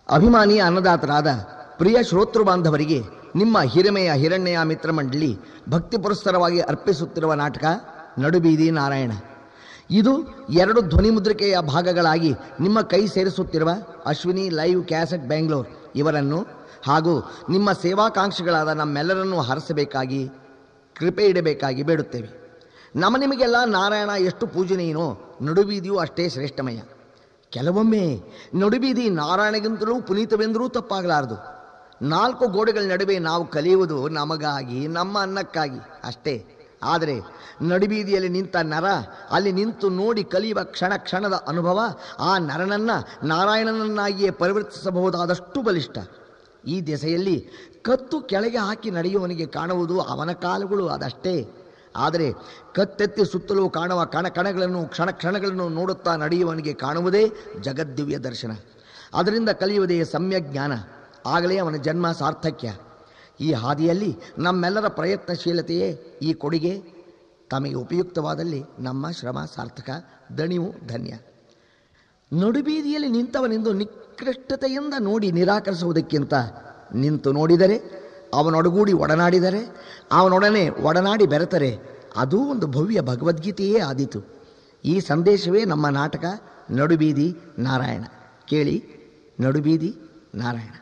ಅಭಿಮಾನಿ ಅನ್ನದಾತರಾದ ಪ್ರಿಯ ಶ್ರೋತೃ ಬಾಂಧವರಿಗೆ ನಿಮ್ಮ ಹಿರಿಮೆಯ ಹಿರಣ್ಯ ಮಿತ್ರ ಮಂಡಳಿ ಭಕ್ತಿ ಪುರಸ್ಸರವಾಗಿ ಅರ್ಪಿಸುತ್ತಿರುವ ನಾಟಕ ನಡುಬೀದಿ ನಾರಾಯಣ ಇದು ಎರಡು ಧ್ವನಿ ಮುದ್ರಿಕೆಯ ಭಾಗಗಳಾಗಿ ನಿಮ್ಮ ಕೈ ಸೇರಿಸುತ್ತಿರುವ ಅಶ್ವಿನಿ ಲೈವ್ ಕ್ಯಾಸೆಟ್ ಬೆಂಗಳೂರು ಇವರನ್ನು ಹಾಗೂ ನಿಮ್ಮ ಸೇವಾಕಾಂಕ್ಷಿಗಳಾದ ನಮ್ಮೆಲ್ಲರನ್ನೂ ಹರಸಬೇಕಾಗಿ ಕೃಪೆ ಇಡಬೇಕಾಗಿ ಬೇಡುತ್ತೇವೆ ನಮ್ಮ ನಿಮಗೆಲ್ಲ ನಾರಾಯಣ ಎಷ್ಟು ಪೂಜನೀಯನೋ ನಡುಬೀದಿಯೂ ಅಷ್ಟೇ ಶ್ರೇಷ್ಠಮಯ ಕೆಲವೊಮ್ಮೆ ನಡುಬೀದಿ ನಾರಾಯಣಗಿಂತಲೂ ಪುನೀತವೆಂದರೂ ತಪ್ಪಾಗಲಾರದು ನಾಲ್ಕು ಗೋಡೆಗಳ ನಡುವೆ ನಾವು ಕಲಿಯುವುದು ನಮಗಾಗಿ ನಮ್ಮ ಅನ್ನಕ್ಕಾಗಿ ಅಷ್ಟೇ ಆದರೆ ನಡುಬೀದಿಯಲ್ಲಿ ನಿಂತ ನರ ಅಲ್ಲಿ ನಿಂತು ನೋಡಿ ಕಲಿಯುವ ಕ್ಷಣ ಕ್ಷಣದ ಅನುಭವ ಆ ನರನನ್ನ ನಾರಾಯಣನನ್ನಾಗಿಯೇ ಪರಿವರ್ತಿಸಬಹುದಾದಷ್ಟು ಬಲಿಷ್ಠ ಈ ದೆಸೆಯಲ್ಲಿ ಕತ್ತು ಕೆಳಗೆ ಹಾಕಿ ನಡೆಯುವವನಿಗೆ ಕಾಣುವುದು ಅವನ ಕಾಲುಗಳು ಅದಷ್ಟೇ ಆದರೆ ಕತ್ತೆತ್ತಿ ಸುತ್ತಲೂ ಕಾಣುವ ಕಣ ಕಣಗಳನ್ನು ಕ್ಷಣ ಕ್ಷಣಗಳನ್ನು ನೋಡುತ್ತಾ ನಡೆಯುವವನಿಗೆ ಕಾಣುವುದೇ ಜಗದ್ದಿವ್ಯ ದರ್ಶನ ಅದರಿಂದ ಕಲಿಯುವುದೇ ಸಮ್ಯಕ್ ಜ್ಞಾನ ಆಗಲೇ ಅವನ ಜನ್ಮ ಸಾರ್ಥಕ್ಯ ಈ ಹಾದಿಯಲ್ಲಿ ನಮ್ಮೆಲ್ಲರ ಪ್ರಯತ್ನಶೀಲತೆಯೇ ಈ ಕೊಡುಗೆ ತಮಗೆ ಉಪಯುಕ್ತವಾದಲ್ಲಿ ನಮ್ಮ ಶ್ರಮ ಸಾರ್ಥಕ ದಣಿವು ಧನ್ಯ ನಡುಬೀದಿಯಲ್ಲಿ ನಿಂತವನೆಂದು ನಿಕೃಷ್ಟತೆಯಿಂದ ನೋಡಿ ನಿರಾಕರಿಸುವುದಕ್ಕಿಂತ ನಿಂತು ನೋಡಿದರೆ ಅವನೊಡಗೂಡಿ ಒಡನಾಡಿದರೆ ಅವನೊಡನೆ ಒಡನಾಡಿ ಬೆರೆತರೆ ಅದೂ ಒಂದು ಭವ್ಯ ಭಗವದ್ಗೀತೆಯೇ ಆದೀತು ಈ ಸಂದೇಶವೇ ನಮ್ಮ ನಾಟಕ ನಡುಬೀದಿ ನಾರಾಯಣ ಕೇಳಿ ನಡುಬೀದಿ ನಾರಾಯಣ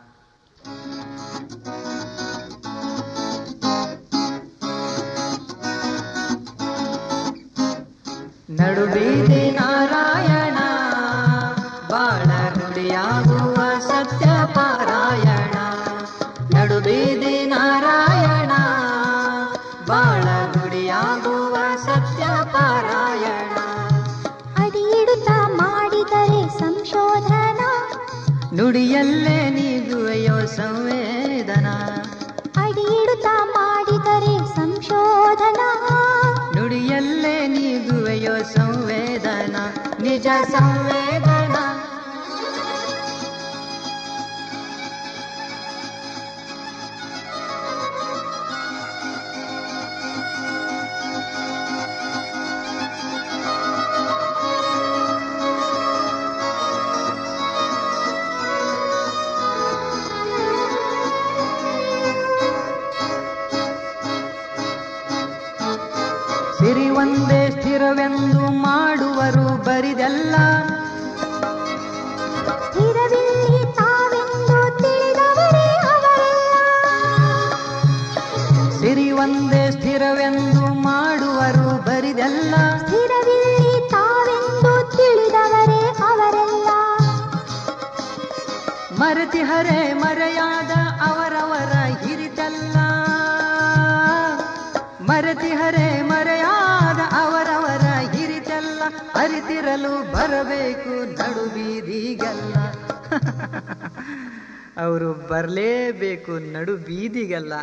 ನಡುಬೀದಿ ನಾರಾಯಣ ಬಾಳ ನುಡಿಯಾಗುವ ಸತ್ಯ ಪಾರಾಯಣ ನಡುಬೀದಿ ನಾರಾಯಣ ಬಾಳ ನುಡಿಯಾಗುವ ಸತ್ಯ ಪಾರಾಯಣ ಅಡಿಯಿಡುತ್ತ ಮಾಡಿದರೆ ಸಂಶೋಧನಾ ನುಡಿಯಲ್ಲೇ ನೀಗುವೆಯೋ ಸಂವೇದನ ಅಡಿಯಿಡುತ್ತ ಮಾಡಿದರೆ ಸಂಶೋಧನಾ ನುಡಿಯಲ್ಲೇ ನೀಗುವೆಯೋ ಸಂವೇದನ ನಿಜ ಸಂವೇದನ ಸಿರಿ ಒಂದೇ ಸ್ಥಿರವೆಂದು ಮಾಡುವರು ಬರಿದೆಲ್ಲ ಸ್ಥಿರವಿಲ್ಲಿ ತಾವೆಂದು ತಿಳಿದವರೇ ಅವರೆಲ್ಲ ಸಿರಿ ಒಂದೇ ಸ್ಥಿರವೆಂದು ಮಾಡುವರು ಬರಿದೆಲ್ಲ ಸ್ಥಿರವಿಲ್ಲಿ ತಾವೆಂದು ತಿಳಿದವರೇ ಅವರೆಲ್ಲ ಮರೆತಿಹರೆ ಮರೆಯಾದ ಅವರವರ ಹಿರಿತಲ್ಲ ಮರೆತಿಹರೆ ಮರೆಯಾದ ಅವರವರ ಹಿರಿತಲ್ಲ ಅರಿತಿರಲು ಬರಬೇಕು ನಡು ಬೀದಿಗೆಲ್ಲ ಅವರು ಬರಲೇಬೇಕು ನಡು ಬೀದಿಗೆಲ್ಲ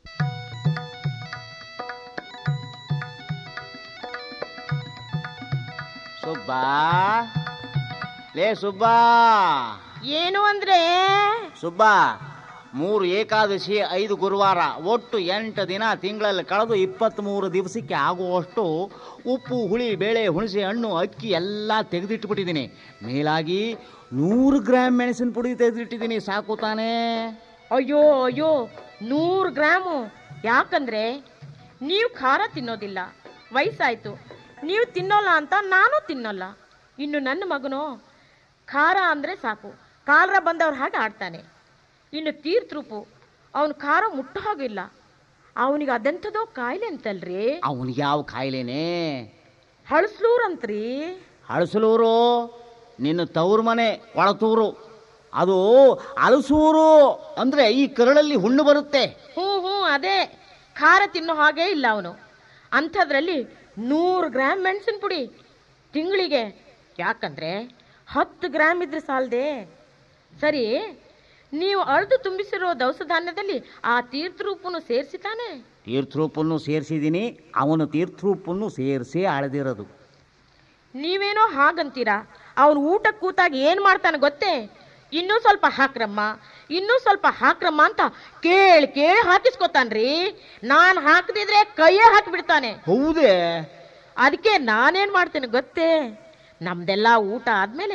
ಸುಬ್ಬಾ ಲೇ ಸುಬ್ಬಾ ಏನು ಅಂದ್ರೆ ಸುಬ್ಬಾ ಮೂರು ಏಕಾದಶಿ ಐದು ಗುರುವಾರ ಒಟ್ಟು ಎಂಟು ದಿನ ತಿಂಗಳಲ್ಲಿ ಕಳೆದು ಇಪ್ಪತ್ತ್ಮೂರು ದಿವಸಕ್ಕೆ ಆಗುವಷ್ಟು ಉಪ್ಪು ಹುಳಿ ಬೇಳೆ ಹುಣಸೆ ಹಣ್ಣು ಅಕ್ಕಿ ಎಲ್ಲ ತೆಗೆದಿಟ್ಬಿಟ್ಟಿದ್ದೀನಿ ಮೇಲಾಗಿ ನೂರು ಗ್ರಾಮ್ ಮೆಣಸಿನ ಪುಡಿ ತೆಗೆದಿಟ್ಟಿದ್ದೀನಿ ಸಾಕು ತಾನೇ ಅಯ್ಯೋ ಅಯ್ಯೋ ನೂರು ಗ್ರಾಮು ಯಾಕಂದ್ರೆ ನೀವು ಖಾರ ತಿನ್ನೋದಿಲ್ಲ ವಯಸ್ಸಾಯ್ತು ನೀವು ತಿನ್ನೋಲ್ಲ ಅಂತ ನಾನು ತಿನ್ನೋಲ್ಲ ಇನ್ನು ನನ್ನ ಮಗನು ಖಾರ ಅಂದ್ರೆ ಸಾಕು ಕಾಲರ ಬಂದವ್ರ ಹಾಗೆ ಆಡ್ತಾನೆ ಇನ್ನು ತೀರ್ಥರೂಪು ಅವನು ಖಾರ ಮುಟ್ಟೋ ಹಾಗಿಲ್ಲ ಅವನಿಗೆ ಅದೆಂಥದೋ ಕಾಯಿಲೆ ಅಂತಲ್ರಿ ಅವನಿಗೆ ಯಾವ ಕಾಯಿಲೆನೇ ಹಳಸ್ಲೂರಂತ್ರಿ ಹಳಸಲೂರು ನಿನ್ನ ತವ್ರ ಮನೆ ಒಳತೂರು ಅದು ಅಲಸೂರು ಅಂದ್ರೆ ಈ ಕರಳಲ್ಲಿ ಹುಣ್ಣು ಬರುತ್ತೆ ಹ್ಞೂ ಹ್ಞೂ ಅದೇ ಖಾರ ತಿನ್ನೋ ಹಾಗೇ ಇಲ್ಲ ಅವನು ಅಂಥದ್ರಲ್ಲಿ ನೂರು ಗ್ರಾಮ್ ಮೆಣಸಿನ ಪುಡಿ ತಿಂಗಳಿಗೆ ಯಾಕಂದ್ರೆ ಹತ್ತು ಗ್ರಾಮ್ ಇದ್ರೆ ಸಾಲದೆ ಸರಿ ನೀವು ಅಳ್ದು ತುಂಬಿಸಿರೋ ದವಸ ಧಾನ್ಯದಲ್ಲಿ ಆ ತೀರ್ಥರೂಪನು ಸೇರಿಸಿ ತಾನೆ ತೀರ್ಥರೂಪನ್ನು ಸೇರಿಸಿದ್ದೀನಿ ಅವನು ತೀರ್ಥರೂಪನ್ನು ಸೇರಿಸಿ ಅಳೆದಿರೋದು ನೀವೇನೋ ಹಾಗಂತೀರಾ ಅವನು ಊಟ ಕೂತಾಗ ಏನು ಮಾಡ್ತಾನೆ ಗೊತ್ತೇ ಇನ್ನೂ ಸ್ವಲ್ಪ ಹಾಕ್ರಮ್ಮ ಇನ್ನೂ ಸ್ವಲ್ಪ ಹಾಕ್ರಮ್ಮ ಅಂತ ಕೇಳಿ ಕೇಳಿ ಹಾಕಿಸ್ಕೊತಾನ್ರಿ ನಾನು ಹಾಕದಿದ್ರೆ ಕೈಯೇ ಹಾಕಿಬಿಡ್ತಾನೆ ಹೌದೇ ಅದಕ್ಕೆ ನಾನೇನ್ ಮಾಡ್ತೇನೆ ಗೊತ್ತೇ ನಮ್ದೆಲ್ಲ ಊಟ ಆದ್ಮೇಲೆ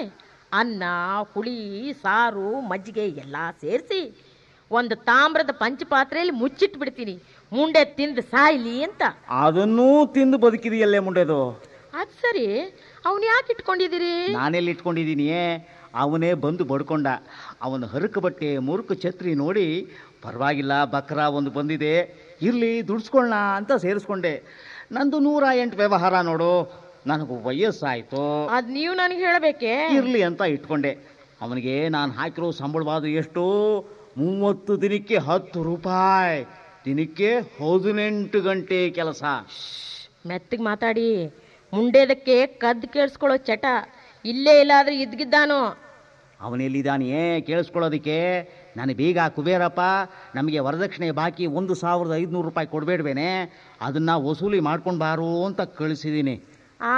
ಅನ್ನ ಹುಳಿ ಸಾರು ಮಜ್ಜಿಗೆ ಎಲ್ಲ ಸೇರಿಸಿ ಒಂದು ತಾಮ್ರದ ಪಂಚಪಾತ್ರೆಯಲ್ಲಿ ಮುಚ್ಚಿಟ್ಟು ಬಿಡ್ತೀನಿ ಮುಂಡೆ ತಿಂದು ಸಾಯ್ಲಿ ಅಂತ ಅದನ್ನೂ ತಿಂದು ಬದುಕಿದೆಯಲ್ಲೇ ಮುಂಡೆದು ಅದ್ ಸರಿ ಅವನ್ ಯಾಕೆ ಇಟ್ಕೊಂಡಿದ್ದೀರಿ ನಾನೆಲ್ಲಿ ಇಟ್ಕೊಂಡಿದ್ದೀನಿ ಅವನೇ ಬಂದು ಬಡ್ಕೊಂಡ ಅವನ ಹರಕು ಬಟ್ಟೆ ಮುರುಕು ಛತ್ರಿ ನೋಡಿ ಪರವಾಗಿಲ್ಲ ಬಕ್ರ ಒಂದು ಬಂದಿದೆ ಇರಲಿ ದುಡ್ಸ್ಕೊಳ್ಳೋಣ ಅಂತ ಸೇರಿಸ್ಕೊಂಡೆ ನಂದು ನೂರ ಎಂಟು ವ್ಯವಹಾರ ನೋಡು ನನಗೂ ವಯಸ್ಸಾಯಿತು ಅದ್ ನೀವು ನನಗೆ ಹೇಳಬೇಕೆ ಇರಲಿ ಅಂತ ಇಟ್ಕೊಂಡೆ ಅವನಿಗೆ ನಾನು ಹಾಕಿರೋ ಸಂಬಳವಾದ ಎಷ್ಟು ಮೂವತ್ತು ದಿನಕ್ಕೆ ಹತ್ತು ರೂಪಾಯಿ ದಿನಕ್ಕೆ ಹದಿನೆಂಟು ಗಂಟೆ ಕೆಲಸ ಮೆತ್ತಗೆ ಮಾತಾಡಿ ಮುಂಡೆದಕ್ಕೆ ಕದ್ದು ಕೇಳಿಸ್ಕೊಳ್ಳೋ ಚಟ ಇಲ್ಲೇ ಇಲ್ಲಾದ್ರೆ ಇದ್ಗಿದ್ದಾನು ಅವನೆಲ್ಲಿದ್ದಾನೆಯೇ ಕೇಳಿಸ್ಕೊಳ್ಳೋದಕ್ಕೆ ನಾನು ಬೇಗ ಕುಬೇರಪ್ಪ ನಮಗೆ ವರದಕ್ಷಿಣೆ ಬಾಕಿ ಒಂದು ಸಾವಿರದ ಐದುನೂರು ರೂಪಾಯಿ ಕೊಡಬೇಡ್ವೇನೆ ಅದನ್ನು ವಸೂಲಿ ಮಾಡ್ಕೊಂಡು ಬಾರು ಅಂತ ಕಳಿಸಿದ್ದೀನಿ ಆ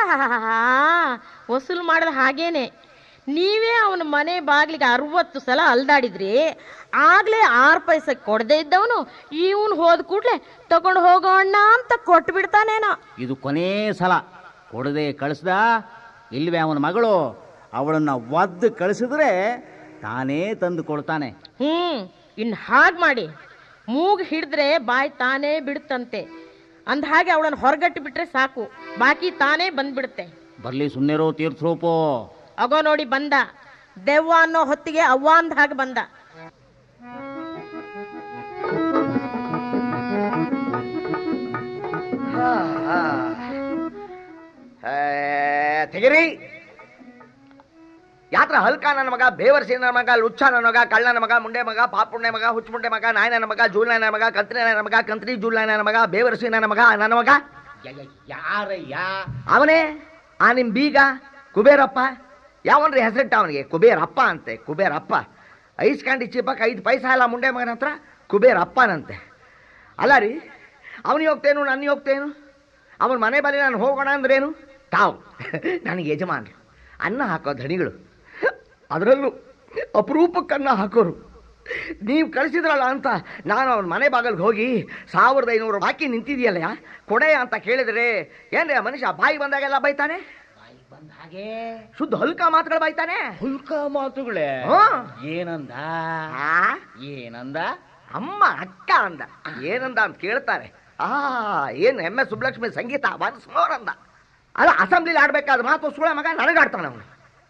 ವಸೂಲು ಮಾಡಿದ ಹಾಗೇನೆ ನೀವೇ ಅವನ ಮನೆ ಬಾಗಿಲಿಗೆ ಅರವತ್ತು ಸಲ ಅಲ್ದಾಡಿದ್ರಿ ಆಗ್ಲೇ ಆರು ಪೈಸೆ ಕೊಡದೇ ಇದ್ದವನು ಇವನು ಹೋದ ಕೂಡ್ಲೆ ತಗೊಂಡು ಹೋಗೋಣ ಅಂತ ಕೊಟ್ಟು ಬಿಡ್ತಾನೇನೋ ಇದು ಕೊನೇ ಸಲ ಕೊಡದೆ ಕಳಿಸ್ದ ಇಲ್ವೇ ಅವನ ಮಗಳು ಅವಳನ್ನು ಒದ್ದು ಕಳಿಸಿದ್ರೆ ತಾನೇ ತಂದು ಕೊಡ್ತಾನೆ ಹ್ಮ್ ಇನ್ ಹಾಗೆ ಮಾಡಿ ಮೂಗು ಹಿಡಿದ್ರೆ ಬಾಯಿ ತಾನೇ ಬಿಡುತ್ತಂತೆ ಅಂದ ಹಾಗೆ ಅವಳನ್ನು ಹೊರಗಟ್ಟಿ ಬಿಟ್ರೆ ಸಾಕು ಬಾಕಿ ತಾನೇ ಬಂದ್ಬಿಡುತ್ತೆ ಬರಲಿ ಸುಮ್ಮನೆರೋ ತೀರ್ಥರೂಪೋ ಅಗೋ ನೋಡಿ ಬಂದ ದೆವ್ವ ಅನ್ನೋ ಹೊತ್ತಿಗೆ ಅವ್ವ ಅಂದ ಹಾಗೆ ಬಂದ ತೆಗಿರಿ ಯಾತ್ರ ಹಲ್ಕ ನನ್ನ ಮಗ ಬೇವರ್ಸಿ ನನ್ನ ಮಗ ಲುಚ್ಚ ನನ್ನ ಮಗ ಕಳ್ಳ ನನ್ನ ಮಗ ಮುಂಡೆ ಮಗ ಪಾಪುಂಡೆ ಮಗ ಹುಚ್ಚುಮುಂಡೆ ಮಗ ನಾಯಿ ನನ್ನ ಮಗ ಜೂಲ್ ನನ್ನ ಮಗ ಕಂತ್ರಿ ನನ್ನ ಮಗ ಕಂತ್ರಿ ಜೂಲ್ ನನ್ನ ಮಗ ಬೇವರ್ಸಿ ನನ್ನ ಮಗ ನನ್ನ ಮಗ ಯಾರಯ್ಯ ಅವನೇ ಆ ನಿಮ್ ಬೀಗ ಕುಬೇರಪ್ಪ ಯಾವನ್ರಿ ಹೆಸರಿಟ್ಟ ಅವನಿಗೆ ಕುಬೇರಪ್ಪ ಅಂತೆ ಕುಬೇರಪ್ಪ ಐಸ್ಕಂಡಿ ಚಿಪ್ಪಕ್ಕೆ ಐದು ಪೈಸಾ ಇಲ್ಲ ಮುಂಡೆ ಮಗನ ಹತ್ರ ಕುಬೇರಪ್ಪನಂತೆ ಅಲ್ಲ ರೀ ಅವನಿಗೆ ಹೋಗ್ತೇನು ನನಗೆ ಹೋಗ್ತೇನು ಅವನ ಮನೆ ಬಳಿ ನಾನು ಹೋಗೋಣ ಅಂದ್ರೇನು ತಾವು ನನಗೆ ಯಜಮಾನ್ರು ಅನ್ನ ಹಾಕೋ ಧಣಿಗಳು ಅದರಲ್ಲೂ ಅಪರೂಪಕ್ಕೆ ಅನ್ನ ಹಾಕೋರು ನೀವು ಕಳಿಸಿದ್ರಲ್ಲ ಅಂತ ನಾನು ಅವನ ಮನೆ ಬಾಗಿಲಿಗೆ ಹೋಗಿ ಸಾವಿರದ ಐನೂರು ಬಾಕಿ ನಿಂತಿದೆಯಲ್ಲ ಕೊಡೆ ಅಂತ ಕೇಳಿದ್ರೆ ಏನ್ರಿ ಆ ಮನುಷ್ಯ ಬಾಯಿ ಬಂದಾಗೆಲ್ಲ ಬೈತಾನೆ ಬಂದ ಹಾಗೆ ಶುದ್ಧ ಹಲ್ಕ ಮಾತುಗಳು ಬೈತಾನೆ ಹುಲ್ಕ ಮಾತುಗಳೇ ಹಾ. ಏನಂದ ಆ, ಏನಂದ ಅಮ್ಮ ಅಕ್ಕ ಅಂದ ಏನಂದ ಅಂತ ಕೇಳ್ತಾರೆ ಆ ಏನು ಎಮ್ ಎಸ್ ಸುಬ್ಲಕ್ಷ್ಮಿ ಸಂಗೀತ ಒನ್ಸ್ಮೋರ್ ಅಂದ ಅಲ್ಲ ಅಸೆಂಬ್ಲಿಲಿ ಆಡ್ಬೇಕಾದ ಮಾತು ಸುಳ ಮಗ ನನಗಾಡ್ತಾನೆ ಅವನು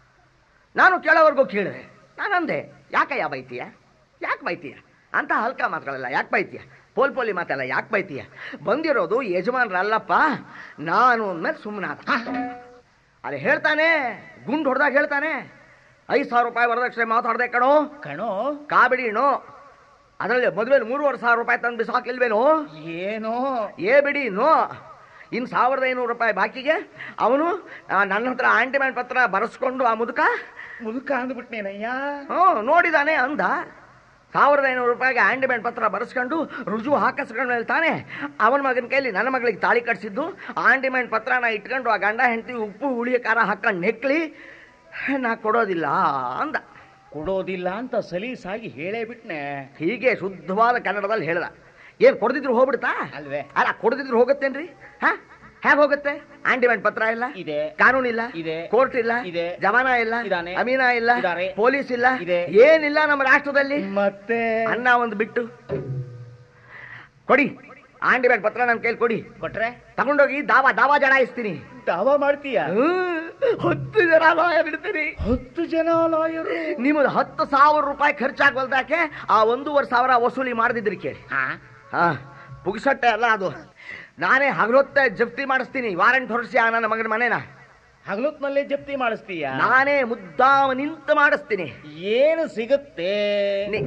ನಾನು ಕೇಳೋವರೆಗೂ ಕೇಳಿದೆ ನಾನಂದೆ ಯಾಕಯ್ಯ ಬೈತೀಯ ಯಾಕೆ ಬೈತೀಯ ಅಂತ ಹಲ್ಕ ಮಾತುಗಳೆಲ್ಲ ಯಾಕೆ ಬೈತೀಯ ಪೋಲ್ ಪೋಲಿ ಮಾತೆಲ್ಲ ಯಾಕೆ ಬೈತೀಯ ಬಂದಿರೋದು ಯಜಮಾನ್ರಲ್ಲಪ್ಪ ನಾನು ಅಂದ್ಮೇಲೆ ಸುಮ್ಮನಾದ ಅದೇ ಹೇಳ್ತಾನೆ ಗುಂಡು ಹೊಡೆದಾಗ ಹೇಳ್ತಾನೆ ಐದು ಸಾವಿರ ರೂಪಾಯಿ ವರದಕ್ಷಿಣೆ ಮಾತಾಡ್ದೆ ಕಣೋ ಕಣೋ ಕಾಬಿಡಿನೋ ಅದರಲ್ಲಿ ಮದುವೆ ಮೂರುವರೆ ಸಾವಿರ ರೂಪಾಯಿ ತಂದು ಬಿಸಾಕಿಲ್ವೇನೋ ಏನೋ ಏ ಬಿಡಿ ನೋ ಇನ್ನು ಸಾವಿರದ ಐನೂರು ರೂಪಾಯಿ ಬಾಕಿಗೆ ಅವನು ಆ, ನನ್ನ ಹತ್ರ ಆಂಟಿಮೆಂಟ್ ಪತ್ರ ಬರೆಸ್ಕೊಂಡು ಆ ಮುದುಕ ಮುದುಕ ಅಂದ್ಬಿಟ್ನೇನಯ್ಯ ಹ್ಞೂ ನೋಡಿದಾನೆ ಅಂದ ಸಾವಿರದ ಐನೂರು ರೂಪಾಯಿಗೆ ಆಂಟಿಮೆಂಟ್ ಪತ್ರ ಬರೆಸ್ಕೊಂಡು ರುಜು ಹಾಕಿಸ್ಕೊಂಡು ಹೇಳ್ತಾನೆ ಅವನ ಮಗನ ಕೈಲಿ ನನ್ನ ಮಗಳಿಗೆ ತಾಳಿ ಕಟ್ಸಿದ್ದು ಆಂಟಿಮೆಂಟ್ ಪತ್ರನ ಇಟ್ಕೊಂಡು ಆ ಗಂಡ ಹೆಂಡತಿ ಉಪ್ಪು ಹುಳಿ ಖಾರ ಹಾಕೊಂಡು ನೆಕ್ಲಿ ನಾ ಕೊಡೋದಿಲ್ಲ ಅಂದ ಕೊಡೋದಿಲ್ಲ ಅಂತ ಸಲೀಸಾಗಿ ಹೇಳೇ ಬಿಟ್ನೆ ಹೀಗೆ ಶುದ್ಧವಾದ ಕನ್ನಡದಲ್ಲಿ ಹೇಳ್ದ ಏನ್ ಕೊಡದಿದ್ರು ಹೋಗ್ಬಿಡ್ತಾ ಅಲ್ವೇ? ಅಲ್ಲ ಕೊಡದಿದ್ರು ಹೋಗುತ್ತೇನ್ರಿ ಹಾ ಹೇಗೆ ಹೋಗುತ್ತೆ ಆಂಟಿಮೆಂಟ್ ಪತ್ರ ಇಲ್ಲ ಇದೆ. ಕಾನೂನು ಇಲ್ಲ ಇದೆ. ಕೋರ್ಟ್ ಇಲ್ಲ ಇದೆ. ಜಮಾನ ಇಲ್ಲ ಇದಾನೆ. ಅಮೀನಾ ಇಲ್ಲ ಇದಾರೆ. ಪೊಲೀಸ್ ಇಲ್ಲ ಇದೆ. ಏನಿಲ್ಲ ನಮ್ಮ ರಾಷ್ಟ್ರದಲ್ಲಿ ಮತ್ತೆ ಅನ್ನ ಒಂದು ಬಿಟ್ಟು ಕೊಡಿ ಆಂಟಿಮೆಂಟ್ ಪತ್ರ ನನ್ನ ಕೈಲಿ ಕೊಡಿ ಕೊಟ್ರೆ ತಗೊಂಡೋಗಿ ದಾವಾ ದಾವಾ ಜಡಾಯಿಸ್ತೀನಿ ದಾವ ಮಾಡ್ತೀಯ ಹ್ಮ್, ಹತ್ತು ಜನ ಲಾಯ ಬಿಡ್ತೀನಿ ಹತ್ತು ಜನ ಲಾಯರು ನಿಮ್ಮದು ಹತ್ತು ಸಾವಿರ ರೂಪಾಯಿ ಖರ್ಚಾಗೋಲ್ದಾಕೆ ಆ ಒಂದೂವರೆ ಸಾವಿರ ವಸೂಲಿ ಮಾಡದಿದ್ರಿ ಕೇಳಿ ಹಾ ಪುಗ್ಸಟ್ಟೆ ಅಲ್ಲ ಅದು ನಾನೇ ಹಗಲೊತ್ತೆ ಜಪ್ತಿ ಮಾಡಿಸ್ತೀನಿ ವಾರಂಟ್ ಹೊರಡಿಸಿ ಆ ನನ್ನ ಮಗನ ಮನೇನ ಹಗಲೊತ್ನಲ್ಲೇ ಜಪ್ತಿ ಮಾಡಿಸ್ತೀಯ ನಾನೇ ಮುದ್ದಾಮ ನಿಂತು ಮಾಡಿಸ್ತೀನಿ ಏನು ಸಿಗುತ್ತೆ ನಿ-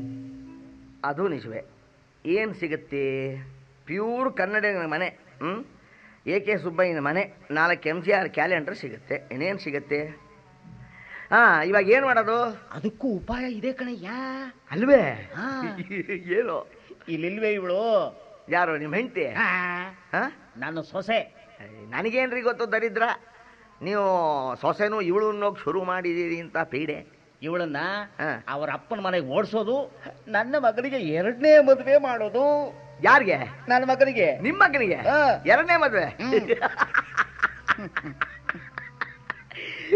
ಅದು ನಿಜವೇ ಏನು ಸಿಗುತ್ತೆ ಪ್ಯೂರ್ ಕನ್ನಡಿಗನ ಮನೆ ಹ್ಮ್ ಎ ಕೆ ಸುಬ್ಬಯ್ಯನ ಮನೆ ನಾಲ್ಕು ಎಮ್ ಜಿ ಆರ್ ಕ್ಯಾಲೆಂಡರ್ ಸಿಗುತ್ತೆ ಇನ್ನೇನು ಸಿಗುತ್ತೆ ಹಾ ಇವಾಗ ಏನು ಮಾಡೋದು ಅದಕ್ಕೂ ಉಪಾಯ ಇದೆ ಕಣಯ್ಯ ಅಲ್ವೇ ಹಾ. ಏನು ಇಲ್ಲಿಲ್ವೇ ಇವಳು ಯಾರು ನಿಮ್ಮ ಹೆಂಡತಿ ಹಾ ನನ್ನ ಸೊಸೆ ನನಗೇನ್ರಿ ಗೊತ್ತು ದರಿದ್ರ ನೀವು ಸೊಸೆನೂ ಇವಳು ಅನ್ನೋಕ್ ಶುರು ಮಾಡಿದ್ದೀರಿ ಅಂತ ಪೀಡೆ ಇವಳನ್ನ ಹಾ. ಅವರ ಅಪ್ಪನ ಮನೆಗೆ ಓಡಿಸೋದು ನನ್ನ ಮಗನಿಗೆ ಎರಡನೇ ಮದುವೆ ಮಾಡೋದು ಯಾರಿಗೆ ನನ್ನ ಮಗನಿಗೆ ನಿಮ್ಮ ಮಗನಿಗೆ ಹಾ. ಎರಡನೇ ಮದುವೆ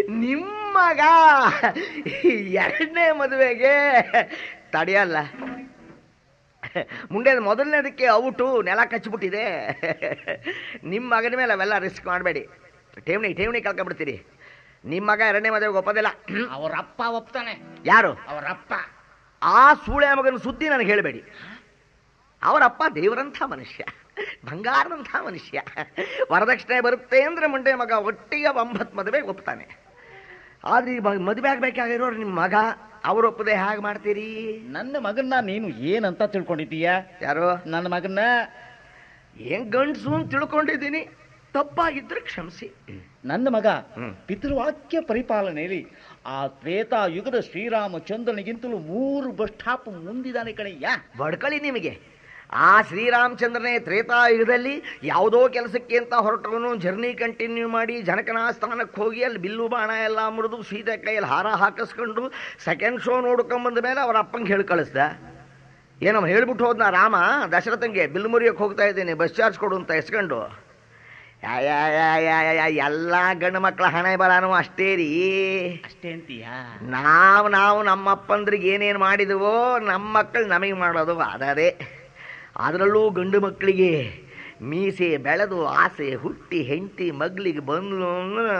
ನಿಮ್ಮಗ ಎರಡನೇ ಮದುವೆಗೆ ತಡೆಯಲ್ಲ ಮುಂದೆ ಮೊದಲನೇದಕ್ಕೆ ಔಟು ನೆಲ ಕಚ್ಚಿಬಿಟ್ಟಿದೆ ನಿಮ್ಮ ಮಗನ ಮೇಲೆ ಅವೆಲ್ಲ ರಿಸ್ಕ್ ಮಾಡಬೇಡಿ ಠೇವಣಿ ಠೇವಣಿ ಕಳ್ಕೊಂಡ್ಬಿಡ್ತೀರಿ ನಿಮ್ಮ ಮಗ ಎರಡನೇ ಮದುವೆಗೆ ಒಪ್ಪೋದಿಲ್ಲ ಅವ್ರ ಅಪ್ಪ ಒಪ್ತಾನೆ ಯಾರು ಅವ್ರ ಅಪ್ಪ ಆ ಸೂಳೆ ಮಗನ ಸುದ್ದಿ ನನಗೆ ಹೇಳಬೇಡಿ ಅವರಪ್ಪ ದೇವರಂಥ ಮನುಷ್ಯ ಬಂಗಾರದಂಥ ಮನುಷ್ಯ ವರದಕ್ಷಿಣೆ ಬರುತ್ತೆ ಅಂದ್ರೆ ಮುಂಡೆ ಮಗ ಒಟ್ಟಿಗೆ ಒಂಬತ್ತು ಮದುವೆ ಒಪ್ತಾನೆ ಆದ್ರೆ ಈ ಮ- ಮದುವೆ ಆಗ್ಬೇಕಾಗಿರೋರು ನಿಮ್ಮ ಮಗ ಅವ್ರು ಒಪ್ಪದೆ ಹೇಗೆ ಮಾಡ್ತೀರಿ ನನ್ನ ಮಗನ್ನ ನೀನು ಏನಂತ ತಿಳ್ಕೊಂಡಿದ್ದೀಯ ಯಾರು ನನ್ನ ಮಗನ್ನ ಏನ್ ಗಂಡಸು ಅಂತ ತಿಳ್ಕೊಂಡಿದ್ದೀನಿ ತಪ್ಪಾಗಿದ್ರೆ ಕ್ಷಮಿಸಿ ನನ್ನ ಮಗ ಹ್ಮ್. ಪಿತೃವಾಕ್ಯ ಪರಿಪಾಲನೆಯಲ್ಲಿ ಆ ತ್ರೇತಾ ಯುಗದ ಶ್ರೀರಾಮಚಂದ್ರನಿಗಿಂತಲೂ ಮೂರು ಬಸ್ ಸ್ಟಾಪ್ ಮುಂದಿದ್ದಾನೆ ಕಣಯ್ಯ ಬಡ್ಕಳಿ ನಿಮಗೆ ಆ ಶ್ರೀರಾಮಚಂದ್ರನೇ ತ್ರೇತಾಯುಗದಲ್ಲಿ ಯಾವುದೋ ಕೆಲಸಕ್ಕೆ ಅಂತ ಹೊರಟವನು ಜರ್ನಿ ಕಂಟಿನ್ಯೂ ಮಾಡಿ ಜನಕನ ಸ್ಥಾನಕ್ಕೆ ಹೋಗಿ ಅಲ್ಲಿ ಬಿಲ್ಲು ಬಾಣ ಎಲ್ಲ ಮುರಿದು ಸೀತೆ ಕೈಯಲ್ಲಿ ಹಾರ ಹಾಕಿಸ್ಕೊಂಡು ಸೆಕೆಂಡ್ ಶೋ ನೋಡ್ಕೊಂಬಂದ ಮೇಲೆ ಅವ್ರ ಅಪ್ಪಂಗೆ ಹೇಳಿ ಕಳಿಸ್ದ ಏನೋ ಹೇಳ್ಬಿಟ್ಟು ಹೋದ್ನ ರಾಮ ದಶರಥಂಗೆ ಬಿಲ್ಲು ಮುರಿಯೋಕೆ ಹೋಗ್ತಾ ಇದ್ದೀನಿ ಬಸ್ ಚಾರ್ಜ್ ಕೊಡು ಅಂತ ಎಸ್ಕೊಂಡು ಯಾ, ಯಾ, ಯಾ, ಯಾ, ಯಾ, ಯಾ, ಎಲ್ಲ ಗಂಡು ಮಕ್ಕಳ ಹಣೆ ಬರಾನು ಅಷ್ಟೇ ರೀ ಅಷ್ಟೇ ಅಂತೀಯ ನಾವು ನಾವು ನಮ್ಮ ಅಪ್ಪಂದ್ರಿಗೆ ಏನೇನು ಮಾಡಿದವೋ ನಮ್ಮ ಮಕ್ಕಳು ನಮಗೆ ಮಾಡೋದು ಅದೇ ಅದರಲ್ಲೂ ಗಂಡು ಮಕ್ಕಳಿಗೆ ಮೀಸೆ ಬೆಳೆದು ಆಸೆ ಹುಟ್ಟಿ ಹೆಂಡತಿ ಮಗ್ಲಿಗೆ ಬಂದ್ಲು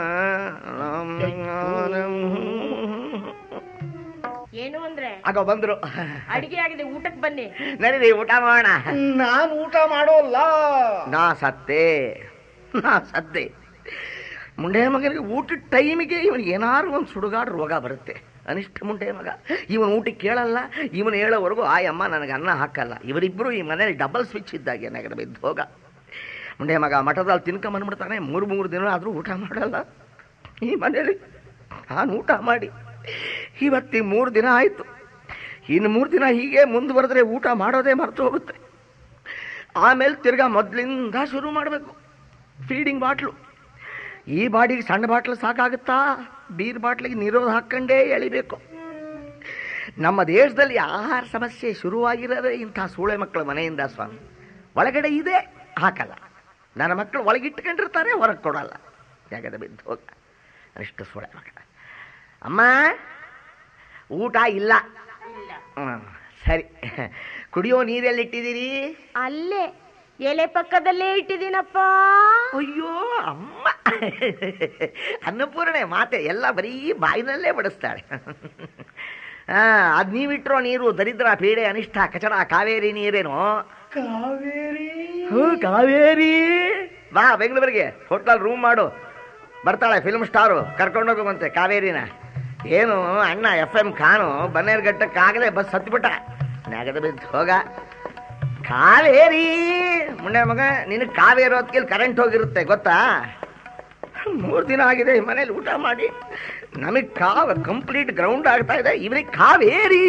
ಏನು ಅಂದ್ರೆ ಆಗ ಬಂದ್ರು ಅಡಿಗೆ ಆಗಿದೆ ಊಟಕ್ಕೆ ಬನ್ನಿ ನಡೀರಿ ಊಟ ಮಾಡೋಣ ನಾನು ಊಟ ಮಾಡೋಲ್ಲ ನಾ ಸತ್ತೆ ನಾ ಸತ್ತೆ ಮುಂಡೆ ಮಗನಿಗೆ ಊಟದ ಟೈಮಿಗೆ ಇವನಿಗೆ ಏನಾದ್ರು ಒಂದು ಸುಡುಗಾಡು ರೋಗ ಬರುತ್ತೆ ಅನಿಷ್ಟ ಮುಂಡೆ ಮಗ ಇವನು ಊಟಕ್ಕೆ ಕೇಳಲ್ಲ ಇವನು ಹೇಳೋವರೆಗೂ ಆಯಮ್ಮ ನನಗೆ ಅನ್ನ ಹಾಕಲ್ಲ ಇವರಿಬ್ಬರು ಈ ಮನೇಲಿ ಡಬಲ್ ಸ್ವಿಚ್ ಇದ್ದಾಗ ಏನಾಗಿದೆ ಬಿದ್ದು ಹೋಗ ಮುಂಡೆ ಮಗ ಮಠದಲ್ಲಿ ತಿನ್ಕೊಂಬಂದ್ಬಿಡ್ತಾನೆ ಮೂರು ಮೂರು ದಿನ ಆದರೂ ಊಟ ಮಾಡಲ್ಲ ಈ ಮನೇಲಿ ನಾನು ಊಟ ಮಾಡಿ ಇವತ್ತಿಗೆ ಮೂರು ದಿನ ಆಯಿತು ಇನ್ನು ಮೂರು ದಿನ ಹೀಗೆ ಮುಂದುವರೆದ್ರೆ ಊಟ ಮಾಡೋದೇ ಮರೆತು ಹೋಗುತ್ತೆ ಆಮೇಲೆ ತಿರ್ಗಾ ಮೊದಲಿಂದ ಶುರು ಮಾಡಬೇಕು ಫೀಡಿಂಗ್ ಬಾಟ್ಲು ಈ ಬಾಡಿಗೆ ಸಣ್ಣ ಬಾಟ್ಲು ಸಾಕಾಗುತ್ತಾ ಬೀರ್ ಬಾಟ್ಲಿಗೆ ನಿರೋಧ ಹಾಕ್ಕಂಡೇ ಎಳಿಬೇಕು ನಮ್ಮ ದೇಶದಲ್ಲಿ ಆಹಾರ ಸಮಸ್ಯೆ ಶುರುವಾಗಿರೋದೇ ಇಂಥ ಸೂಳೆ ಮಕ್ಕಳ ಮನೆಯಿಂದ ಸ್ವಾಮಿ ಒಳಗಡೆ ಇದೆ ಹಾಕಲ್ಲ ನನ್ನ ಮಕ್ಕಳು ಒಳಗಿಟ್ಕೊಂಡಿರ್ತಾರೆ ಹೊರಗೆ ಕೊಡಲ್ಲ ಯಾಕಂದ್ರೆ ಬಿದ್ದು ಹೋಗ ಅಷ್ಟು ಸೂಳೆ ಮಕ್ಕಳ ಅಮ್ಮ ಊಟ ಇಲ್ಲ ಹ್ಮ್, ಸರಿ ಕುಡಿಯೋ ನೀರೆಲ್ಲಿ ಇಟ್ಟಿದ್ದೀರಿ ಅಲ್ಲೇ ಎಲೆ ಪಕ್ಕದಲ್ಲೇ ಇಟ್ಟಿದ್ದೀನಪ್ಪ ಅಯ್ಯೋ ಅಮ್ಮ ಅನ್ನಪೂರ್ಣೆ ಮಾತೆ ಎಲ್ಲ ಬರೀ ಬಾಯಿನಲ್ಲೇ ಬಡಿಸ್ತಾಳೆ ಹಾ ಅದ್ ನೀವಿಟ್ರೋ ನೀರು ದರಿದ್ರ ಪೀಡೆ ಅನಿಷ್ಟ ಕಚಡ ಕಾವೇರಿ ನೀರೇನೋ ಕಾವೇರಿ ಹ್ಞೂ ಕಾವೇರಿ ಬಾ ಬೆಂಗಳೂರಿಗೆ ಹೋಟ್ಲಲ್ಲಿ ರೂಮ್ ಮಾಡು ಬರ್ತಾಳೆ ಫಿಲ್ಮ್ ಸ್ಟಾರು ಕರ್ಕೊಂಡೋಗುವಂತೆ ಕಾವೇರಿನ ಏನು ಅಣ್ಣ ಎಫ್ ಎಂ ಖಾನು ಬನ್ನೇರ್ಘಟ್ಟಕ್ಕಾಗಲೇ ಬಸ್ ಹತ್ಬಿಟ್ಟ ನಾಗದ ಬಿದ್ದು ಹೋಗ ಕಾವೇರಿ ಮುಂಡೆ ಮಗ ನಿನಗೆ ಕಾವೇರಿ ಹೊತ್ತಿಗೆ ಕರೆಂಟ್ ಹೋಗಿರುತ್ತೆ ಗೊತ್ತಾ ಮೂರು ದಿನ ಆಗಿದೆ ಈ ಮನೇಲಿ ಊಟ ಮಾಡಿ ನಮಗೆ ಕಾವ ಕಂಪ್ಲೀಟ್ ಗ್ರೌಂಡ್ ಆಗ್ತಾ ಇದೆ ಇವರಿಗೆ ಕಾವೇರಿ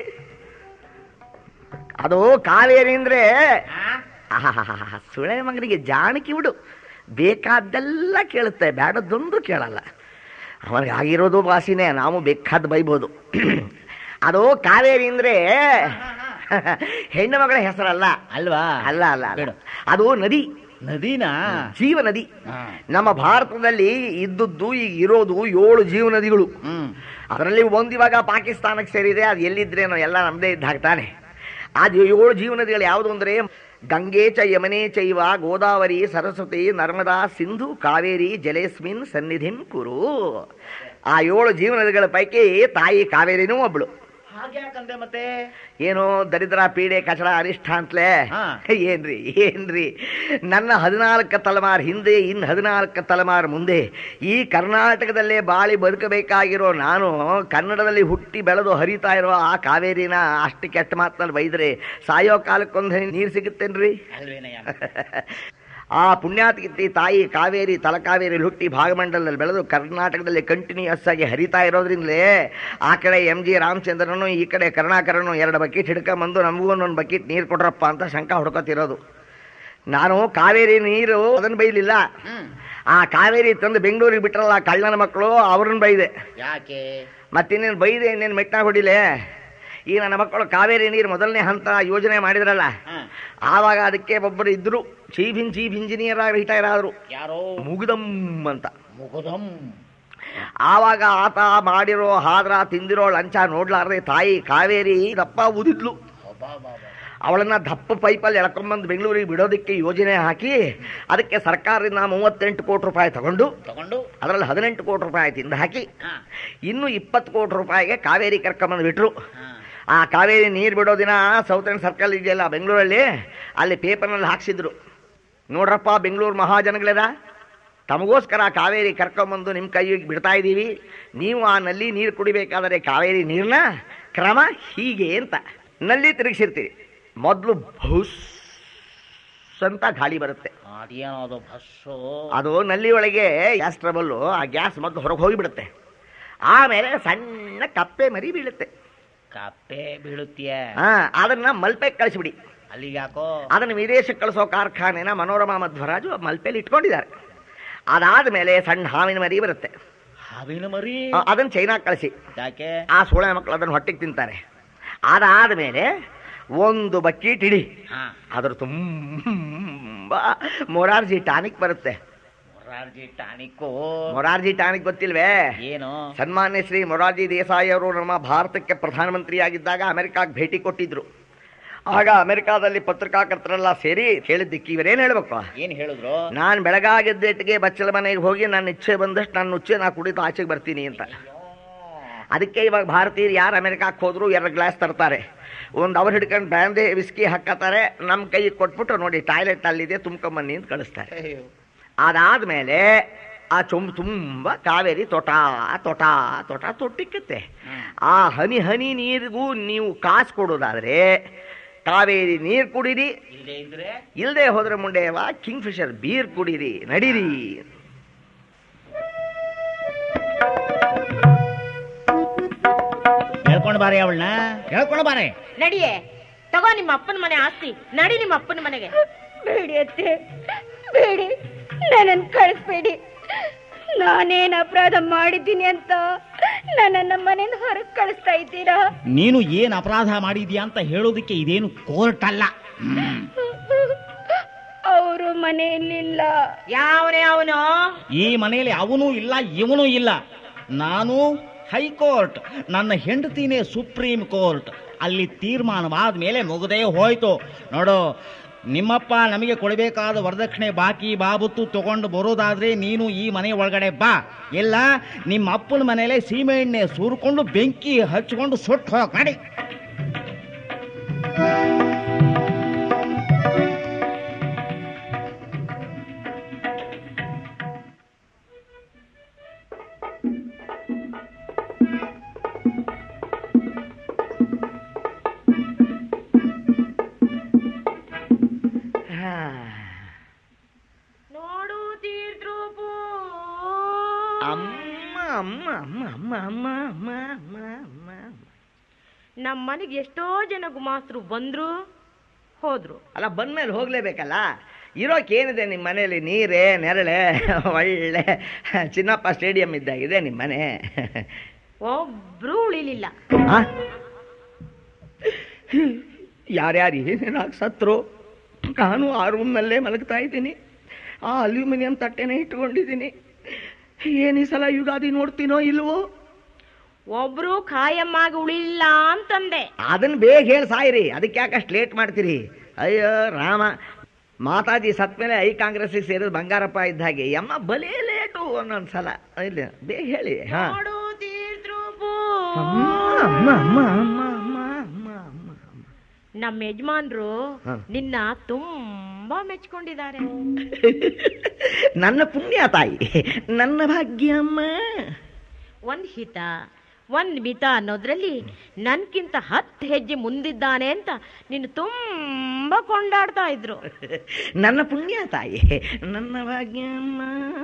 ಅದು ಕಾವೇರಿ ಅಂದ್ರೆ ಆಹಾಹಾಹಾ, ಸುಳೆ ಮಗನಿಗೆ ಜಾಣಕಿ ಬಿಡು ಬೇಕಾದ್ದೆಲ್ಲ ಕೇಳುತ್ತೆ ಬೇಡದ್ದೊಂದು ಕೇಳಲ್ಲ ಅವನಿಗೆ ಆಗಿರೋದು ವಾಸಿನೇ ನಾವು ಬೇಕಾದ ಬೈಬೋದು ಅದು ಕಾವೇರಿ ಅಂದ್ರೆ ಹೆಣ್ಣು ಮಗಳ ಹೆಸರಲ್ಲ ಅಲ್ವಾ ಅಲ್ಲ ಅಲ್ಲ ಅಲ್ಲ. ಬೇಡ. ಅದು ನದಿ ನದಿನಾ ಜೀವ ನದಿ ಹಾ. ನಮ್ಮ ಭಾರತದಲ್ಲಿ ಇದ್ದದ್ದು ಈಗ ಇರೋದು ಏಳು ಜೀವ ನದಿಗಳು ಹ್ಮ್ ಅದರಲ್ಲಿ ಒಂದು ಇವಾಗ ಪಾಕಿಸ್ತಾನಕ್ಕೆ ಸೇರಿದೆ ಅದು ಎಲ್ಲಿದ್ರೇನೋ ಎಲ್ಲ ನಮ್ಮದೇ ಇದ್ದ ಹಾಕ್ತಾನೆ ಅದು ಏಳು ಜೀವ ನದಿಗಳು ಯಾವುದು ಅಂದರೆ ಗಂಗೆ ಚ ಯಮನೆ ಚೈವ ಗೋದಾವರಿ ಸರಸ್ವತಿ ನರ್ಮದಾ ಸಿಂಧು ಕಾವೇರಿ ಜಲೇಸ್ಮಿನ್ ಸನ್ನಿಧಿನ್ ಕುರು ಆ ಏಳು ಜೀವ ನದಿಗಳ ಪೈಕಿ ತಾಯಿ ಕಾವೇರಿನೂ ಒಬ್ಳು ಹಾಗೆ ಯಾಕಂದೆ ಮತ್ತೆ ಏನೋ ದರಿದ್ರ ಪೀಡೆ ಕಚಡ ಅನಿಷ್ಠ ಅಂತಲೇ ಹಾ. ಏನ್ರಿ ಏನ್ರಿ ನನ್ನ ಹದಿನಾಲ್ಕು ತಲೆಮಾರು ಹಿಂದೆ ಇನ್ನು ಹದಿನಾಲ್ಕು ತಲೆಮಾರು ಮುಂದೆ ಈ ಕರ್ನಾಟಕದಲ್ಲೇ ಬಾಳಿ ಬದುಕಬೇಕಾಗಿರೋ ನಾನು ಕನ್ನಡದಲ್ಲಿ ಹುಟ್ಟಿ ಬೆಳೆದು ಹರಿತಾ ಇರೋ ಆ ಕಾವೇರಿನ ಅಷ್ಟು ಕೆಟ್ಟ ಮಾತಲ್ಲಿ ಬೈದ್ರೆ ಸಾಯೋ ಕಾಲಕ್ಕೊಂದು ಹನಿ ನೀರು ಸಿಗುತ್ತೇನ್ರಿ ಅಲ್ವೇನಯ್ಯ ಆ ಪುಣ್ಯಾತಿಥಿ ತಾಯಿ ಕಾವೇರಿ ತಲಕಾವೇರಿ ಹುಟ್ಟಿ ಭಾಗಮಂಡಲದಲ್ಲಿ ಬೆಳೆದು ಕರ್ನಾಟಕದಲ್ಲಿ ಕಂಟಿನ್ಯೂಸ್ ಆಗಿ ಹರಿತಾ ಇರೋದ್ರಿಂದಲೇ ಆ ಕಡೆ ಎಂ ಜಿ ರಾಮಚಂದ್ರನು ಈ ಕಡೆ ಕರುಣಾಕರನು ಎರಡು ಬಕೆಟ್ ಹಿಡ್ಕೊಂಬಂದು ನಮಗೂ ಒಂದೊಂದು ಬಕೆಟ್ ನೀರು ಕೊಡ್ರಪ್ಪ ಅಂತ ಶಂಕ ಹುಡ್ಕೋತಿರೋದು ನಾನು ಕಾವೇರಿ ನೀರು ಅದನ್ನು ಬೈಲಿಲ್ಲ ಹ್ಮ್ ಆ ಕಾವೇರಿ ತಂದು ಬೆಂಗಳೂರಿಗೆ ಬಿಟ್ರಲ್ಲ ಕಳ್ಳನ ಮಕ್ಕಳು ಅವ್ರನ್ನ ಬೈದೆ ಯಾಕೆ ಮತ್ತಿನ್ನೇನು ಬೈದೆ ಇನ್ನೇನು ಮೆಟ್ಟ ಹೊಡಿಲೆ ಈ ನನ್ನ ಮಕ್ಕಳು ಕಾವೇರಿ ನೀರು ಮೊದಲನೇ ಹಂತ ಯೋಜನೆ ಮಾಡಿದ್ರಲ್ಲ ಹ. ಆವಾಗ ಅದಕ್ಕೆ ಒಬ್ಬರು ಇದ್ರು ಚೀಫ್ ಇನ್ ಚೀಫ್ ಇಂಜಿನಿಯರ್ ಆಗಿ ರಿಟೈರ್ ಆದರು ಯಾರೋ ಮುಗ್ದಮ್ ಅಂತ ಮುಗುದಂ ಆವಾಗ ಆತ ಮಾಡಿರೋ ಹಾದ್ರ ತಿಂದಿರೋ ಲಂಚ ನೋಡ್ಲಾರ್ದೆ ತಾಯಿ ಕಾವೇರಿ ದಪ್ಪ ಉದಿದ್ಲು ಅವಳನ್ನ ದಪ್ಪ ಪೈಪಲ್ಲಿ ಎಳ್ಕೊಂಬಂದು ಬೆಂಗಳೂರಿಗೆ ಬಿಡೋದಕ್ಕೆ ಯೋಜನೆ ಹಾಕಿ ಅದಕ್ಕೆ ಸರ್ಕಾರದಿಂದ ಮೂವತ್ತೆಂಟು ಕೋಟಿ ರೂಪಾಯಿ ತಗೊಂಡು ತಗೊಂಡು ಅದರಲ್ಲಿ ಹದಿನೆಂಟು ಕೋಟಿ ರೂಪಾಯಿ ತಿಂದು ಹಾಕಿ ಹಾ ಇನ್ನು ಇಪ್ಪತ್ತು ಕೋಟಿ ರೂಪಾಯಿಗೆ ಕಾವೇರಿ ಕರ್ಕೊಂಬಂದು ಬಿಟ್ರು ಹಾ ಆ ಕಾವೇರಿ ನೀರು ಬಿಡೋ ದಿನ ಸೌತರ್ನ್ ಸರ್ಕಲ್ ಇದೆಯಲ್ಲ ಬೆಂಗಳೂರಲ್ಲಿ ಅಲ್ಲಿ ಪೇಪರ್ನಲ್ಲಿ ಹಾಕ್ಸಿದ್ರು ನೋಡ್ರಪ್ಪ ಬೆಂಗಳೂರು ಮಹಾಜನಗಳದ ತಮಗೋಸ್ಕರ ಕಾವೇರಿ ಕರ್ಕೊಂಬಂದು ನಿಮ್ಮ ಕೈಗೆ ಬಿಡ್ತಾ ಇದ್ದೀವಿ ನೀವು ಆ ನಲ್ಲಿ ನೀರು ಕುಡಿಬೇಕಾದರೆ ಕಾವೇರಿ ನೀರನ್ನ ಕ್ರಮ ಹೀಗೆ ಅಂತ ನಲ್ಲಿ ತಿರುಗಿಸಿರ್ತೀವಿ ಮೊದಲು ಭೂಸ್ ಅಂತ ಗಾಳಿ ಬರುತ್ತೆ ಅದೇನೋ ಅದು ಬಸ್ಸು ಅದು ನಲ್ಲಿ ಒಳಗೆ ಗ್ಯಾಸ್ ಟ್ರಬಲ್ಲು ಆ ಗ್ಯಾಸ್ ಮೊದಲು ಹೊರಗೆ ಹೋಗಿಬಿಡುತ್ತೆ ಆಮೇಲೆ ಸಣ್ಣ ಕಪ್ಪೆ ಮರಿ ಬೀಳುತ್ತೆ ಕಪ್ಪೆ ಬೀಳುತ್ತೀಯ ಹಾ ಅದನ್ನ ಮಲ್ಪೆ ಕಳಿಸ್ಬಿಡಿ ಅಲ್ಲಿಗೆ ಯಾಕೋ ಅದನ್ನು ವಿದೇಶಕ್ಕೆ ಕಳಿಸೋ ಕಾರ್ಖಾನೆನ ಮನೋರಮಾ ಮಧ್ವರಾಜು ಮಲ್ಪೆಲಿ ಇಟ್ಕೊಂಡಿದ್ದಾರೆ ಅದಾದ ಮೇಲೆ ಸಣ್ಣ ಹಾವಿನ ಮರಿ ಬರುತ್ತೆ ಹಾವಿನ ಮರಿ ಆ, ಅದನ್ನ ಚೈನಾಕ್ಕೆ ಕಳಿಸಿ ಯಾಕೆ ಆ ಸೋಳೆ ಮಕ್ಕಳು ಅದನ್ನು ಹೊಟ್ಟೆಗೆ ತಿಂತಾರೆ ಅದಾದ ಮೇಲೆ ಒಂದು ಬಕೀಟ್ ಇಡಿ ಹಾ ಅದ್ರ ತುಂಬ ಮೊರಾರ್ಜಿ ಟಾನಿಕ್ ಬರುತ್ತೆ ಮೊರಾರ್ಜಿ ಟಾನಿಕ್ಕು ಮೊರಾರ್ಜಿ ಟಾನಿಕ್ ಗೊತ್ತಿಲ್ವೇ ಏನು ಸನ್ಮಾನ್ಯ ಶ್ರೀ ಮೊರಾರ್ಜಿ ದೇಸಾಯಿ ಅವರು ನಮ್ಮ ಭಾರತಕ್ಕೆ ಪ್ರಧಾನಮಂತ್ರಿಯಾಗಿದ್ದಾಗ ಅಮೆರಿಕಾಗೆ ಭೇಟಿ ಕೊಟ್ಟಿದ್ರು ಆಗ ಅಮೆರಿಕಾದಲ್ಲಿ ಪತ್ರಿಕಾಕರ್ತರೆಲ್ಲ ಸೇರಿ ಹೇಳಿದ್ದಕ್ಕೆ ಇವರೇನು ಹೇಳ್ಬೇಕು ಏನ್ ಹೇಳಿದ್ರು ನಾನು ಬೆಳಗಾಗೆದ್ದೇಟಿಗೆ ಬಚ್ಚಲ ಮನೆಗೆ ಹೋಗಿ ನನ್ನ ಇಚ್ಛೆ ಬಂದಷ್ಟು ನನ್ನ ಉಚ್ಚೆ ನಾ ಕುಡಿದು ಆಚೆಗೆ ಬರ್ತೀನಿ ಅಂತ ಅದಕ್ಕೆ ಇವಾಗ ಭಾರತೀಯರು ಯಾರು ಅಮೆರಿಕಕ್ಕೆ ಹೋದ್ರು ಎರಡು ಗ್ಲಾಸ್ ತರ್ತಾರೆ ಒಂದು ಅವ್ರು ಹಿಡ್ಕೊಂಡು ಬ್ಯಾಂದೆ ವಿಸ್ಕಿ ಹಾಕತ್ತಾರೆ ನಮ್ಮ ಕೈಗೆ ಕೊಟ್ಬಿಟ್ಟು ನೋಡಿ ಟಾಯ್ಲೆಟ್ ಅಲ್ಲಿದೆ ತುಂಬ್ಕೊಂಬನ್ನಿ ಅಂತ ಕಳಿಸ್ತಾರೆ ಅದಾದ್ಮೇಲೆ ಆ ಚೊಂಬು ತುಂಬ ಕಾವೇರಿ ತೊಟ ತೊಟ ತೊಟ ತೊಟ್ಟಿಕ್ಕತ್ತೆ ಆ ಹನಿ ಹನಿ ನೀರಿಗೂ ನೀವು ಕಾಸು ಕೊಡೋದಾದ್ರೆ ಕಾವೇರಿ ನೀರು ಕುಡೀರಿ ಇಲ್ಲದೆ ಇದ್ರೆ ಇಲ್ಲದೆ ಹೋದ್ರೆ ಮುಂಡೆಯವ ಕಿಂಗ್ ಫಿಶರ್ ಬೀರ್ ಕುಡೀರಿ ನಡೀರಿ ಹೇಳ್ಕೊಂಡು ಬಾರಿ ಅವಳನ್ನ ಹೇಳ್ಕೊಂಡು ಬಾರೆ ನಡಿಯೇ ತಗೋ ನಿಮ್ಮ ಅಪ್ಪನ ಮನೆ ಆಸ್ತಿ ನಡಿ ನಿಮ್ಮ ಅಪ್ಪನ ಮನೆಗೆ ಬೇಡಿ ಅತ್ತೆ ಬೇಡಿ ನನ್ನನ್ನು ಕಳಿಸ್ಬೇಡಿ ನಾನೇನ್ ಅಪರಾಧ ಮಾಡಿದ್ದೀನಿ ಅಂತ ನನ್ನನ್ನ ಮನೆಯಿಂದ ಹೊರಗೆ ಕಳಿಸ್ತಾ ಇದ್ದೀರಾ ನೀನು ಏನ್ ಅಪರಾಧ ಮಾಡಿದ್ಯಾ ಅಂತ ಹೇಳೋದಕ್ಕೆ ಇದೇನು ಕೋರ್ಟ್ ಅಲ್ಲ ಅವರು ಮನೆಯಲ್ಲಿಲ್ಲ ಯಾವನೇ ಅವನು ಈ ಮನೆಯಲ್ಲಿ ಅವನು ಇಲ್ಲ ಇವನು ಇಲ್ಲ ನಾನು ಹೈಕೋರ್ಟ್ ನನ್ನ ಹೆಂಡತಿನೇ ಸುಪ್ರೀಂ ಕೋರ್ಟ್ ಅಲ್ಲಿ ತೀರ್ಮಾನವಾದ ಮೇಲೆ ಮುಗದೇ ಹೋಯ್ತು ನೋಡು ನಿಮ್ಮಪ್ಪ ನಮಗೆ ಕೊಡಬೇಕಾದ ವರದಕ್ಷಿಣೆ ಬಾಕಿ ಬಾಬತ್ತು ತಗೊಂಡು ಬರೋದಾದ್ರೆ ನೀನು ಈ ಮನೆ ಒಳಗಡೆ ಬಾ ಇಲ್ಲ ನಿಮ್ಮ ಅಪ್ಪನ ಮನೆಯಲ್ಲೇ ಸೀಮೆ ಎಣ್ಣೆ ಸುರ್ಕೊಂಡು ಬೆಂಕಿ ಹಚ್ಕೊಂಡು ಸುಟ್ಟು ಹೋಗ್ ನಡಿ ನೋಡು ತೀರ್ದ್ರೂಪು ಅಮ್ಮ ಅಮ್ಮ ಅಮ್ಮ ಅಮ್ಮ ಅಮ್ಮ ಅಮ್ಮ ಅಮ್ಮ ಅಮ್ಮ ನಮ್ಮ ಮನೆಗೆ ಎಷ್ಟೋ ಜನ ಗುಮಾಸ್ತರು ಬಂದ್ರು ಹೋದ್ರು ಅಲ್ಲ ಬಂದ್ಮೇಲೆ ಹೋಗ್ಲೇಬೇಕಲ್ಲ ಇರೋಕೇನಿದೆ ನಿಮ್ಮ ಮನೆಯಲ್ಲಿ ನೀರೇ ನೆರಳೆ ಒಳ್ಳೆ ಚಿನ್ನಪ್ಪ ಸ್ಟೇಡಿಯಂ ಇದ್ದಾಗಿದೆ ನಿಮ್ಮ ಮನೆ ಒಬ್ರು ಉಳಿಲಿಲ್ಲ ಆ? ಯಾರ್ಯಾರು ಏನೇನಾಗಿ ಸತ್ರು ನಾನು ಆ ರೂಮ್ನಲ್ಲೇ ಮಲಗ್ತಾ ಇದ್ದೀನಿ ಆ ಅಲ್ಯೂಮಿನಿಯಂ ತಟ್ಟೆನೇ ಇಟ್ಕೊಂಡಿದ್ದೀನಿ ಏನು ಈ ಸಲ ಯುಗಾದಿ ನೋಡ್ತೀನೋ ಇಲ್ವೋ ಒಬ್ರು ಖಾಯಮ್ಮಾಗಿ ಉಳಿಲಿಲ್ಲ ಅಂತಂದೆ ಅದನ್ನ ಬೇಗ ಹೇಳಿ ಸಾಯಿರಿ ಅದಕ್ಕೆ ಯಾಕಷ್ಟು ಲೇಟ್ ಮಾಡ್ತೀರಿ ಅಯ್ಯೋ ರಾಮ ಮಾತಾಜಿ ಸತ್ ಮೇಲೆ ಐ ಕಾಂಗ್ರೆಸ್ಸಿಗೆ ಸೇರಿದ ಬಂಗಾರಪ್ಪ ಇದ್ದ ಹಾಗೆ ಯಮ್ಮ ಬಲೇ ಲೇಟು ಒಂದೊಂದು ಸಲ ಇಲ್ಲ ಬೇಗ ಹೇಳಿ ಹಾ ನೋಡು ತೀರ್ದ್ರೂಪು ಅಮ್ಮ ಅಮ್ಮ ಅಮ್ಮ ಅಮ್ಮ ಅಮ್ಮ ಅಮ್ಮ ಅಮ್ಮ ಅಮ್ಮ. ನಮ್ಮ ಯಜಮಾನ್ರು ಹ. ನಿನ್ನ ತುಂಬಾ ಮೆಚ್ಕೊಂಡಿದ್ದಾರೆ ನನ್ನ ಪುಣ್ಯ ತಾಯಿ ನನ್ನ ಭಾಗ್ಯ ಅಮ್ಮ ಒಂದ್ ಹಿತ ಒಂದ್ ಮಿತ ಅನ್ನೋದ್ರಲ್ಲಿ ನನ್ಕಿಂತ ಹತ್ತು ಹೆಜ್ಜೆ ಮುಂದಿದ್ದಾನೆ ಅಂತ ನಿನ್ನ ತುಂಬಾ ಕೊಂಡಾಡ್ತಾ ಇದ್ರು ನನ್ನ ಪುಣ್ಯ ತಾಯಿ ನನ್ನ ಭಾಗ್ಯ ಅಮ್ಮ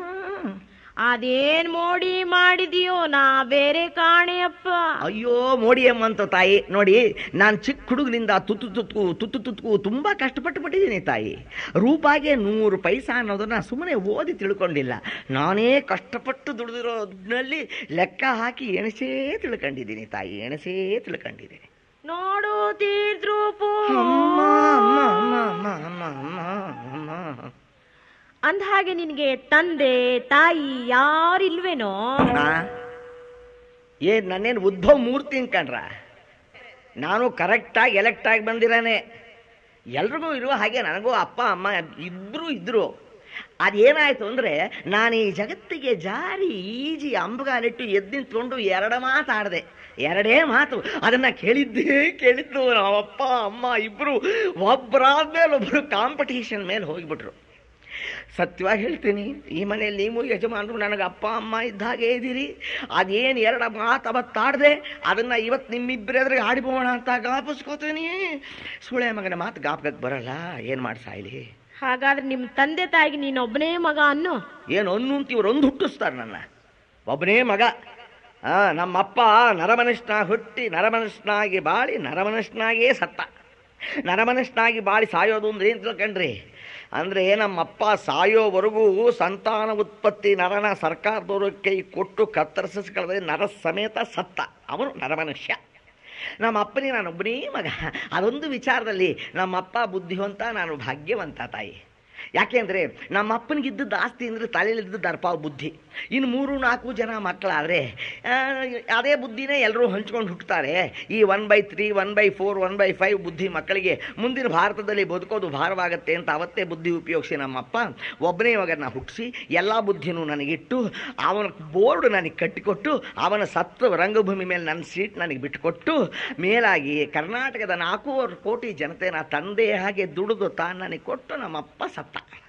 ಅದೇನ್ ಮೋಡಿ ಮಾಡಿದೀಯೋ ನಾ ಬೇರೆ ಕಾಣೆಯಪ್ಪ ಅಯ್ಯೋ ಮೋಡಿ ಅಮ್ಮಂತ ತಾಯಿ ನೋಡಿ ನಾನು ಚಿಕ್ಕ ಹುಡುಗನಿಂದ ತುತ್ತು ತುತ್ತು ತುತ್ತು ತುತ್ತು ತುಂಬಾ ಕಷ್ಟಪಟ್ಟು ಪಟ್ಟಿದ್ದೀನಿ ತಾಯಿ ರೂಪಾಗೆ ನೂರು ಪೈಸಾ ಅನ್ನೋದನ್ನ ಸುಮ್ಮನೆ ಓದಿ ತಿಳ್ಕೊಂಡಿಲ್ಲ ನಾನೇ ಕಷ್ಟಪಟ್ಟು ದುಡಿದಿರೋದ್ರಲ್ಲಿ ಲೆಕ್ಕ ಹಾಕಿ ಎಣಸೇ ತಿಳ್ಕೊಂಡಿದ್ದೀನಿ ತಾಯಿ ಎಣಸೇ ತಿಳ್ಕೊಂಡಿದ್ದೀನಿ ನೋಡು ತೀರ್ದ್ರೂಪು ಅಮ್ಮ ಅಮ್ಮ ಅಮ್ಮ ಅಮ್ಮ ಅಮ್ಮ ಅಮ್ಮ ಅಮ್ಮ ಅಂದ ಹಾಗೆ ನಿನಗೆ ತಂದೆ ತಾಯಿ ಯಾರಿಲ್ವೇನೋ ಆ? ಏ ನನ್ನೇನು ಉದ್ಭವ್ ಮೂರ್ತಿ ಅನ್ಕಂಡ್ರ ನಾನು ಕರೆಕ್ಟಾಗಿ ಎಲೆಕ್ಟ್ ಆಗಿ ಬಂದಿರಾನೆ ಎಲ್ರಿಗೂ ಇರುವ ಹಾಗೆ ನನಗೂ ಅಪ್ಪ ಅಮ್ಮ ಇಬ್ಬರು ಇದ್ರು ಅದೇನಾಯ್ತು ಅಂದ್ರೆ ನಾನು ಈ ಜಗತ್ತಿಗೆ ಜಾರಿ ಈಜಿ ಅಂಬಗಾಲಿಟ್ಟು ಎದ್ದು ನಿಂತ್ಕೊಂಡು ಎರಡು ಮಾತಾಡಿದೆ ಎರಡೇ ಮಾತು ಅದನ್ನ ಕೇಳಿದ್ದೇ ಕೇಳಿದ್ದು ನಮ್ಮ ಅಪ್ಪ ಅಮ್ಮ ಇಬ್ರು ಒಬ್ಬರಾದ್ಮೇಲೆ ಒಬ್ರು ಕಾಂಪಿಟೇಷನ್ ಮೇಲೆ ಹೋಗಿಬಿಟ್ರು ಸತ್ಯವಾಗಿ ಹೇಳ್ತೀನಿ ಈ ಮನೆಯಲ್ಲಿ ನೀವು ಯಜಮಾನರು ನನಗೆ ಅಪ್ಪ ಅಮ್ಮ ಇದ್ದ ಹಾಗೆ ಇದ್ದೀರಿ ಅದೇನು ಎರಡು ಮಾತು ಅವತ್ತಾಡ್ದೆ ಅದನ್ನ ಇವತ್ತು ನಿಮ್ಮಿಬ್ಬರ ಎದುರಿಗೆ ಆಡಿಬೋಣ ಅಂತ ಗಾಪಿಸ್ಕೋತೀನಿ ಸುಳೆ ಮಗನ ಮಾತು ಗಾಪಕಕ್ಕೆ ಬರಲ್ಲ ಏನು ಮಾಡಿ ಸಾಯ್ಲಿ ಹಾಗಾದ್ರೆ ನಿಮ್ಮ ತಂದೆ ತಾಯಿಗೆ ನೀನೊಬ್ಬನೇ ಮಗ ಅನ್ನು ಏನು ಅನ್ನು ಅಂತ ಇವ್ರು ಒಂದು ಹುಟ್ಟಿಸ್ತಾರೆ ನನ್ನ ಒಬ್ಬನೇ ಮಗ ಆ, ನಮ್ಮಪ್ಪ ನರಮನುಷ್ಯನಾಗಿ ಹುಟ್ಟಿ ನರಮನುಷ್ಯನಾಗಿ ಬಾಳಿ ನರಮನುಷ್ಯನಾಗೇ ಸತ್ತ ನರಮನುಷ್ಯನಾಗಿ ಬಾಳಿ ಸಾಯೋದು ಅಂದ್ರೆ ಏನು ತಿಳ್ಕಂಡ್ರಿ ಅಂದರೆ ನಮ್ಮಪ್ಪ ಸಾಯೋವರೆಗೂ ಸಂತಾನ ಉತ್ಪತ್ತಿ ನರನ ಸರ್ಕಾರದವರು ಕೈ ಕೊಟ್ಟು ಕತ್ತರಿಸಿಕೊಳ್ಳದೆ ನರ ಸಮೇತ ಸತ್ತ ಅವನು ನರಮನುಷ್ಯ ನಮ್ಮ ಅಪ್ಪನಿಗೆ ನಾನೊಬ್ಬನೇ ಮಗ ಅದೊಂದು ವಿಚಾರದಲ್ಲಿ ನಮ್ಮಪ್ಪ ಬುದ್ಧಿವಂತ ನಾನು ಭಾಗ್ಯವಂತ ತಾಯಿ ಯಾಕೆಂದರೆ ನಮ್ಮ ಅಪ್ಪನಿಗಿದ್ದದ್ದು ಆಸ್ತಿ ಅಂದರೆ ತಲೆಯಲ್ಲಿದ್ದು ದರ್ಪ ಬುದ್ಧಿ ಇನ್ನು ಮೂರು ನಾಲ್ಕು ಜನ ಮಕ್ಕಳಾದರೆ ಅದೇ ಬುದ್ಧಿನೇ ಎಲ್ಲರೂ ಹಂಚ್ಕೊಂಡು ಹುಟ್ಟುತ್ತಾರೆ ಈ one by three one by four one by five ಬುದ್ಧಿ ಮಕ್ಕಳಿಗೆ ಮುಂದಿನ ಭಾರತದಲ್ಲಿ ಬದುಕೋದು ಭಾರವಾಗುತ್ತೆ ಅಂತ ಅವತ್ತೇ ಬುದ್ಧಿ ಉಪಯೋಗಿಸಿ ನಮ್ಮಪ್ಪ ಒಬ್ಬನೇ ಮಗನ ಹುಟ್ಟಿಸಿ ಎಲ್ಲ ಬುದ್ಧಿನೂ ನನಗಿಟ್ಟು ಅವನ ಬೋರ್ಡ್ ನನಗೆ ಕಟ್ಟಿಕೊಟ್ಟು ಅವನ ಸತ್ತ ರಂಗಭೂಮಿ ಮೇಲೆ ನನ್ನ ಸೀಟ್ ನನಗೆ ಬಿಟ್ಟುಕೊಟ್ಟು ಮೇಲಾಗಿ ಕರ್ನಾಟಕದ ನಾಲ್ಕೂವರೆ ಕೋಟಿ ಜನತೆನ ತಂದೆ ಹಾಗೆ ದುಡಿದು ತಾನು ನನಗೆ ಕೊಟ್ಟು ನಮ್ಮಪ್ಪ ಸತ್ತ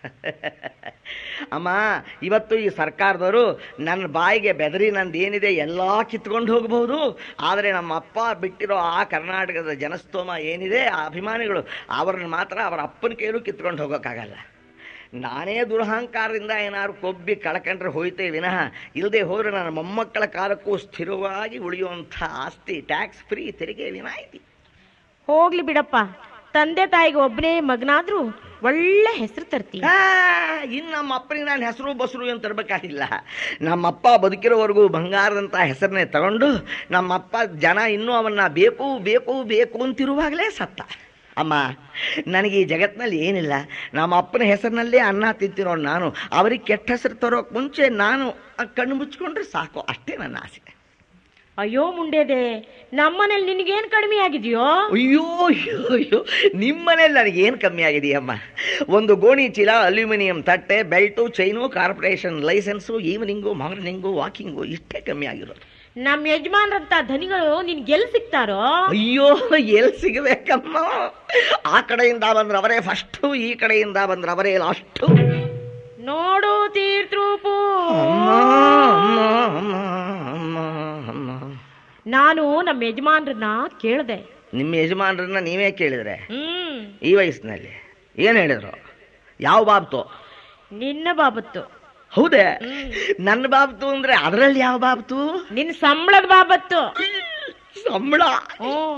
ಅಮ್ಮ ಇವತ್ತು ಈ ಸರ್ಕಾರದವರು ನನ್ನ ಬಾಯಿಗೆ ಬೆದರಿ ನಂದು ಏನಿದೆ ಎಲ್ಲ ಕಿತ್ಕೊಂಡು ಹೋಗಬಹುದು ಆದರೆ ನಮ್ಮ ಅಪ್ಪ ಬಿಟ್ಟಿರೋ ಆ ಕರ್ನಾಟಕದ ಜನಸ್ತೋಮ ಏನಿದೆ ಆ ಅಭಿಮಾನಿಗಳು ಅವ್ರನ್ನ ಮಾತ್ರ ಅವರ ಅಪ್ಪನ ಕೈಲೂ ಕಿತ್ಕೊಂಡು ಹೋಗೋಕ್ಕಾಗಲ್ಲ ನಾನೇ ದುರಹಂಕಾರದಿಂದ ಏನಾದ್ರು ಕೊಬ್ಬಿ ಕಳ್ಕೊಂಡ್ರೆ ಹೋಯ್ತೇ ವಿನಃ ಇಲ್ಲದೆ ಹೋದರೆ ನನ್ನ ಮೊಮ್ಮಕ್ಕಳ ಕಾಲಕ್ಕೂ ಸ್ಥಿರವಾಗಿ ಉಳಿಯುವಂಥ ಆಸ್ತಿ ಟ್ಯಾಕ್ಸ್ ಫ್ರೀ ತೆರಿಗೆ ವಿನಾಯಿತಿ ಹೋಗ್ಲಿ ಬಿಡಪ್ಪ ತಂದೆ ತಾಯಿಗೆ ಒಬ್ಬನೇ ಮಗನಾದ್ರೂ ಒಳ್ಳೆ ಹೆಸರು ತರ್ತಿ ಆ, ಇನ್ನು ನಮ್ಮ ಅಪ್ಪನಿಗೆ ನಾನು ಹೆಸರು ಬಸರು ಅಂತ ತರಬೇಕಾಗಿಲ್ಲ ನಮ್ಮಪ್ಪ ಬದುಕಿರೋವರೆಗೂ ಬಂಗಾರದಂಥ ಹೆಸರನ್ನೇ ತಗೊಂಡು ನಮ್ಮಪ್ಪ ಜನ ಇನ್ನೂ ಅವನ್ನ ಬೇಕು ಬೇಕು ಬೇಕು ಅಂತಿರುವಾಗಲೇ ಸತ್ತ ಅಮ್ಮ ನನಗೆ ಈ ಜಗತ್ತಿನಲ್ಲಿ ಏನಿಲ್ಲ ನಮ್ಮ ಅಪ್ಪನ ಹೆಸರಿನಲ್ಲೇ ಅನ್ನ ತಿಂತಿರೋ ನಾನು ಅವರಿಗೆ ಕೆಟ್ಟ ಹೆಸರು ತರೋಕೆ ಮುಂಚೆ ನಾನು ಆ ಕಣ್ಣು ಮುಚ್ಕೊಂಡ್ರೆ ಸಾಕು ಅಷ್ಟೇ ನನ್ನ ಆಸೆ ಅಯ್ಯೋ ಮುಂಡೇದೆ ನಮ್ಮನೇಲಿ ನಿನಗೇನ್ ಕಡಿಮೆ ಆಗಿದೆಯೋ ಅಯ್ಯೋ ಅಯ್ಯೋ ಅಯ್ಯೋ ನಿಮ್ಮನೇಲಿ ನನಗೆ ಏನು ಕಮ್ಮಿ ಆಗಿದೆಯಮ್ಮ ಒಂದು ಗೋಣಿ ಚೀಲ ಅಲ್ಯೂಮಿನಿಯಂ ತಟ್ಟೆ belt chain corporation licence evening morning walking ಇಷ್ಟೇ ಕಮ್ಮಿ ಆಗಿರೋದು ನಮ್ಮ ಯಜಮಾನ್ರಂತ ಧನಿಗಳು ನಿನ್ಗೆ ಎಲ್ಲಿ ಸಿಗ್ತಾರೋ ಅಯ್ಯೋ ಎಲ್ಲಿ ಸಿಗಬೇಕಮ್ಮ ಆ ಕಡೆಯಿಂದ ಬಂದ್ರೆ ಅವರೇ ಫಸ್ಟು ಈ ಕಡೆಯಿಂದ ಬಂದ್ರೆ ಅವರೇ ಲಾಸ್ಟು ನೋಡು ತೀರ್ಥ್ರೂಪು ಅಮ್ಮ ಅಮ್ಮ ಅಮ್ಮ ಅಮ್ಮ ಅಮ್ಮ ನಾನು ನಮ್ಮ ಯಜಮಾನ್ರನ್ನ ಕೇಳ್ದೆ ನಿಮ್ಮ ಯಜಮಾನರನ್ನ ನೀವೇ ಕೇಳಿದ್ರೆ ಹ್ಮ್ ಈ ವಯಸ್ಸಿನಲ್ಲಿ ಏನು ಹೇಳಿದ್ರು ಯಾವ ಬಾಬ್ತು ನಿನ್ನ ಬಾಬತ್ತು ಹೌದೇ ನನ್ನ ಬಾಬ್ತು ಅಂದ್ರೆ ಅದರಲ್ಲಿ ಯಾವ ಬಾಬ್ತು ನಿನ್ನ ಸಂಬಳದ ಬಾಬತ್ತು ಸಂಬಳ ಹ್ಮ್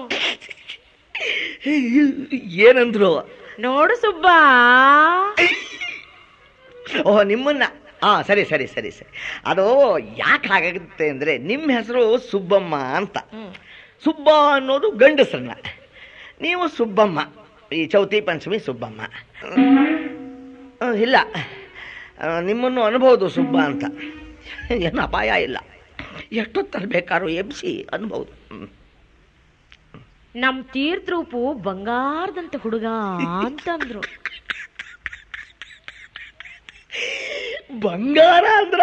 ಏನಂದ್ರು ನೋಡು ಸುಬ್ಬ ಓಹ್ ನಿಮ್ಮನ್ನ ಹಾ ಸರಿ ಸರಿ ಸರಿ ಸರಿ ಅದು ಯಾಕೆ ಹಾಗಾಗುತ್ತೆ ಅಂದ್ರೆ ನಿಮ್ಮ ಹೆಸರು ಸುಬ್ಬಮ್ಮ ಅಂತ ಹ್ಮ್. ಸುಬ್ಬ ಅನ್ನೋದು ಗಂಡಸರನ್ನ ನೀವು ಸುಬ್ಬಮ್ಮ ಈ ಚೌತಿ ಪಂಚಮಿ ಸುಬ್ಬಮ್ಮ ಆ, ಇಲ್ಲ ಆ, ನಿಮ್ಮನ್ನು ಅನ್ಬೋದು ಸುಬ್ಬ ಅಂತ ಏನು ಅಪಾಯ ಇಲ್ಲ ಎಷ್ಟೊತ್ತಲ್ಲಿ ಬೇಕಾದ್ರೂ ಎಬ್ಸಿ ಅನ್ಬೋದು ಹ್ಮ್. ನಮ್ ತೀರ್ಥ್ರೂಪು ಬಂಗಾರದಂತ ಹುಡುಗ ಅಂತಂದ್ರು ಬಂಗಾರ ಅಂದ್ರ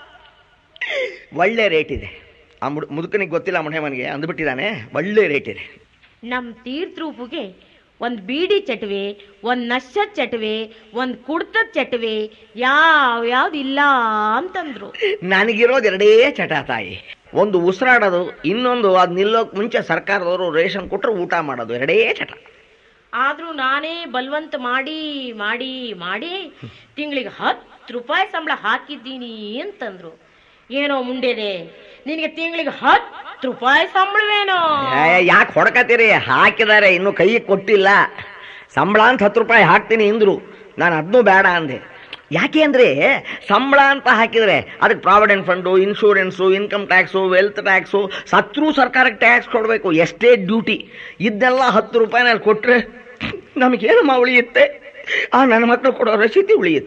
ಒಳ್ಳೆ ರೇಟ್ ಇದೆ ಆ ಮುಡ್ ಮುದುಕನಿಗೆ ಗೊತ್ತಿಲ್ಲ ಮನೆಮನಿಗೆ ಅಂದ್ಬಿಟ್ಟಿದ್ದಾನೆ ಒಳ್ಳೆ ರೇಟ್ ಇದೆ ನಮ್ ತೀರ್ಥ್ರೂಪುಗೆ ಒಂದ್ ಬೀಡಿ ಚಟವೆ ಒಂದ್ ನಶ್ಯದ್ ಚಟವೆ ಒಂದ್ ಕುಡ್ತದ ಚಟವೆ ಯಾವ ಯಾವ್ದು ಇಲ್ಲ ಅಂತಂದ್ರು ನನಗಿರೋದು ಎರಡೇ ಚಟ ತಾಯಿ ಒಂದು ಉಸಿರಾಡೋದು ಇನ್ನೊಂದು ಅದು ನಿಲ್ಲೋಕ್ ಮುಂಚೆ ಸರ್ಕಾರದವರು ರೇಷನ್ ಕೊಟ್ಟರು ಊಟ ಮಾಡೋದು ಎರಡೇ ಚಟ ಆದ್ರೂ ನಾನೇ ಬಲ್ವಂತ ಮಾಡಿ ಮಾಡಿ ಮಾಡಿ ತಿಂಗಳಿಗೆ ಹತ್ತು ರೂಪಾಯಿ ಸಂಬಳ ಹಾಕಿದ್ದೀನಿ ಅಂತಂದ್ರು ಏನೋ ಮುಂಡೆದೆ ನಿನಗೆ ತಿಂಗಳಿಗೆ ಹತ್ತು ರೂಪಾಯಿ ಸಂಬಳವೇನೋ ಯಾಕೆ ಹೊಡ್ಕತ್ತೀರಿ ಹಾಕಿದ್ದಾರೆ ಇನ್ನು ಕೈ ಕೊಟ್ಟಿಲ್ಲ ಸಂಬಳ ಅಂತ ಹತ್ತು ರೂಪಾಯಿ ಹಾಕ್ತೀನಿ ಇಂದ್ರು ನಾನು ಅದನ್ನೂ ಬೇಡ ಅಂದೆ ಯಾಕೆ ಅಂದ್ರೆ ಸಂಬಳ ಅಂತ ಹಾಕಿದ್ರೆ ಅದಕ್ಕೆ provident fund insurance income tax wealth tax ಸತ್ರೂ ಸರ್ಕಾರಕ್ಕೆ ಟ್ಯಾಕ್ಸ್ ಕೊಡಬೇಕು ಎಷ್ಟೇ ಡ್ಯೂಟಿ ಇದನ್ನೆಲ್ಲ ಹತ್ತು ರೂಪಾಯಿನಲ್ಲಿ ಕೊಟ್ಟರೆ ನಮಗೇನಮ್ಮ ಉಳಿಯುತ್ತೆ ಆ ನನ್ನ ಮಕ್ಕಳು ಕೊಡೋ ರಸೀದಿ ಉಳಿಯುತ್ತೆ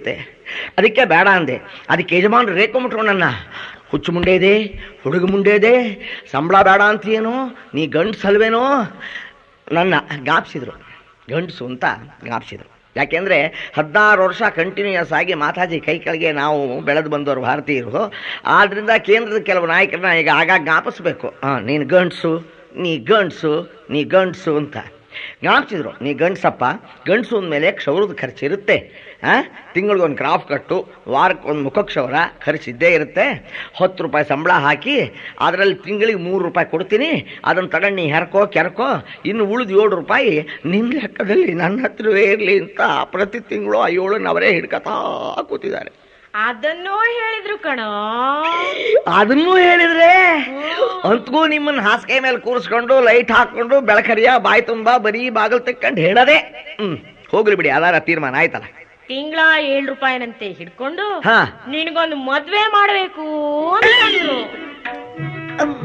ಅದಕ್ಕೆ ಬೇಡ ಅಂದೆ ಅದಕ್ಕೆ ಯಜಮಾನ್ರು ರೇಕೊಂಬಿಟ್ರು ನನ್ನ ಹುಚ್ಚು ಮುಂಡೆ ಇದೆ ಹುಡುಗ ಮುಂಡೆ ಇದೆ ಸಂಬಳ ಬೇಡ ಅಂತೀಯೇನೋ ನೀ ಗಂಡ್ಸಲ್ವೇನೋ ನನ್ನ ಗಾಪ್ಸಿದ್ರು ಗಂಡಸು ಅಂತ ಗಾಪ್ಸಿದ್ರು ಯಾಕೆಂದರೆ ಹದಿನಾರು ವರ್ಷ ಕಂಟಿನ್ಯೂಯಸ್ ಆಗಿ ಮಾತಾಜಿ ಕೈ ಕೆಳಗೆ ನಾವು ಬೆಳೆದು ಬಂದವರು ಭಾರತೀಯರು ಆದ್ದರಿಂದ ಕೇಂದ್ರದ ಕೆಲವು ನಾಯಕರನ್ನ ಈಗ ಆಗಾಗ ಜ್ಞಾಪಿಸ್ಬೇಕು ಹಾಂ ನೀನು ಗಂಡಸು ನೀ ಗಂಡಸು ನೀ ಗಂಡಸು ಅಂತ ಜ್ಞಾಪಿಸಿದ್ರು ನೀ ಗಂಡಸಪ್ಪ ಗಂಡಸು ಅಂದಮೇಲೆ ಕ್ಷೌರದ ಖರ್ಚು ಇರುತ್ತೆ ಹಾಂ ತಿಂಗಳಿಗೊಂದು ಕ್ರಾಫ್ ಕಟ್ಟು ವಾರಕ್ಕೆ ಒಂದು ಮುಖಕ್ಷೌರ ಖರ್ಚು ಇದ್ದೇ ಇರುತ್ತೆ ಹತ್ತು ರೂಪಾಯಿ ಸಂಬಳ ಹಾಕಿ ಅದರಲ್ಲಿ ತಿಂಗಳಿಗೆ ಮೂರು ರೂಪಾಯಿ ಕೊಡ್ತೀನಿ ಅದನ್ನು ತಗೊಂಡು ನೀ ಹೆರ್ಕೋ ಕೆರ್ಕೋ ಇನ್ನು ಉಳಿದು ಏಳು ರೂಪಾಯಿ ನಿನ್ನ ಲೆಕ್ಕದಲ್ಲಿ ನನ್ನ ಹತ್ರವೇ ಇರಲಿ ಅಂತ ಪ್ರತಿ ತಿಂಗಳು ಆ ಏಳನ್ನು ಅವರೇ ಹಿಡ್ಕತಾ ಕೂತಿದ್ದಾರೆ ಅದನ್ನೂ ಹೇಳಿದ್ರು ಕಣೋ ಅದನ್ನೂ ಹೇಳಿದ್ರೆ ಅಂತಗೂ ನಿಮ್ಮನ್ನ ಹಾಸಿಗೆ ಮೇಲೆ ಕೂರಿಸ್ಕೊಂಡು ಲೈಟ್ ಹಾಕೊಂಡು ಬೆಳಕರಿಯ ಬಾಯಿ ತುಂಬಾ ಬರೀ ಬಾಗಿಲು ತೆಕ್ಕೊಂಡು ಹೇಳದೆ ಹ್ಮ್ ಹೋಗ್ಲಿ ಬಿಡಿ ಅದಾರ ತೀರ್ಮಾನ ಆಯ್ತಲ್ಲ ತಿಂಗಳ ಏಳು ರೂಪಾಯಿನಂತೆ ಹಿಡ್ಕೊಂಡು ಹಾ ನಿನಗೊಂದು ಮದ್ವೆ ಮಾಡ್ಬೇಕು ಅಂತಂದ್ರು ಅಮ್ಮ.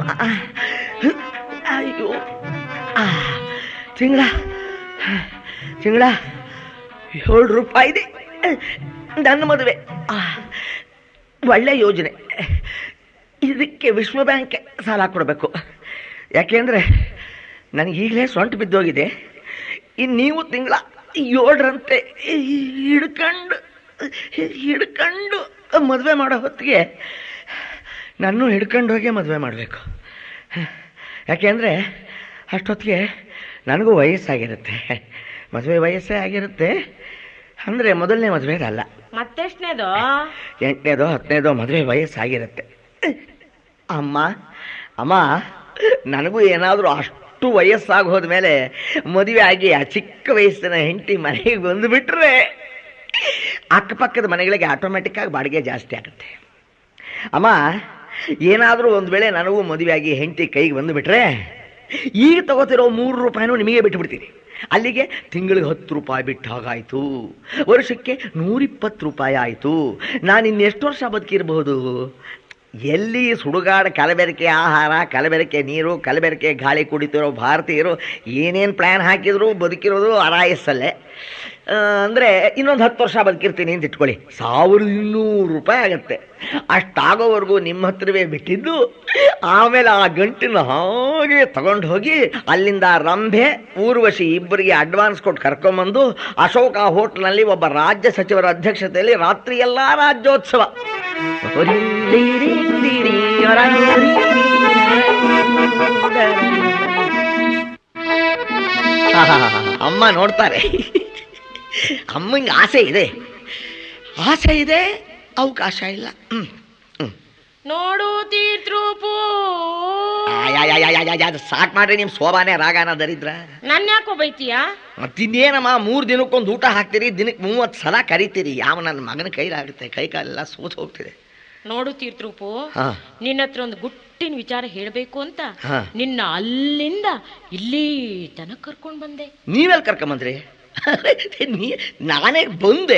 ಅಯ್ಯೋ ತಿಂಗಳ ತಿಂಗಳ ಏಳು ರೂಪಾಯಿ ಇದೆ ನನ್ನ ಮದುವೆ ಆ, ಒಳ್ಳೆ ಯೋಜನೆ ಇದಕ್ಕೆ ವಿಶ್ವ ಬ್ಯಾಂಕ್ ಸಾಲ ಕೊಡಬೇಕು ಯಾಕೆಂದರೆ ನನಗೆ ಈಗಲೇ ಸೊಂಟ ಬಿದ್ದೋಗಿದೆ ಇನ್ನು ನೀವು ತಿಂಗಳ ಏಳರಂತೆ ಹಿಡ್ಕೊಂಡು ಹಿಡ್ಕೊಂಡು ಮದುವೆ ಮಾಡೋ ಹೊತ್ತಿಗೆ ನಾನು ಹಿಡ್ಕೊಂಡು ಹೋಗಿ ಮದುವೆ ಮಾಡಬೇಕು ಯಾಕೆಂದರೆ ಅಷ್ಟೊತ್ತಿಗೆ ನನಗೂ ವಯಸ್ಸಾಗಿರುತ್ತೆ ಮದುವೆ ವಯಸ್ಸೇ ಆಗಿರುತ್ತೆ ಅಂದರೆ ಮೊದಲನೇ ಮದುವೆದಲ್ಲ ಮತ್ತೆಷ್ಟನೇದು ಎಂಟನೇದೋ ಹತ್ತನೇದೋ ಮದುವೆ ವಯಸ್ಸಾಗಿರುತ್ತೆ ಅಮ್ಮ ಅಮ್ಮ ನನಗೂ ಏನಾದರೂ ಅಷ್ಟು ವಯಸ್ಸಾಗಿ ಹೋದ್ಮೇಲೆ ಮದುವೆ ಆಗಿ ಆ ಚಿಕ್ಕ ವಯಸ್ಸಿನ ಹೆಂಡತಿ ಮನೆಗೆ ಬಂದುಬಿಟ್ರೆ ಅಕ್ಕಪಕ್ಕದ ಮನೆಗಳಿಗೆ ಆಟೋಮೆಟಿಕ್ ಆಗಿ ಬಾಡಿಗೆ ಜಾಸ್ತಿ ಆಗುತ್ತೆ ಅಮ್ಮ ಏನಾದರೂ ಒಂದು ವೇಳೆ ನನಗೂ ಮದುವೆಯಾಗಿ ಹೆಂಡತಿ ಕೈಗೆ ಬಂದುಬಿಟ್ರೆ ಈಗ ತಗೋತಿರೋ ಮೂರು ರೂಪಾಯಿನೂ ನಿಮಗೆ ಬಿಟ್ಟುಬಿಡ್ತೀನಿ ಅಲ್ಲಿಗೆ ತಿಂಗಳಿಗೆ ಹತ್ತು ರೂಪಾಯಿ ಬಿಟ್ಟು ಹಾಗಾಯಿತು ವರ್ಷಕ್ಕೆ ನೂರಿಪ್ಪತ್ತು ರೂಪಾಯಿ ಆಯಿತು ನಾನು ಇನ್ನೆಷ್ಟು ವರ್ಷ ಬದುಕಿರಬಹುದು ಎಲ್ಲಿ ಸುಡುಗಾಡ ಕಲಬೆರಕೆ ಆಹಾರ ಕಲಬೆರಕೆ ನೀರು ಕಲಬೆರಕೆ ಗಾಳಿ ಕುಡಿತಿರೋ ಭಾರತೀಯರು ಏನೇನು ಪ್ಲ್ಯಾನ್ ಹಾಕಿದ್ರು ಬದುಕಿರೋದು ಅರಾಯಸ್ಸಲ್ಲೇ ಅಂದರೆ ಇನ್ನೊಂದು ಹತ್ತು ವರ್ಷ ಬದುಕಿರ್ತೀನಿ ಅಂತ ಇಟ್ಕೊಳ್ಳಿ ಸಾವಿರದ ಇನ್ನೂರು ರೂಪಾಯಿ ಆಗುತ್ತೆ ಅಷ್ಟಾಗೋವರೆಗೂ ನಿಮ್ಮ ಹತ್ರವೇ ಬಿಟ್ಟಿದ್ದು ಆಮೇಲೆ ಆ ಗಂಟಿನ ಹಾಗೆ ತಗೊಂಡು ಹೋಗಿ ಅಲ್ಲಿಂದ ರಂಭೆ ಊರ್ವಶಿ ಇಬ್ಬರಿಗೆ ಅಡ್ವಾನ್ಸ್ ಕೊಟ್ಟು ಕರ್ಕೊಂಬಂದು ಅಶೋಕ ಹೋಟ್ಲ್ನಲ್ಲಿ ಒಬ್ಬ ರಾಜ್ಯ ಸಚಿವರ ಅಧ್ಯಕ್ಷತೆಯಲ್ಲಿ ರಾತ್ರಿ ಎಲ್ಲ ರಾಜ್ಯೋತ್ಸವ ಅಮ್ಮ ನೋಡ್ತಾರೆ ಅಮ್ಮಂಗೆ ಆಸೆ ಇದೆ ಆಸೆ ಇದೆ ಅವಕಾಶ ಇಲ್ಲ ಹ್ಮ್ ಹ್ಮ್ ನೋಡು ತೀರ್ಥ್ರೂಪು ಸಾಕು ಮಾಡ್ರಿ ನಿಮ್ಮ ಶೋಭಾನೆ ರಾಗಾನ ದರಿದ್ರ ನನ್ನ ಯಾಕೋ ಬೈತೀಯಾ ಮತ್ತಿನ್ನೇನಮ್ಮ ಮೂರು ದಿನಕ್ಕೊಂದು ಊಟ ಹಾಕ್ತೀರಿ ದಿನಕ್ಕೆ ಮೂವತ್ತು ಸಲ ಕರಿತೀರಿ ಯಾವ ನನ್ನ ಮಗನ ಕೈಲಾಗುತ್ತೆ ಕೈ ಕಾಲೆಲ್ಲ ಸೋತ್ ಹೋಗ್ತಿದೆ ನೋಡು ತೀರ್ಥ್ರೂಪು ಹಾ ನಿನ್ನ ಹತ್ರ ಒಂದು ಗುಟ್ಟಿನ ವಿಚಾರ ಹೇಳ್ಬೇಕು ಅಂತ ಹಾ. ನಿನ್ನ ಅಲ್ಲಿಂದ ಇಲ್ಲಿ ತನಕ ಕರ್ಕೊಂಡ್ ಬಂದೆ ನೀವೆಲ್ಲಿ ಕರ್ಕೊಂಬಂದ್ರಿ ನೀ ನಾನೇ ಬಂದೆ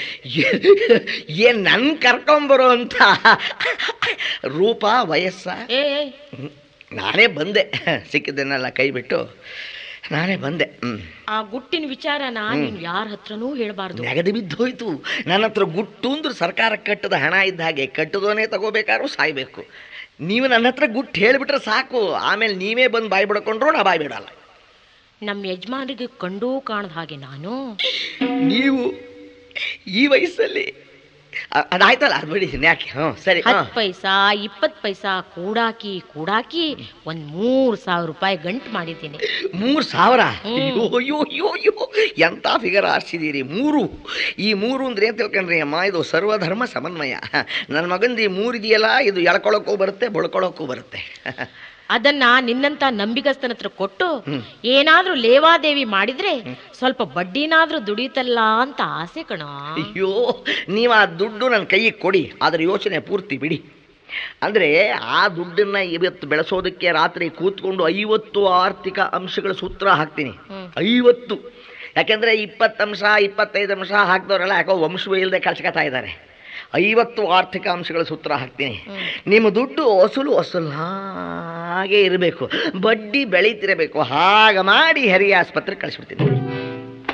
ಏನ್ ನನ್ನ ಕರ್ಕೊಂಬರೋ ಅಂತ ರೂಪ ವಯಸ್ಸ ಏ ಏ, ಹ್ಮ್. ನಾನೇ ಬಂದೆ ಸಿಕ್ಕಿದ್ದನ್ನೆಲ್ಲ ಕೈ ಬಿಟ್ಟು ನಾನೇ ಬಂದೆ ಹ್ಮ್ ಆ ಗುಟ್ಟಿನ ವಿಚಾರನ ನೀನ್ ಯಾರ ಹತ್ರನೂ ಹೇಳ್ಬಾರ್ದು ನೆಗದು ಬಿದ್ದೋಯ್ತು ನನ್ನ ಹತ್ರ ಗುಟ್ಟು ಅಂದ್ರೆ ಸರ್ಕಾರ ಕಟ್ಟದ ಹಣ ಇದ್ದ ಹಾಗೆ ಕಟ್ಟದೋನೇ ತಗೋಬೇಕಾದ್ರೂ ಸಾಯ್ಬೇಕು ನೀವು ನನ್ನ ಹತ್ರ ಗುಟ್ಟು ಹೇಳಿಬಿಟ್ರೆ ಸಾಕು ಆಮೇಲೆ ನೀವೇ ಬಂದು ಬಾಯಿ ಬಿಡ್ಕೊಂಡ್ರು ನಾ ಬಾಯಿ ಬಿಡಲ್ಲ ನಮ್ಮ ಯಜಮಾನರಿಗೆ ಕಂಡೂ ಕಾಣದ ಹಾಗೆ ನಾನು ನೀವು ಈ ವಯಸ್ಸಲ್ಲಿ ಅ- ಅದಾಯ್ತಲ್ಲ ಅದು ಬಿಡಿ ಯಾಕೆ ಹ್ಞೂ ಸರಿ ಹಾಂ ಹತ್ತು ಪೈಸಾ ಇಪ್ಪತ್ತು ಪೈಸಾ ಕೂಡಾಕಿ ಕೂಡಾಕಿ ಒಂದ್ ಮೂರ್ ಸಾವಿರ ರೂಪಾಯಿ ಗಂಟು ಮಾಡಿದ್ದೀನಿ ಮೂರು ಸಾವಿರ ಹ್ಮ್. ಅಯ್ಯೋ ಅಯ್ಯೋ ಅಯ್ಯೋ ಅಯ್ಯೋ ಎಂಥ ಫಿಗರ್ ಆರಿಸಿದ್ದೀರಿ ಮೂರು ಈ ಮೂರು ಅಂದ್ರೆ ಏನು ತಿಳ್ಕೊಂಡ್ರಿ ಅಮ್ಮ ಇದು ಸರ್ವಧರ್ಮ ಸಮನ್ವಯ ನನ್ನ ಮಗಂದು ಈ ಮೂರು ಇದೆಯಲ್ಲ ಇದು ಎಳ್ಕೊಳಕ್ಕೂ ಬರುತ್ತೆ ಬಳ್ಕೊಳಕ್ಕೂ ಬರುತ್ತೆ ಅದನ್ನ ನಿನ್ನಂತ ನಂಬಿಗಸ್ತನ ಹತ್ರ ಕೊಟ್ಟು ಹ್ಮ್. ಏನಾದ್ರೂ ಲೇವಾದೇವಿ ಮಾಡಿದ್ರೆ ಸ್ವಲ್ಪ ಬಡ್ಡಿನಾದ್ರೂ ದುಡಿಯುತ್ತಲ್ಲ ಅಂತ ಆಸೆ ಕಣ ಅಯ್ಯೋ ನೀವು ಆ ದುಡ್ಡು ನನ್ನ ಕೈಗೆ ಕೊಡಿ ಅದರ ಯೋಚನೆ ಪೂರ್ತಿ ಬಿಡಿ ಅಂದರೆ ಆ ದುಡ್ಡನ್ನು ಇವತ್ತು ಬೆಳೆಸೋದಕ್ಕೆ ರಾತ್ರಿ ಕೂತ್ಕೊಂಡು ಐವತ್ತು ಆರ್ಥಿಕ ಅಂಶಗಳ ಸೂತ್ರ ಹಾಕ್ತೀನಿ ಹ್ಮ್. ಐವತ್ತು ಯಾಕೆಂದರೆ ಇಪ್ಪತ್ತು ಅಂಶ ಇಪ್ಪತ್ತೈದು ಅಂಶ ಹಾಕಿದವರೆಲ್ಲ ಯಾಕೋ ವಂಶವೇ ಇಲ್ಲದೆ ಕಳ್ಸ್ಕೊತಾ ಇದ್ದಾರೆ ಐವತ್ತು ಆರ್ಥಿಕ ಅಂಶಗಳ ಸೂತ್ರ ಹಾಕ್ತೀನಿ ನಿಮ್ಮ ದುಡ್ಡು ವಸೂಲು ವಸೂಲು ಹಾಗೆ ಇರಬೇಕು ಬಡ್ಡಿ ಬೆಳೀತಿರಬೇಕು ಹಾಗೆ ಮಾಡಿ ಹೆರಿಗೆ ಆಸ್ಪತ್ರೆಗೆ ಕಳಿಸ್ಬಿಡ್ತೀನಿ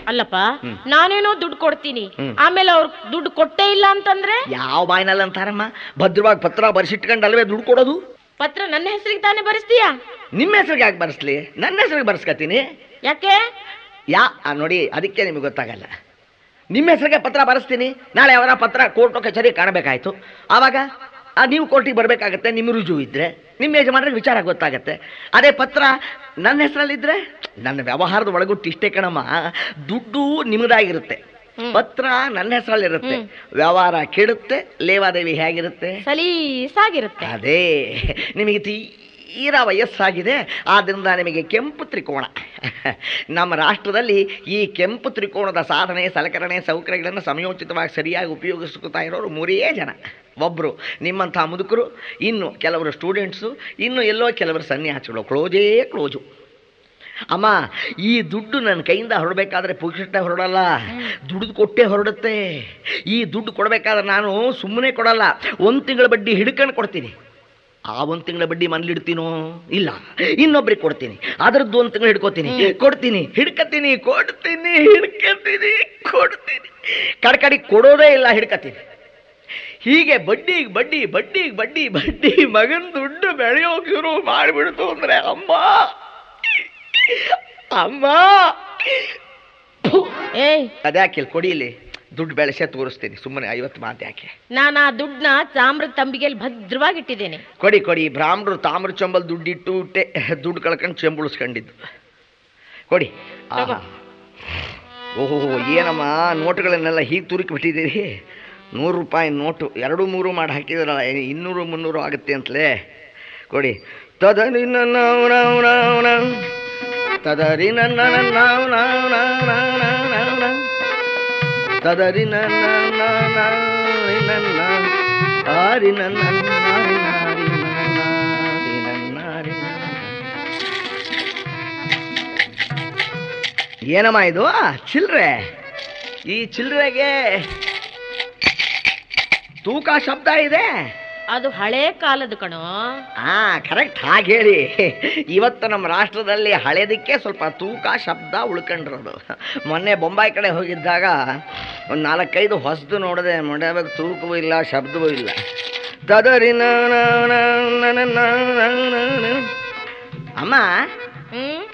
ಅಲ್ಲಪ್ಪ ನಾನೇನೋ ದುಡ್ಡು ಕೊಡ್ತೀನಿ ಹ್ಮ್. ಆಮೇಲೆ ಅವ್ರು ದುಡ್ಡು ಕೊಟ್ಟೇ ಇಲ್ಲ ಅಂತಂದ್ರೆ ಯಾವ ಬಾಯಿನಲ್ಲಿ ಅಂತಾರಮ್ಮ ಭದ್ರವಾಗಿ ಪತ್ರ ಬರ್ಸಿಟ್ಕೊಂಡು ಅಲ್ವೇ ದುಡ್ಡು ಕೊಡೋದು ಪತ್ರ ನನ್ನ ಹೆಸರಿಗೆ ತಾನೇ ಬರೆಸ್ತೀಯಾ ನಿಮ್ಮ ಹೆಸರಿಗೆ ಯಾಕೆ ಬರ್ಸ್ಲಿ ನನ್ನ ಹೆಸರಿಗೆ ಬರ್ಸ್ಕತೀನಿ ಯಾಕೆ ಯಾ ಆ, ನೋಡಿ ಅದಕ್ಕೆ ನಿಮಗೆ ಗೊತ್ತಾಗಲ್ಲ ನಿಮ್ಮ ಹೆಸರಿಗೆ ಪತ್ರ ಬರೆಸ್ತೀನಿ ನಾಳೆ ಅವರ ಪತ್ರ ಕೋರ್ಟು ಕಚೇರಿ ಕಾಣಬೇಕಾಯ್ತು ಆವಾಗ ಆ, ನೀವು ಕೋರ್ಟಿಗೆ ಬರಬೇಕಾಗತ್ತೆ ನಿಮ್ಮ ರುಜು ಇದ್ರೆ ನಿಮ್ಮ ಯಜಮಾನ್ರಿಗೆ ವಿಚಾರ ಗೊತ್ತಾಗತ್ತೆ ಅದೇ ಪತ್ರ ನನ್ನ ಹೆಸರಲ್ಲಿದ್ರೆ ನನ್ನ ವ್ಯವಹಾರದ ಒಳಗುಟ್ಟು ಇಷ್ಟೇ ಕಣಮ್ಮ ದುಡ್ಡು ನಿಮ್ಮದಾಗಿರುತ್ತೆ ಪತ್ರ ನನ್ನ ಹೆಸರಲ್ಲಿರುತ್ತೆ ವ್ಯವಹಾರ ಕೆಡುತ್ತೆ ಲೇವಾದೇವಿ ಹೇಗಿರುತ್ತೆ ಸಲೀಸಾಗಿರುತ್ತೆ ಅದೇ ನಿಮಗೆ ತೀರಾ ವಯಸ್ಸಾಗಿದೆ ಆದ್ದರಿಂದ ನಿಮಗೆ ಕೆಂಪು ತ್ರಿಕೋಣ ನಮ್ಮ ರಾಷ್ಟ್ರದಲ್ಲಿ ಈ ಕೆಂಪು ತ್ರಿಕೋಣದ ಸಾಧನೆ ಸಲಕರಣೆ ಸೌಕರ್ಯಗಳನ್ನು ಸಮಯೋಚಿತವಾಗಿ ಸರಿಯಾಗಿ ಉಪಯೋಗಿಸ್ಕೊತಾ ಇರೋರು ಮೂರೇ ಜನ ಒಬ್ಬರು ನಿಮ್ಮಂಥ ಮುದುಕರು ಇನ್ನು ಕೆಲವರು ಸ್ಟೂಡೆಂಟ್ಸು ಇನ್ನು ಎಲ್ಲೋ ಕೆಲವರು ಸನ್ಯಾಸಿಗಳು ಕ್ಲೋಜೇ ಕ್ಲೋಜು ಅಮ್ಮ ಈ ದುಡ್ಡು ನನ್ನ ಕೈಯಿಂದ ಹೊರಡಬೇಕಾದ್ರೆ ಪುಕ್ಷಟ್ಟೆ ಹೊರಡಲ್ಲ ದುಡ್ದು ಕೊಟ್ಟೆ ಹೊರಡುತ್ತೆ ಈ ದುಡ್ಡು ಕೊಡಬೇಕಾದ್ರೆ ನಾನು ಸುಮ್ಮನೆ ಕೊಡಲ್ಲ ಒಂದು ತಿಂಗಳ ಬಡ್ಡಿ ಹಿಡ್ಕೊಂಡು ಕೊಡ್ತೀನಿ ಆ ಒಂದು ತಿಂಗಳ ಬಡ್ಡಿ ಮನೇಲಿಡ್ತೀನೋ ಇಲ್ಲ ಇನ್ನೊಬ್ರಿಗೆ ಕೊಡ್ತೀನಿ ಅದರದ್ದು ಒಂದು ತಿಂಗಳು ಹಿಡ್ಕೋತೀನಿ ಕೊಡ್ತೀನಿ ಹಿಡ್ಕತೀನಿ ಕೊಡ್ತೀನಿ ಹಿಡ್ಕತೀನಿ ಕೊಡ್ತೀನಿ ಕಡ್ಕಡಿ ಕೊಡೋದೇ ಇಲ್ಲ ಹಿಡ್ಕತೀನಿ ಹೀಗೆ ಬಡ್ಡಿಗೆ ಬಡ್ಡಿ ಬಡ್ಡಿಗೆ ಬಡ್ಡಿ ಬಡ್ಡಿ ಮಗನ್ ದುಡ್ಡು ಬೆಳೆಯೋಕೆ ಶುರು ಮಾಡಿಬಿಡ್ತು ಅಂದ್ರೆ ಅಮ್ಮ ಅಮ್ಮ ಏಯ್ ಅದ್ಯಾಕೆ ಇಲ್ಲಿ ಕೊಡಿ ಇಲ್ಲಿ ದುಡ್ಡು ಬೆಳೆಸೇ ತೋರಿಸ್ತೀನಿ ಸುಮ್ಮನೆ ಐವತ್ತು ಮಾತು ಯಾಕೆ ನಾನು ಆ ದುಡ್ಡನ್ನ ತಾಮ್ರದ ತಂಬಿಗೆಯಲ್ಲಿ ಭದ್ರವಾಗಿಟ್ಟಿದ್ದೇನೆ ಕೊಡಿ ಕೊಡಿ ಬ್ರಾಹ್ಮಣರು ತಾಮ್ರ ಚಂಬಲ್ ದುಡ್ಡಿಟ್ಟು ಇಟ್ಟೆ ದುಡ್ಡು ಕಳ್ಕೊಂಡು ಚೆಂಬುಳಿಸ್ಕೊಂಡಿದ್ದು ಕೊಡಿ ಆಹಾ. ಓಹೋ ಏನಮ್ಮ ನೋಟುಗಳನ್ನೆಲ್ಲ ಹೀಗೆ ತುರುಕಿ ಬಿಟ್ಟಿದ್ದೀರಿ ನೂರು ರೂಪಾಯಿ ನೋಟು ಎರಡು ಮೂರು ಮಾಡಿ ಹಾಕಿದ್ರಲ್ಲ ಇನ್ನೂರು ಮುನ್ನೂರು ಆಗುತ್ತೆ ಅಂತಲೇ ಕೊಡಿ ತದರಿ ನನ್ನ ತದರಿ ನನ್ನ ತದರಿ ನನ್ನ ನನ್ನ ಆರಿ ನನ್ನ ನಾರಿ ನಾರಿ ನಾರಿ ನಾರಿ ಏನಮ್ಮ ಇದು ಚಿಲ್ರೆ ಈ ಚಿಲ್ರೆಗೆ ತೂಕ ಶಬ್ದ ಇದೆ ಅದು ಹಳೆ ಕಾಲದ ಕಣೋ ಹಾ ಕರೆಕ್ಟ್ ಹಾಗೆ ಹೇಳಿ ಇವತ್ತು ನಮ್ಮ ರಾಷ್ಟ್ರದಲ್ಲಿ ಹಳೆದಕ್ಕೆ ಸ್ವಲ್ಪ ತೂಕ ಶಬ್ದ ಉಳ್ಕೊಂಡಿರೋದು ಮೊನ್ನೆ ಬೊಂಬಾಯಿ ಕಡೆ ಹೋಗಿದ್ದಾಗ ಒಂದು ನಾಲ್ಕೈದು ಹೊಸದು ನೋಡಿದೆ ಮೊಡಬೇಕು ತೂಕವೂ ಇಲ್ಲ ಶಬ್ದವೂ ಇಲ್ಲ ತದರಿ ನ- ನ- ನ- ನ- ನ- ನ- ನ- ನ- ಅಮ್ಮ ಹ್ಮ್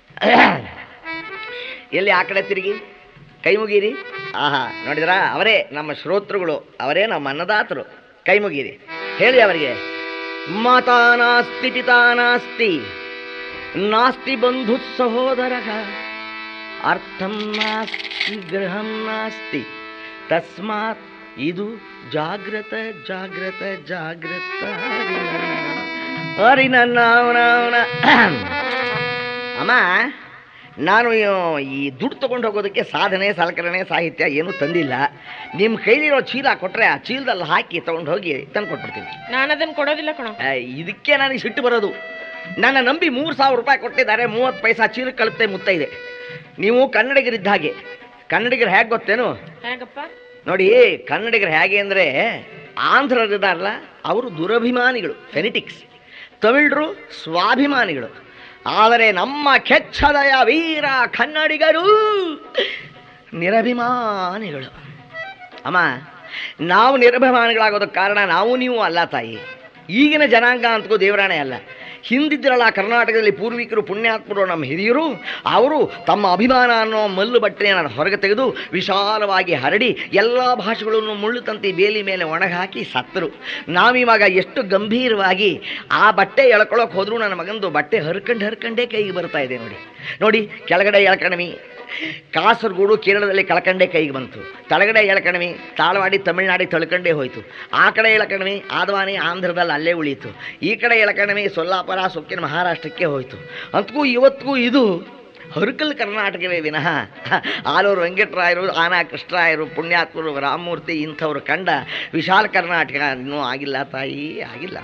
ಎಲ್ಲಿ ಆ ಕಡೆ ತಿರುಗಿ ಕೈ ಮುಗೀರಿ ಆಹಾ ನೋಡಿದ್ರಾ ಅವರೇ ನಮ್ಮ ಶ್ರೋತೃಗಳು ಅವರೇ ನಮ್ಮ ಅನ್ನದಾತರು ಕೈ ಮುಗೀರಿ ಹೇಳಿ ಅವರಿಗೆ ಮಾತಾ ನಾಸ್ತಿ ಪಿತಾ ನಾಸ್ತಿ ನಾಸ್ತಿ ಬಂಧು ಸಹೋದರ ಅರ್ಥಂ ನಾಸ್ತಿ ಗೃಹಂ ನಾಸ್ತಿ ತಸ್ಮಾತ್ ಇದು ಜಾಗ್ರತ ಜಾಗ್ರತ ಜಾಗ್ರತ ಹರಿ ನನ್ನ ಅವನ ಅವನ ಅಮ್ಮ ನಾನು ಈ- ಈ ದುಡ್ಡು ತಗೊಂಡು ಹೋಗೋದಕ್ಕೆ ಸಾಧನೆ ಸಲಕರಣೆ ಸಾಹಿತ್ಯ ಏನೂ ತಂದಿಲ್ಲ ನಿಮ್ಮ ಕೈಲಿರೋ ಚೀಲ ಕೊಟ್ಟರೆ ಆ ಚೀಲದಲ್ಲಿ ಹಾಕಿ ತಗೊಂಡು ಹೋಗಿ ತಂದು ಕೊಟ್ಬಿಡ್ತೀನಿ ನಾನು ಅದನ್ನ ಕೊಡೋದಿಲ್ಲ ಕಣೋ ಆ, ಇದಕ್ಕೆ ನನಗೆ ಸಿಟ್ಟು ಬರೋದು ನನ್ನ ನಂಬಿ ಮೂರು ಸಾವಿರ ರೂಪಾಯಿ ಕೊಟ್ಟಿದ್ದಾರೆ ಮೂವತ್ತು ಪೈಸಾ ಚೀಲ ಕಳುತ್ತೆ ಮುತ್ತ ಇದೆ ನೀವು ಕನ್ನಡಿಗರಿದ್ದ ಹಾಗೆ ಕನ್ನಡಿಗರು ಹೇಗೆ ಗೊತ್ತೇನು ಹೇಗಪ್ಪ ನೋಡಿ ಕನ್ನಡಿಗರು ಹೇಗೆ ಅಂದರೆ ಆಂಧ್ರರಿದಾರಲ್ಲ ಅವರು ದುರಭಿಮಾನಿಗಳು ಫೆನಿಟಿಕ್ಸ್ ತಮಿಳರು ಸ್ವಾಭಿಮಾನಿಗಳು ಆದರೆ ನಮ್ಮ ಕೆಚ್ಚದಯ ವೀರ ಕನ್ನಡಿಗರು ನಿರಭಿಮಾನಿಗಳು ಅಮ್ಮ ನಾವು ನಿರಭಿಮಾನಿಗಳಾಗೋದಕ್ಕೆ ಕಾರಣ ನಾವು ನೀವು ಅಲ್ಲ ತಾಯಿ ಈಗಿನ ಜನಾಂಗ ಅಂತಕೂ ದೇವರಾಣೆ ಅಲ್ಲ ಹಿಂದಿದ್ರಲ್ಲ ಕರ್ನಾಟಕದಲ್ಲಿ ಪೂರ್ವಿಕರು ಪುಣ್ಯಾತ್ಮರು ನಮ್ಮ ಹಿರಿಯರು ಅವರು ತಮ್ಮ ಅಭಿಮಾನ ಅನ್ನೋ ಮಲ್ಲು ಬಟ್ಟೆಯನ್ನು ಹೊರಗೆ ತೆಗೆದು ವಿಶಾಲವಾಗಿ ಹರಡಿ ಎಲ್ಲ ಭಾಷೆಗಳನ್ನು ಮುಳ್ಳು ತಂತಿ ಬೇಲಿ ಮೇಲೆ ಒಣಗಾಕಿ ಸತ್ತರು ನಾವಿವಾಗ ಎಷ್ಟು ಗಂಭೀರವಾಗಿ ಆ ಬಟ್ಟೆ ಎಳ್ಕೊಳಕ್ಕೆ ಹೋದ್ರೂ ನನ್ನ ಮಗಂದು ಬಟ್ಟೆ ಹರ್ಕಂಡು ಹರ್ಕಂಡೇ ಕೈಗೆ ಬರ್ತಾ ಇದೆ ನೋಡಿ ನೋಡಿ ಕೆಳಗಡೆ ಎಳ್ಕಣಮಿ ಕಾಸರಗೋಡು ಕೇರಳದಲ್ಲಿ ಕಳ್ಕಂಡೇ ಕೈಗೆ ಬಂತು ತಳಗಡೆ ಎಳ್ಕಣಮಿ ತಾಳವಾಡಿ ತಮಿಳ್ನಾಡಿಗೆ ತಳ್ಕಂಡೇ ಹೋಯ್ತು ಆ ಕಡೆ ಎಳ್ಕಣಮಿ ಆದವಾನಿ ಆಂಧ್ರದಲ್ಲಿ ಅಲ್ಲೇ ಉಳೀತು ಈ ಕಡೆ ಎಳ್ಕಣಮಿ ಸೊಲ್ಲಾಪುರ ಸೊಕ್ಕಿನ ಮಹಾರಾಷ್ಟ್ರಕ್ಕೆ ಹೋಯ್ತು ಅಂತಗೂ ಇವತ್ತಿಗೂ ಇದು ಹರುಕಲ್ ಕರ್ನಾಟಕವೇ ವಿನಃ ಆಲೂರು ವೆಂಕಟರಾಯರು ಆನಾ ಕೃಷ್ಣರಾಯರು ಪುಣ್ಯಾತ್ಮರು ರಾಮಮೂರ್ತಿ ಇಂಥವ್ರು ಕಂಡ ವಿಶಾಲ ಕರ್ನಾಟಕ ಇನ್ನೂ ಆಗಿಲ್ಲ ತಾಯಿ ಆಗಿಲ್ಲ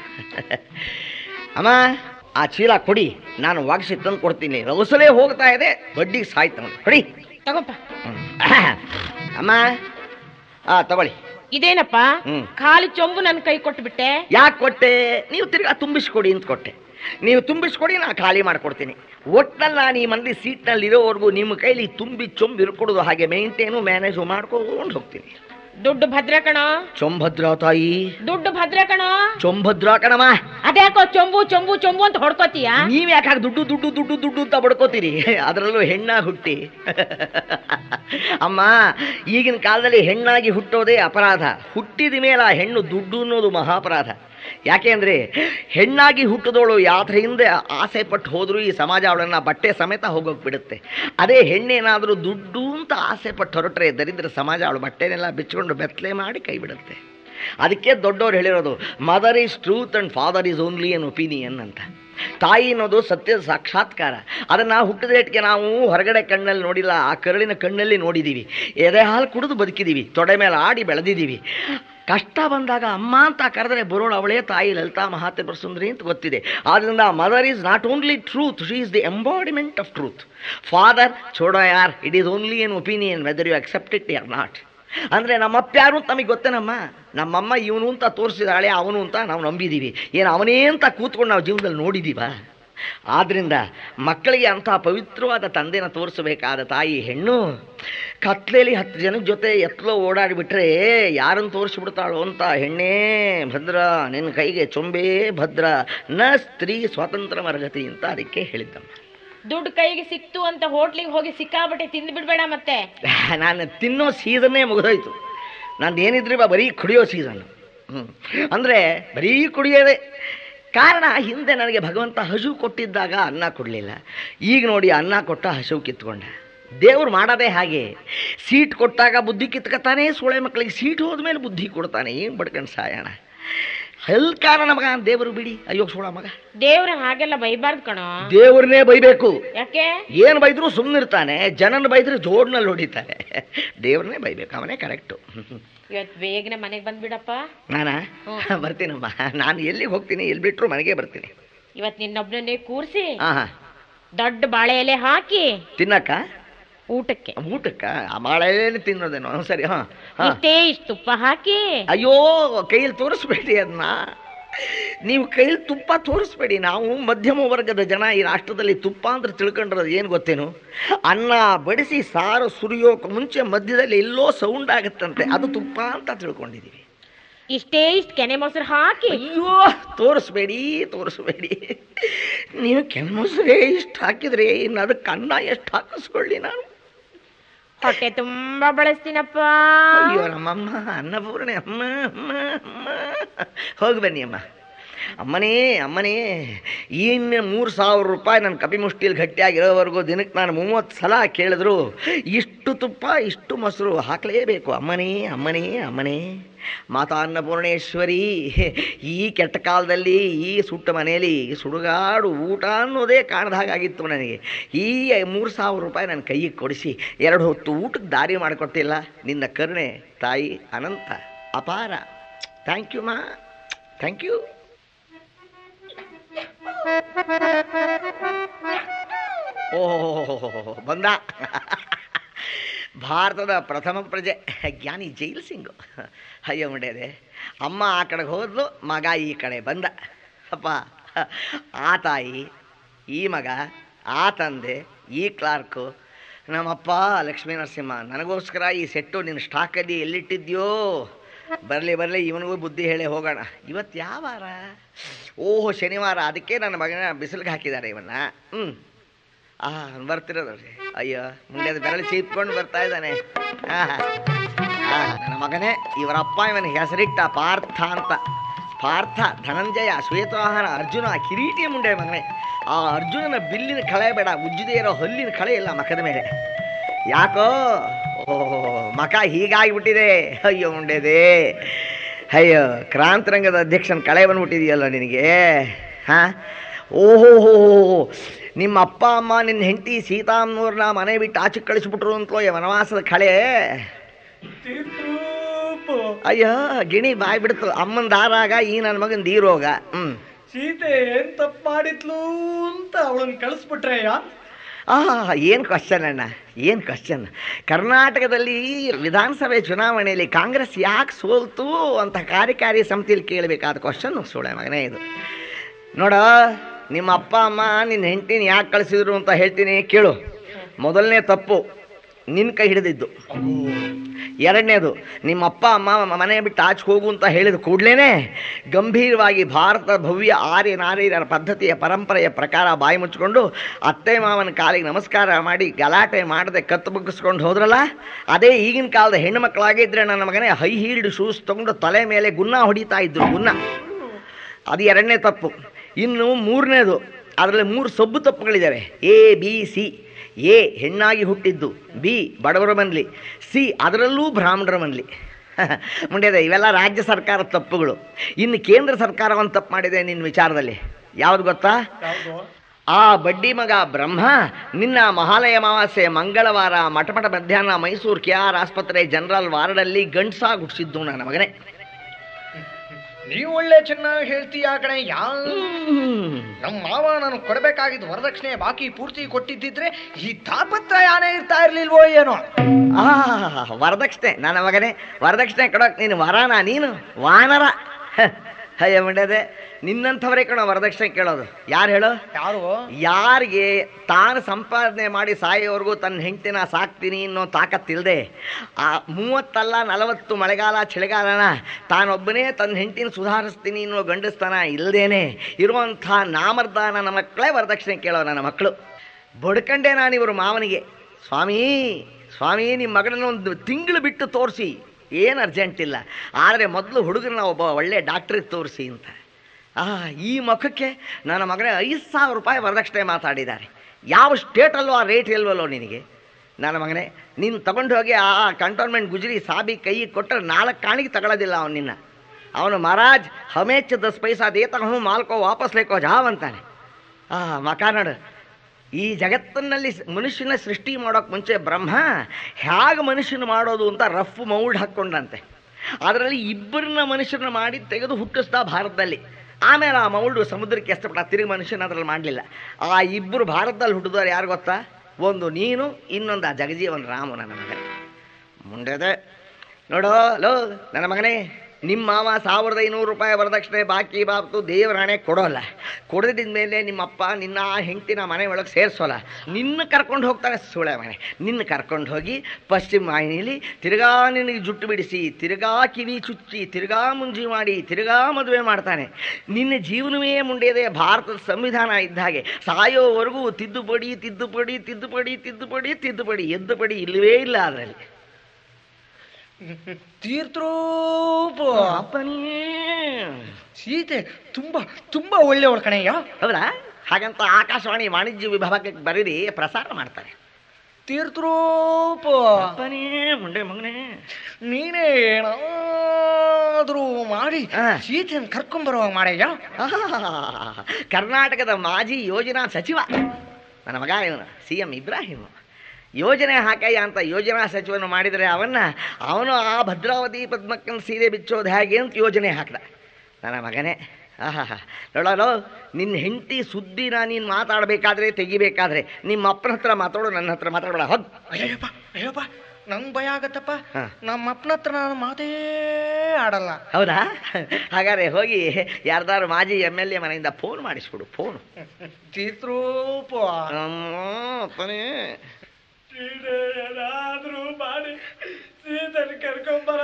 ಅಮ್ಮ ಆ ಚೀಲ ಕೊಡಿ ನಾನು ವಾಗಿಸಿ ತಂದು ಕೊಡ್ತೀನಿ ರೌಸಲೇ ಹೋಗ್ತಾ ಇದೆ ಬಡ್ಡಿಗೆ ಸಾಯ್ತಾನೆ ಕೊಡಿ ತಗೋಪ್ಪ ಹ್ಮ್. ಅಮ್ಮ ಆ ತಗೊಳ್ಳಿ ಇದೇನಪ್ಪ ಹ್ಮ್. ಖಾಲಿ ಚೊಂಬು ನನ್ನ ಕೈ ಕೊಟ್ಟು ಬಿಟ್ಟೆ ಯಾಕೆ ಕೊಟ್ಟೆ ನೀವು ತಿರ್ಗಾ ತುಂಬಿಸ್ಕೊಡಿ ಅಂತ ಕೊಟ್ಟೆ ನೀವು ತುಂಬಿಸ್ಕೊಡಿ ನಾ ಖಾಲಿ ಮಾಡ್ಕೊಡ್ತೀನಿ ಒಟ್ನಲ್ಲಿ ನಾನು ಈ ಮಂದಿ ಸೀಟ್ನಲ್ಲಿ ಇರೋವರೆಗೂ ನಿಮ್ಮ ಕೈಲಿ ತುಂಬಿ ಚೊಂಬ್ ಇರ್ಕೊಡೋದು ಹಾಗೆ ಮೇಂಟೇನು ಮ್ಯಾನೇಜು ಮಾಡ್ಕೊಂಡು ಹೋಗ್ತೀನಿ ದುಡ್ಡು ಭದ್ರ ಕಣೋ ಚೊಂಭದ್ರಾ ತಾಯಿ ದುಡ್ಡು ಭದ್ರ ಕಣೋ ಚೊಂಭದ್ರಾ ಕಣಮ್ಮ ಅದ್ಯಾಕೋ ಚೊಂಬು ಚೊಂಬು ಚೊಂಬು ಅಂತ ಹೊಡ್ಕೋತೀಯ ನೀವ್ ಯಾಕೆ ಹಾಗೆ ದುಡ್ಡು ದುಡ್ಡು ದುಡ್ಡು ದುಡ್ಡು ಅಂತ ಬಡ್ಕೋತೀರಿ ಅದರಲ್ಲೂ ಹೆಣ್ಣಾಗಿ ಹುಟ್ಟಿ ಅಮ್ಮ ಈಗಿನ ಕಾಲದಲ್ಲಿ ಹೆಣ್ಣಾಗಿ ಹುಟ್ಟೋದೇ ಅಪರಾಧ ಹುಟ್ಟಿದ ಮೇಲೆ ಆ ಹೆಣ್ಣು ದುಡ್ಡು ಅನ್ನೋದು ಮಹಾಪರಾಧ ಯಾಕೆ ಅಂದ್ರೆ ಹೆಣ್ಣಾಗಿ ಹುಟ್ಟಿದವಳು ಯಾತ್ರ ಹಿಂದೆ ಆಸೆ ಪಟ್ಟು ಹೋದ್ರು ಈ ಸಮಾಜ ಅವಳನ್ನ ಬಟ್ಟೆ ಸಮೇತ ಹೋಗೋಕ್ ಬಿಡುತ್ತೆ ಅದೇ ಹೆಣ್ಣೇನಾದರೂ ದುಡ್ಡು ಅಂತ ಆಸೆ ಪಟ್ಟು ಹೊರಟ್ರೆ ದರಿದ್ರ ಸಮಾಜ ಅವಳು ಬಟ್ಟೆನೆಲ್ಲ ಬಿಚ್ಕೊಂಡು ಬೆತ್ತಲೆ ಮಾಡಿ ಕೈ ಬಿಡುತ್ತೆ ಅದಕ್ಕೆ ದೊಡ್ಡವ್ರು ಹೇಳಿರೋದು mother is truth and father is only an opinion ಅಂತ ತಾಯಿ ಅನ್ನೋದು ಸತ್ಯದ ಸಾಕ್ಷಾತ್ಕಾರ ಅದನ್ನು ಹುಟ್ಟಿದೇಟ್ಗೆ ನಾವು ಹೊರಗಡೆ ಕಣ್ಣಲ್ಲಿ ನೋಡಿಲ್ಲ ಆ ಕರುಳಿನ ಕಣ್ಣಲ್ಲಿ ನೋಡಿದ್ದೀವಿ ಎದೆ ಹಾಲು ಕುಡಿದು ಬದುಕಿದ್ದೀವಿ ತೊಡೆ ಮೇಲೆ ಆಡಿ ಬೆಳೆದಿದ್ದೀವಿ ಕಷ್ಟ ಬಂದಾಗ ಅಮ್ಮ ಅಂತ ಕರೆದ್ರೆ ಬರೋಳು ಅವಳೇ ತಾಯಿ ಲಲಿತಾ ಮಹಾತ್ಮ ಸುಂದರಿ ಅಂತ ಗೊತ್ತಿದೆ ಆದ್ದರಿಂದ mother is not only truth she is the embodiment of truth father ಚೋಡೋ ಯಾರ್ it is only an opinion whether you accept it or not ಅಂದರೆ ನಮ್ಮಪ್ಪ ಯಾರು ಅಂತ ನಮಗೆ ಗೊತ್ತೇನಮ್ಮ ನಮ್ಮಮ್ಮ ಇವನು ಅಂತ ತೋರಿಸಿದಾಳೆ ಅವನು ಅಂತ ನಾವು ನಂಬಿದ್ದೀವಿ ಏನು ಅವನೇ ಅಂತ ಕೂತ್ಕೊಂಡು ನಾವು ಜೀವನದಲ್ಲಿ ನೋಡಿದ್ದೀವ ಆದ್ದರಿಂದ ಮಕ್ಕಳಿಗೆ ಅಂತಹ ಪವಿತ್ರವಾದ ತಂದೆನ ತೋರಿಸಬೇಕಾದ ತಾಯಿ ಹೆಣ್ಣು ಕತ್ಲೆಯಲ್ಲಿ ಹತ್ತು ಜನದ ಜೊತೆ ಎತ್ತಲೋ ಓಡಾಡಿಬಿಟ್ರೆ ಯಾರನ್ನು ತೋರಿಸ್ಬಿಡ್ತಾಳೋ ಅಂತ ಹೆಣ್ಣೇ ಭದ್ರ ನಿನ್ನ ಕೈಗೆ ಚೊಂಬೇ ಭದ್ರ ನ ಸ್ತ್ರೀ ಸ್ವಾತಂತ್ರ್ಯ ಮರಗತಿ ಅಂತ ಅದಕ್ಕೆ ಹೇಳಿದ್ದಮ್ಮ ದುಡ್ಡು ಕೈಗೆ ಸಿಕ್ತು ಅಂತ ಹೋಟ್ಲಿಗೆ ಹೋಗಿ ಸಿಕ್ಕಾಬಟ್ಟೆ ತಿಂದು ಬಿಡ್ಬೇಡ ಮತ್ತೆ ನಾನು ತಿನ್ನೋ ಸೀಸನ್ನೇ ಮುಗಿದೋಯ್ತು ನಂದು ಏನಿದ್ರೆ ಬಾ ಬರೀ ಕುಡಿಯೋ ಸೀಸನ್ ಹ್ಞೂ ಅಂದರೆ ಬರೀ ಕುಡಿಯೋದೇ ಕಾರಣ ಹಿಂದೆ ನನಗೆ ಭಗವಂತ ಹಸು ಕೊಟ್ಟಿದ್ದಾಗ ಅನ್ನ ಕೊಡಲಿಲ್ಲ ಈಗ ನೋಡಿ ಅನ್ನ ಕೊಟ್ಟ ಹಸು ಕಿತ್ಕೊಂಡ ದೇವ್ರು ಮಾಡೋದೇ ಹಾಗೆ ಸೀಟ್ ಕೊಟ್ಟಾಗ ಬುದ್ಧಿ ಕಿತ್ಕೊತಾನೆ ಸೋಳೆ ಮಕ್ಕಳಿಗೆ ಸೀಟ್ ಹೋದ್ಮೇಲೆ ಬುದ್ಧಿ ಕೊಡ್ತಾನೆ ಏನು ಬಡ್ಕೊಂಡು ಸಾಯೋಣ ಹೆಲ್ ಕಾರಣ ಮಗ ದೇವರು ಬಿಡಿ ಅಯ್ಯೋ ಸೋಳ ಮಗ ದೇವ್ರ ಹಾಗೆಲ್ಲ ಬೈಬಾರ್ದು ಕಣೋ ದೇವ್ರನ್ನೇ ಬೈಬೇಕು ಯಾಕೆ ಏನು ಬೈದ್ರು ಸುಮ್ಮನಿರ್ತಾನೆ ಜನನ ಬೈದ್ರೆ ಜೋಡ್ನಲ್ಲಿ ಹೊಡಿತಾರೆ ದೇವ್ರನ್ನೇ ಬೈಬೇಕು ಅವನೇ ಕರೆಕ್ಟು ಇವತ್ತು ಬೇಗನೆ ಮನೆಗೆ ಬಂದ್ಬಿಡಪ್ಪ ನಾನಾ ಬರ್ತೀನಮ್ಮ ನಾನು ಎಲ್ಲಿಗೆ ಹೋಗ್ತೀನಿ ಎಲ್ಲಿ ಬಿಟ್ಟರು ಮನೆಗೆ ಬರ್ತೀನಿ ಇವತ್ತು ನಿನ್ನೊಬ್ನನ್ನೇ ಕೂರಿಸಿ ಹಾಂ ಹಾಂ ದೊಡ್ಡ ಬಾಳೆ ಎಲೆ ಹಾಕಿ ತಿನ್ನಕ್ಕ ಊಟಕ್ಕೆ ಊಟಕ್ಕ ಆ ಬಾಳೆಲೆ ತಿನ್ನೋದೇನೋ ಸರಿ ಹಾಂ ಹಾಂ ಇಷ್ಟೇ ಇಷ್ಟು ತುಪ್ಪ ಹಾಕಿ ಅಯ್ಯೋ ಕೈಯಲ್ಲಿ ತೋರಿಸ್ಬೇಡಿ ಅದನ್ನ ನೀವು ಕೈಯಲ್ಲಿ ತುಪ್ಪ ತೋರಿಸ್ಬೇಡಿ ನಾವು ಮಧ್ಯಮ ವರ್ಗದ ಜನ ಈ ರಾಷ್ಟ್ರದಲ್ಲಿ ತುಪ್ಪ ಅಂತ ತಿಳ್ಕೊಂಡಿರೋದು ಏನು ಗೊತ್ತೇನು ಅನ್ನ ಬಡಿಸಿ ಸಾರು ಸುರಿಯೋಕೆ ಮುಂಚೆ ಮಧ್ಯದಲ್ಲಿ ಎಲ್ಲೋ ಸೌಂಡ್ ಆಗುತ್ತಂತೆ ಅದು ತುಪ್ಪ ಅಂತ ತಿಳ್ಕೊಂಡಿದ್ದೀವಿ ಇಷ್ಟೇ ಇಷ್ಟು ಕೆನೆ ಮೊಸರು ಹಾಕಿ ಅಯ್ಯೋ ತೋರಿಸ್ಬೇಡಿ ತೋರಿಸ್ಬೇಡಿ ನೀವು ಕೆಮ್ಮಸ್ರೆ ಇಷ್ಟು ಹಾಕಿದ್ರೆ ಇನ್ನು ಅದಕ್ಕೆ ಅನ್ನ ಎಷ್ಟು ಹಾಕಿಸ್ಕೊಳ್ಳಿ ನಾನು ಹೊಟ್ಟೆ ತುಂಬಾ ಬಳಸ್ತೀನಪ್ಪ ಅಯ್ಯೋ ನಮ್ಮಮ್ಮ ಅನ್ನಪೂರ್ಣೆ ಅಮ್ಮ ಅಮ್ಮ ಅಮ್ಮ ಹೋಗಿ ಬನ್ನಿ ಅಮ್ಮ ಅಮ್ಮನೇ ಅಮ್ಮನೇ ಇನ್ನು ಮೂರು ಸಾವಿರ ರೂಪಾಯಿ ನನ್ನ ಕಪಿ ಮುಷ್ಟಿಲಿ ಗಟ್ಟಿಯಾಗಿರೋವರೆಗೂ ದಿನಕ್ಕೆ ನಾನು ಮೂವತ್ತು ಸಲ ಕೇಳಿದ್ರು ಇಷ್ಟು ತುಪ್ಪ ಇಷ್ಟು ಮೊಸರು ಹಾಕಲೇಬೇಕು ಅಮ್ಮನೇ ಅಮ್ಮನೇ ಅಮ್ಮನೇ ಮಾತಾ ಅನ್ನಪೂರ್ಣೇಶ್ವರಿ ಈ ಕೆಟ್ಟ ಕಾಲದಲ್ಲಿ ಈ ಸುಟ್ಟ ಮನೆಯಲ್ಲಿ ಸುಡುಗಾಡು ಊಟ ಅನ್ನೋದೇ ಕಾಣದ ಹಾಗಾಗಿತ್ತು ನನಗೆ ಈ ಮೂರು ಸಾವಿರ ರೂಪಾಯಿ ನನ್ನ ಕೈಗೆ ಕೊಡಿಸಿ ಎರಡು ಹೊತ್ತು ಊಟಕ್ಕೆ ದಾರಿ ಮಾಡಿಕೊಟ್ಟಿಲ್ಲ ನಿನ್ನ ಕರುಣೆ ತಾಯಿ ಅನಂತ ಅಪಾರ ಥ್ಯಾಂಕ್ ಯು ಮಾ ಥ್ಯಾಂಕ್ ಯು ಓಹೋ ಬಂದ ಭಾರತದ ಪ್ರಥಮ ಪ್ರಜೆ ಜ್ಞಾನಿ ಜೈಲ್ ಸಿಂಗ್ ಅಯ್ಯೋ ಮುಂಡೆದೆ ಅಮ್ಮ ಆ ಕಡೆಗೆ ಹೋದ್ಲು ಮಗ ಈ ಕಡೆ ಬಂದ ಅಪ್ಪ ಆ ತಾಯಿ ಈ ಮಗ ಆ ತಂದೆ ಈ ಕ್ಲಾರ್ಕು ನಮ್ಮಪ್ಪ ಲಕ್ಷ್ಮೀ ನರಸಿಂಹ ನನಗೋಸ್ಕರ ಈ ಸೆಟ್ಟು ನಿನ್ನ ಸ್ಟಾಕಲ್ಲಿ ಎಲ್ಲಿಟ್ಟಿದ್ಯೋ ಬರಲಿ ಬರಲಿ ಇವನಿಗೂ ಬುದ್ಧಿ ಹೇಳಿ ಹೋಗೋಣ ಇವತ್ತು ಯಾವ ವಾರ ಓಹೋ ಶನಿವಾರ ಅದಕ್ಕೆ ನನ್ನ ಮಗನ ಬಿಸಿಲಿಗೆ ಹಾಕಿದ್ದಾರೆ ಇವನ್ನ ಹ್ಞೂ ಆ ಬರ್ತಿರೋದು ಅಯ್ಯೋ ಮುಂದೆ ಅದು ಬೆರಳು ಚೀಪ್ಕೊಂಡು ಬರ್ತಾ ಇದ್ದಾನೆ ಆಹಾ. ಆಹಾ, ನನ್ನ ಮಗನೇ ಇವರಪ್ಪ ಇವನ ಹೆಸರಿಟ್ಟ ಪಾರ್ಥ ಅಂತ ಪಾರ್ಥ ಧನಂಜಯ ಶ್ವೇತವಾಹನ ಅರ್ಜುನ ಕಿರೀಟಿಯ ಮುಂಡೆ ಮಗನೇ ಆ ಅರ್ಜುನನ ಬಿಲ್ಲಿನ ಕಳೆ ಬೇಡ ಉಜ್ಜದೇ ಇರೋ ಹಲ್ಲಿನ ಕಳೆ ಇಲ್ಲ ಮಖದ ಮೇಲೆ ಯಾಕೋ ಓಹೋ ಮಕ ಹೀಗಾಗಿಬಿಟ್ಟಿದೆ ಅಯ್ಯೋ ಮುಂಡೆದೆ ಅಯ್ಯೋ ಕ್ರಾಂತರಂಗದ ಅಧ್ಯಕ್ಷನ ಕಳೆ ಬಂದ್ಬಿಟ್ಟಿದೆಯಲ್ಲ ನಿನಗೆ ಹಾಂ ಓಹೋ ಹೋ ನಿಮ್ಮ ಅಪ್ಪ ಅಮ್ಮ ನಿನ್ನ ಹೆಂಡತಿ ಸೀತಾಮ್ಮನವ್ರನ್ನ ಮನೆ ಬಿಟ್ಟು ಆಚೆ ಕಳಿಸ್ಬಿಟ್ರು ಅಂತಲೋ ಈ ವನವಾಸದ ಕಳೆ ಅಯ್ಯೋ ಗಿಣಿ ಬಾಯ್ ಬಿಡ್ತು ಅಮ್ಮನ ದಾರಾಗ ಈ ನನ್ನ ಮಗನ ದೀರೋಗ ಹ್ಞೂ ಸೀತೆ ಏನ್ ತಪ್ಪು ಮಾಡಿದ್ಲು ಅಂತ ಅವಳನ್ನ ಕಳಿಸ್ಬಿಟ್ರಯ್ಯ ಆ ಏನು ಕ್ವಶನ್ ಅಣ್ಣ ಏನು ಕ್ವಶನ್ ಕರ್ನಾಟಕದಲ್ಲಿ ವಿಧಾನಸಭೆ ಚುನಾವಣೆಯಲ್ಲಿ ಕಾಂಗ್ರೆಸ್ ಯಾಕೆ ಸೋಲ್ತು ಅಂತ ಕಾರ್ಯಕಾರಿ ಸಮಿತಿಯಲ್ಲಿ ಕೇಳಬೇಕಾದ ಕ್ವಶನ್ ಸೋಳೆ ಮಗನೇ ಇದು ನೋಡ ನಿಮ್ಮ ಅಪ್ಪ ಅಮ್ಮ ನಿನ್ನ ಹೆಂಡತಿನ ಯಾಕೆ ಕಳಿಸಿದ್ರು ಅಂತ ಹೇಳ್ತೀನಿ ಕೇಳು ಮೊದಲನೇ ತಪ್ಪು ನಿನ್ನ ಕೈ ಹಿಡಿದಿದ್ದು ಎರಡನೇದು ನಿಮ್ಮ ಅಪ್ಪ ಅಮ್ಮ ಮ- ಮನೆ ಬಿಟ್ಟು ಆಚೆ ಹೋಗು ಅಂತ ಹೇಳಿದ ಕೂಡಲೇ ಗಂಭೀರವಾಗಿ ಭಾರತ ಭವ್ಯ ಆರ್ಯ ನಾರೀರ ಪದ್ಧತಿಯ ಪರಂಪರೆಯ ಪ್ರಕಾರ ಬಾಯಿ ಮುಚ್ಕೊಂಡು ಅತ್ತೆ ಮಾವನ ಕಾಲಿಗೆ ನಮಸ್ಕಾರ ಮಾಡಿ ಗಲಾಟೆ ಮಾಡದೆ ಕತ್ತು ಬಗ್ಗಿಸ್ಕೊಂಡು ಹೋದ್ರಲ್ಲ ಅದೇ ಈಗಿನ ಕಾಲದ ಹೆಣ್ಣು ಮಕ್ಕಳಾಗಿದ್ರೆ ನನ್ನ ಮಗನೇ ಹೈ ಹೀಲ್ಡ್ ಶೂಸ್ ತಗೊಂಡು ತಲೆ ಮೇಲೆ ಗುನ್ನ ಹೊಡಿತಾ ಇದ್ರು ಗುನ್ನ ಅದು ಎರಡನೇ ತಪ್ಪು ಇನ್ನು ಮೂರನೇದು ಅದರಲ್ಲಿ ಮೂರು ಸೊಬ್ಬು ತಪ್ಪುಗಳಿದ್ದಾವೆ ಎ ಬಿ ಸಿ ಎ ಹೆಣ್ಣಾಗಿ ಹುಟ್ಟಿದ್ದು ಬಿ ಬಡವರ ಮನ್ಲಿ ಸಿ ಅದರಲ್ಲೂ ಬ್ರಾಹ್ಮಣರ ಮನ್ಲಿ ಮುಂಡೆದೆ ಇವೆಲ್ಲ ರಾಜ್ಯ ಸರ್ಕಾರದ ತಪ್ಪುಗಳು ಇನ್ನು ಕೇಂದ್ರ ಸರ್ಕಾರ ಒಂದು ತಪ್ಪು ಮಾಡಿದೆ ನಿನ್ನ ವಿಚಾರದಲ್ಲಿ ಯಾವ್ದು ಗೊತ್ತಾ ಆ ಬಡ್ಡಿ ಮಗ ಬ್ರಹ್ಮ ನಿನ್ನ ಮಹಾಲಯ ಅಮಾವಾಸ್ಯೆ ಮಂಗಳವಾರ ಮಠಮಠ ಮಧ್ಯಾಹ್ನ ಮೈಸೂರು ಕೆ ಆರ್ ಆಸ್ಪತ್ರೆ ಜನರಲ್ ವಾರ್ಡಲ್ಲಿ ಗಂಡ್ಸಾಗಿ ಹುಟ್ಟಿಸಿದ್ದು ನನ್ನ ಮಗನೇ ನೀವು ಒಳ್ಳೆ ಚೆನ್ನಾಗಿ ಹೇಳ್ತೀಯ ಕಣೆ ಯಾ ನಮ್ಮ ಮಾವ ನಾನು ಕೊಡಬೇಕಾಗಿದ್ದು ವರದಕ್ಷಿಣೆ ಬಾಕಿ ಪೂರ್ತಿ ಕೊಟ್ಟಿದ್ದಿದ್ರೆ ಈ ತಾಪತ್ರ ಯಾನೇ ಇರ್ತಾ ಇರ್ಲಿಲ್ವೋ ಏನೋ ಆ ವರದಕ್ಷಿಣೆ ನನ್ನ ಮಗನೇ ವರದಕ್ಷಿಣೆ ಕೊಡೋಕೆ ನೀನು ವರನ ನೀನು ವಾನರ ಹ, ಅಯ್ಯ ಮಂಡ್ಯದೆ ನಿನ್ನಂಥವರೇ ಕಣೋ ವರದಕ್ಷಿಣೆ ಕೇಳೋದು ಯಾರು ಹೇಳು ಯಾರು ಯಾರಿಗೆ ತಾನು ಸಂಪಾದನೆ ಮಾಡಿ ಸಾಯೋವರೆಗೂ ತನ್ನ ಹೆಂಡತಿನ ಸಾಕ್ತೀನಿ ಅನ್ನೋ ತಾಕತ್ತಿಲ್ಲದೆ ಆ ಮೂವತ್ತಲ್ಲ ನಲವತ್ತು ಮಳೆಗಾಲ ಚಳಿಗಾಲನ ತಾನೊಬ್ಬನೇ ತನ್ನ ಹೆಂಡತಿನ ಸುಧಾರಿಸ್ತೀನಿ ಅನ್ನೋ ಗಂಡಸ್ತನ ಇಲ್ಲದೇನೆ ಇರುವಂಥ ನಾಮರ್ದ ನನ್ನ ಮಕ್ಕಳೇ ವರದಕ್ಷಿಣೆ ಕೇಳೋ ನನ್ನ ಮಕ್ಕಳು ಬಡ್ಕಂಡೆ ನಾನು ಇವರು ಮಾವನಿಗೆ ಸ್ವಾಮಿ ಸ್ವಾಮಿ ನಿಮ್ಮ ಮಗನನ್ನ ಒಂದು ತಿಂಗಳು ಬಿಟ್ಟು ತೋರಿಸಿ ಏನು ಅರ್ಜೆಂಟ್ ಇಲ್ಲ ಆದರೆ ಮೊದಲು ಹುಡುಗರನ್ನ ಒಬ್ಬ ಒಳ್ಳೆ ಡಾಕ್ಟ್ರಿಗೆ ತೋರಿಸಿ ಅಂತ ಆ ಈ ಮುಖಕ್ಕೆ ನನ್ನ ಮಗನೇ ಐದು ಸಾವಿರ ರೂಪಾಯಿ ವರದಕ್ಷಿಣೆ ಮಾತಾಡಿದ್ದಾರೆ ಯಾವ ಸ್ಟೇಟಲ್ಲೋ ಆ ರೇಟ್ ಇಲ್ವಲ್ಲೋ ನಿನಗೆ ನನ್ನ ಮಗನೇ ನೀನು ತಗೊಂಡು ಹೋಗಿ ಆ ಕಂಟೋನ್ಮೆಂಟ್ ಗುಜರಿ ಸಾಬಿ ಕೈ ಕೊಟ್ಟರೆ ನಾಲ್ಕು ಕಾಣಿಗೆ ತಗೊಳ್ಳೋದಿಲ್ಲ ಅವನು ನಿನ್ನ ಅವನು ಮಹಾರಾಜ್ ಹಮೇಚ್ ದಸ್ ಪೈಸಾ ದೇ ತಗೊಂಡು ಮಾಲ್ಕೋ ವಾಪಸ್ ಲೇಕೋ ಜಾವ್ ಅಂತಾನೆ ಆ ಮಕ ನೋಡು ಈ ಜಗತ್ತಿನಲ್ಲಿ ಸ್- ಮನುಷ್ಯನ ಸೃಷ್ಟಿ ಮಾಡೋಕೆ ಮುಂಚೆ ಬ್ರಹ್ಮ ಹೇಗೆ ಮನುಷ್ಯನ ಮಾಡೋದು ಅಂತ ರಫ್ ಮೌಲ್ಡ್ ಹಾಕ್ಕೊಂಡಂತೆ ಅದರಲ್ಲಿ ಇಬ್ಬರನ್ನ ಮನುಷ್ಯರನ್ನ ಮಾಡಿ ತೆಗೆದು ಹುಟ್ಟಿಸ್ದ ಭಾರತದಲ್ಲಿ ಆಮೇಲೆ ಆ ಮೌಲ್ಡು ಸಮುದ್ರಕ್ಕೆ ಎಸ್ತಪಟ್ಟ ತಿರುಗಿ ಮನುಷ್ಯನ ಅದ್ರಲ್ಲಿ ಮಾಡಲಿಲ್ಲ ಆ ಇಬ್ಬರು ಭಾರತದಲ್ಲಿ ಹುಟ್ಟಿದವ್ರು ಯಾರು ಗೊತ್ತಾ ಒಂದು ನೀನು ಇನ್ನೊಂದು ಆ ಜಗಜೀವನ್ ರಾಮು ನನ್ನ ಮಗ ಮುಂಡೆದೆ ನೋಡೋ ಲೋ ನನ್ನ ಮಗನೇ ನಿಮ್ಮ ಮಾವ ಸಾವಿರದ ಐನೂರು ರೂಪಾಯಿ ವರದಕ್ಷಿಣೆ ಬಾಕಿ ಬಾಬ್ತು ದೇವರಾಣೆ ಕೊಡೋಲ್ಲ ಕೊಡದಿದ್ದ ಮೇಲೆ ನಿಮ್ಮಪ್ಪ ನಿನ್ನ ಹೆಂಡ್ತಿನ ಮನೆ ಒಳಗೆ ಸೇರಿಸೋಲ್ಲ ನಿನ್ನ ಕರ್ಕೊಂಡು ಹೋಗ್ತಾನೆ ಸುಳೆ ಮನೆ ನಿನ್ನ ಕರ್ಕೊಂಡು ಹೋಗಿ ಪಶ್ಚಿಮ ವಾಹಿನಿಲಿ ತಿರ್ಗಾ ನಿನಗೆ ಜುಟ್ಟು ಬಿಡಿಸಿ ತಿರ್ಗಾ ಕಿವಿ ಚುಚ್ಚಿ ತಿರ್ಗಾ ಮುಂಜಿ ಮಾಡಿ ತಿರ್ಗಾ ಮದುವೆ ಮಾಡ್ತಾನೆ ನಿನ್ನ ಜೀವನವೇ ಮುಂಡೆದೆ ಭಾರತದ ಸಂವಿಧಾನ ಇದ್ದ ಹಾಗೆ ಸಾಯೋವರೆಗೂ ತಿದ್ದುಪಡಿ ತಿದ್ದುಪಡಿ ತಿದ್ದುಪಡಿ ತಿದ್ದುಪಡಿ ತಿದ್ದುಪಡಿ ಎದ್ದುಪಡಿ ಇಲ್ಲವೇ ಇಲ್ಲ ಅದರಲ್ಲಿ ತೀರ್ಥರೂಪ ಅಪ್ಪನೇ ಸೀತೆ ತುಂಬಾ ತುಂಬಾ ಒಳ್ಳೆಯವಳು ಕಣಯ್ಯ ಹೌದಾ ಹಾಗಂತ ಆಕಾಶವಾಣಿ ವಾಣಿಜ್ಯ ವಿಭಾಗಕ್ಕೆ ಬರೀರಿ ಪ್ರಸಾರ ಮಾಡ್ತಾರೆ ತೀರ್ಥರೂಪ ಅಪ್ಪನೇ ಮುಂಡೆ ಮಗನೇ ನೀನೇ ಏನಾದ್ರೂ ಮಾಡಿ ಹಾ. ಸೀತೆಯನ್ನು ಕರ್ಕೊಂಬರುವಾಗ ಮಾಡಯ್ಯ ಆಹಾಹಾಹಾ. ಕರ್ನಾಟಕದ ಮಾಜಿ ಯೋಜನಾ ಸಚಿವ ನನ್ನ ಮಗ ಇವನು ಸಿ ಎಂ ಇಬ್ರಾಹಿಂ ಯೋಜನೆ ಹಾಕಯ್ಯ ಅಂತ ಯೋಜನಾ ಸಚಿವನು ಮಾಡಿದರೆ ಅವನ್ನ ಅವನು ಆ ಭದ್ರಾವತಿ ಪದ್ಮಕ್ಕನ ಸೀರೆ ಬಿಚ್ಚೋದು ಹೇಗೆ ಅಂತ ಯೋಜನೆ ಹಾಕ್ದ ನನ್ನ ಮಗನೇ ಆಹಾ ನೋಡೋ ನಿನ್ನ ಹೆಂಡತಿ ಸುದ್ದಿನ ನೀನು ಮಾತಾಡಬೇಕಾದ್ರೆ ತೆಗಿಬೇಕಾದ್ರೆ ನಿಮ್ಮ ಅಪ್ಪನ ಹತ್ರ ಮಾತಾಡು ನನ್ನ ಹತ್ರ ಮಾತಾಡಬೇಡ ಹೋಗ್ ಅಯ್ಯಪ್ಪ ಅಯ್ಯಪ್ಪ ನಂಗೆ ಭಯ ಆಗತ್ತಪ್ಪ ಹಾ. ನಮ್ಮ ಅಪ್ಪನ ಹತ್ರ ನಾನು ಮಾತೇ ಆಡಲ್ಲ ಹೌದಾ ಹಾಗಾದ್ರೆ ಹೋಗಿ ಯಾರ್ದಾರು ಮಾಜಿ ಎಮ್ ಎಲ್ ಎ ಮನೆಯಿಂದ ಫೋನ್ ಮಾಡಿಸ್ಬಿಡು ಫೋನು ತೀರ್ಥರೂಪ ಅಪ್ಪನೇ ಏನಾದ್ರೂ ಮಾಡಿ ಸೀತೆಯನ್ನು ಕರ್ಕೊಂಬರ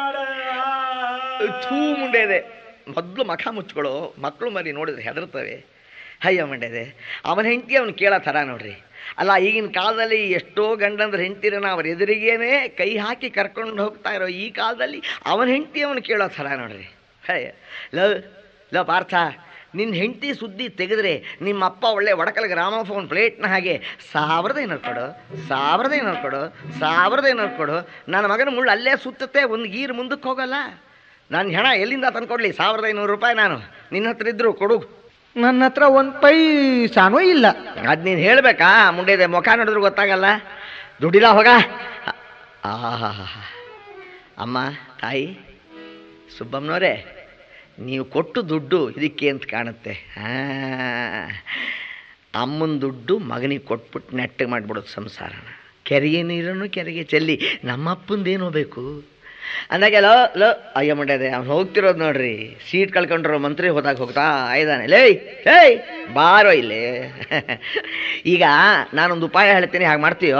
ಥೂ ಮುಂಡೆದೆ ಮೊದಲು ಮಖ ಮುಚ್ಕೊಳ್ಳೋ ಮಕ್ಕಳು ಮರಿ ನೋಡಿದ್ರೆ ಹೆದರ್ತವೆ ಅಯ್ಯ ಮಂಡ್ಯದೆ ಅವನ ಹೆಂಡತಿ ಅವನು ಕೇಳೋ ಥರ ನೋಡ್ರಿ ಅಲ್ಲ ಈಗಿನ ಕಾಲದಲ್ಲಿ ಎಷ್ಟೋ ಗಂಡಂದ್ರ ಹೆಂಡ್ತಿರನ್ನ ಅವ್ರ ಎದುರಿಗೇನೆ ಕೈ ಹಾಕಿ ಕರ್ಕೊಂಡು ಹೋಗ್ತಾ ಇರೋ ಈ ಕಾಲದಲ್ಲಿ ಅವನ ಹೆಂಡತಿ ಅವನು ಕೇಳೋ ಥರ ನೋಡ್ರಿ ಅಯ್ಯ ಲೋ ಲೋ ಪಾರ್ಥ ನಿನ್ನ ಹೆಂಡತಿ ಸುದ್ದಿ ತೆಗೆದ್ರೆ ನಿಮ್ಮ ಅಪ್ಪ ಒಳ್ಳೆ ಒಡಕಲ್ ಗ್ರಾಮಫೋನ್ ಪ್ಲೇಟ್ನ ಹಾಗೆ ಸಾವಿರದ ಐನೂರು ಕೊಡು ಸಾವಿರದ ಐನೂರು ಕೊಡು ಸಾವಿರದ ಐನೂರು ಕೊಡು ನನ್ನ ಮಗನ ಮುಳ್ಳು ಅಲ್ಲೇ ಸುತ್ತುತ್ತೆ ಒಂದು ಗೀರ್ ಮುಂದಕ್ಕೆ ಹೋಗಲ್ಲ ನಾನು ಹೆಣ ಎಲ್ಲಿಂದ ತಂದ್ಕೊಡ್ಲಿ ಸಾವಿರದ ಐನೂರು ರೂಪಾಯಿ ನಾನು ನಿನ್ನ ಹತ್ರ ಇದ್ರು ಕೊಡು ನನ್ನ ಹತ್ರ ಒಂದ್ ಪೈಸಾನೂ ಇಲ್ಲ ಅದು ನೀನು ಹೇಳಬೇಕಾ ಮುಂಡೆದೆ ಮುಖ ನೋಡಿದ್ರು ಗೊತ್ತಾಗಲ್ಲ ದುಡ್ಡಿಲ್ಲ ಹೋಗ ಆಹಾ ಅಮ್ಮ ತಾಯಿ ಸುಬ್ಬಮ್ಮನವರೇ ನೀವು ಕೊಟ್ಟು ದುಡ್ಡು ಇದಕ್ಕೆ ಅಂತ ಕಾಣುತ್ತೆ ಹಾಂ ಅಮ್ಮನ ದುಡ್ಡು ಮಗನಿಗೆ ಕೊಟ್ಬಿಟ್ಟು ನೆಟ್ಟಗೆ ಮಾಡಿಬಿಡೋದು ಸಂಸಾರನ ಕೆರೆಗೆ ನೀರನ್ನು ಕೆರೆಗೆ ಚೆಲ್ಲಿ ನಮ್ಮಪ್ಪಂದೇನೋ ಬೇಕು ಅಂದಾಗೆ ಲೋ ಲೋ ಅಯ್ಯ ಮಂಡ್ಯದೆ ಅವ್ನು ಹೋಗ್ತಿರೋದು ನೋಡ್ರಿ ಸೀಟ್ ಕಳ್ಕೊಂಡ್ರು ಮಂತ್ರಿ ಹೋದಾಗ ಹೋಗ್ತಾ ಇದ್ದಾನೆ ಲೇ ಏಯ್ ಬಾರೋ ಇಲ್ಲಿ ಈಗ ನಾನೊಂದು ಉಪಾಯ ಹೇಳ್ತೀನಿ ಹಾಗೆ ಮಾಡ್ತೀಯೋ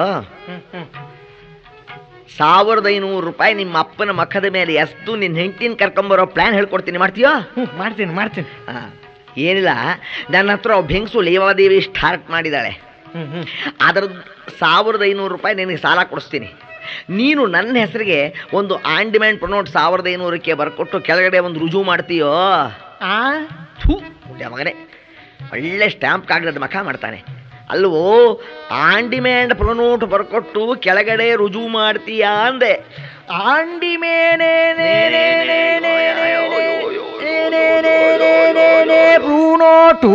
ಸಾವಿರದ ಐನೂರು ರೂಪಾಯಿ ನಿಮ್ಮ ಅಪ್ಪನ ಮಖದ ಮೇಲೆ ಎಸ್ದು ನಿನ್ನ ಹೆಂಡತಿನ ಕರ್ಕೊಂಬರೋ ಪ್ಲಾನ್ ಹೇಳ್ಕೊಡ್ತೀನಿ ಮಾಡ್ತೀಯೋ ಮಾಡ್ತೀನಿ ಮಾಡ್ತೀನಿ ಆ, ಏನಿಲ್ಲ ನನ್ನ ಹತ್ರ ಒಬ್ಬ ಹೆಂಗಸು ಲೇವಾದೇವಿ ಸ್ಟಾರ್ಟ್ ಮಾಡಿದ್ದಾಳೆ ಹ್ಮ್ ಹ್ಮ್ ಅದ್ರದ್ದು ಸಾವಿರದ ಐನೂರು ರೂಪಾಯಿ ನಿನಗೆ ಸಾಲ ಕೊಡಿಸ್ತೀನಿ ನೀನು ನನ್ನ ಹೆಸರಿಗೆ ಒಂದು ಆನ್ ಡಿಮ್ಯಾಂಡ್ ಪ್ರೊನೋಟ್ ಸಾವಿರದ ಐನೂರಕ್ಕೆ ಬರ್ಕೊಟ್ಟು ಕೆಳಗಡೆ ಒಂದು ರುಜುವು ಮಾಡ್ತೀಯೋ ಆ ಥೂ ಹುಡ್ಯ ಮಗನೇ ಒಳ್ಳೆ ಸ್ಟ್ಯಾಂಪ್ ಕಾಗದದ ಮಖ ಮಾಡ್ತಾನೆ ಅಲ್ವೋ ಆನ್ ಡಿಮ್ಯಾಂಡ್ ಪ್ರೊನೋಟ್ ಬರ್ಕೊಟ್ಟು ಕೆಳಗಡೆ ರುಜುವು ಮಾಡ್ತೀಯಾ ಅಂದೆ ಆಂಡಿ ಮೇನೆ ಬ್ರೂನೋಟು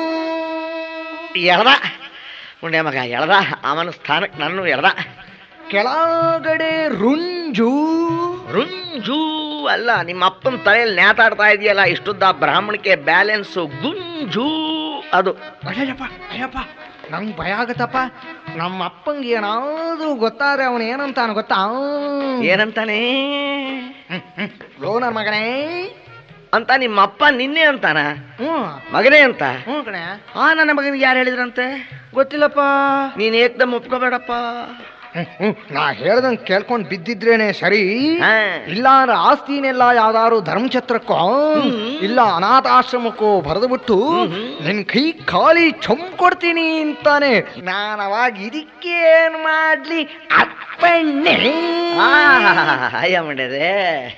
ಎಳ್ದ ಹುಂಡ್ಯ ಮಗ ಎಳ್ದ ಅವನ ಸ್ಥಾನಕ್ಕೆ ನಾನು ಎಳ್ದ ಕೆಳಗಡೆ ರುಂಜು ರುಂಜು ಅಲ್ಲ ನಿಮ್ಮ ಅಪ್ಪನ ತಲೆಯಲ್ಲಿ ನೇತಾಡ್ತಾ ಇದೆಯಲ್ಲ ಇಷ್ಟುದ್ದ ಬ್ರಾಹ್ಮಣಿಕೆ ಬ್ಯಾಲೆನ್ಸು ಗುಂಜು ಅದು ಅಯ್ಯಪ್ಪ ಅಯ್ಯಪ್ಪ ನಂಗೆ ಭಯ ಆಗತ್ತಪ್ಪ ನಮ್ಮ ಅಪ್ಪಂಗೆ ಏನಾದ್ರು ಗೊತ್ತಾದ್ರೆ ಅವನು ಏನಂತಾನ ಗೊತ್ತಾ ಏನಂತಾನೆ ಲೋ ನನ್ನ ಮಗನೇ ಅಂತ ನಿಮ್ಮ ಅಪ್ಪ ನಿನ್ನೆ ಅಂತಾನ ಹ್ಞೂ ಮಗನೇ ಅಂತ ಹ್ಞೂ ಕಣೆ ಆ ನನ್ನ ಮಗನಿಗೆ ಯಾರು ಹೇಳಿದ್ರಂತೆ ಗೊತ್ತಿಲ್ಲಪ್ಪ ನೀನ್ ಏಕ್ದಮ್ ಒಪ್ಕೋಬೇಡಪ್ಪ ಹ್ಮ್, ಹ್ಮ್. ನಾ ಹೇಳ್ದಂಗೆ ಕೇಳ್ಕೊಂಡು ಬಿದ್ದಿದ್ರೇನೆ ಸರಿ ಹಾ. ಇಲ್ಲ ಅಂದ್ರೆ ಆಸ್ತಿನೆಲ್ಲ ಯಾವ್ದಾದ್ರು ಧರ್ಮಛತ್ರಕ್ಕೋ ಇಲ್ಲ ಅನಾಥಾಶ್ರಮಕ್ಕೋ ಬರೆದು ಬಿಟ್ಟು ನಿನ್ ಕೈ ಖಾಲಿ ಚೊಂಬ್ ಕೊಡ್ತೀನಿ ಅಂತಾನೆ ನಾನು ಅವಾಗ ಇದಕ್ಕೇನ್ ಮಾಡ್ಲಿ ಅಪ್ಪಣ್ಣೆ ಅಯ್ಯ ಮಂಡ್ಯದೆ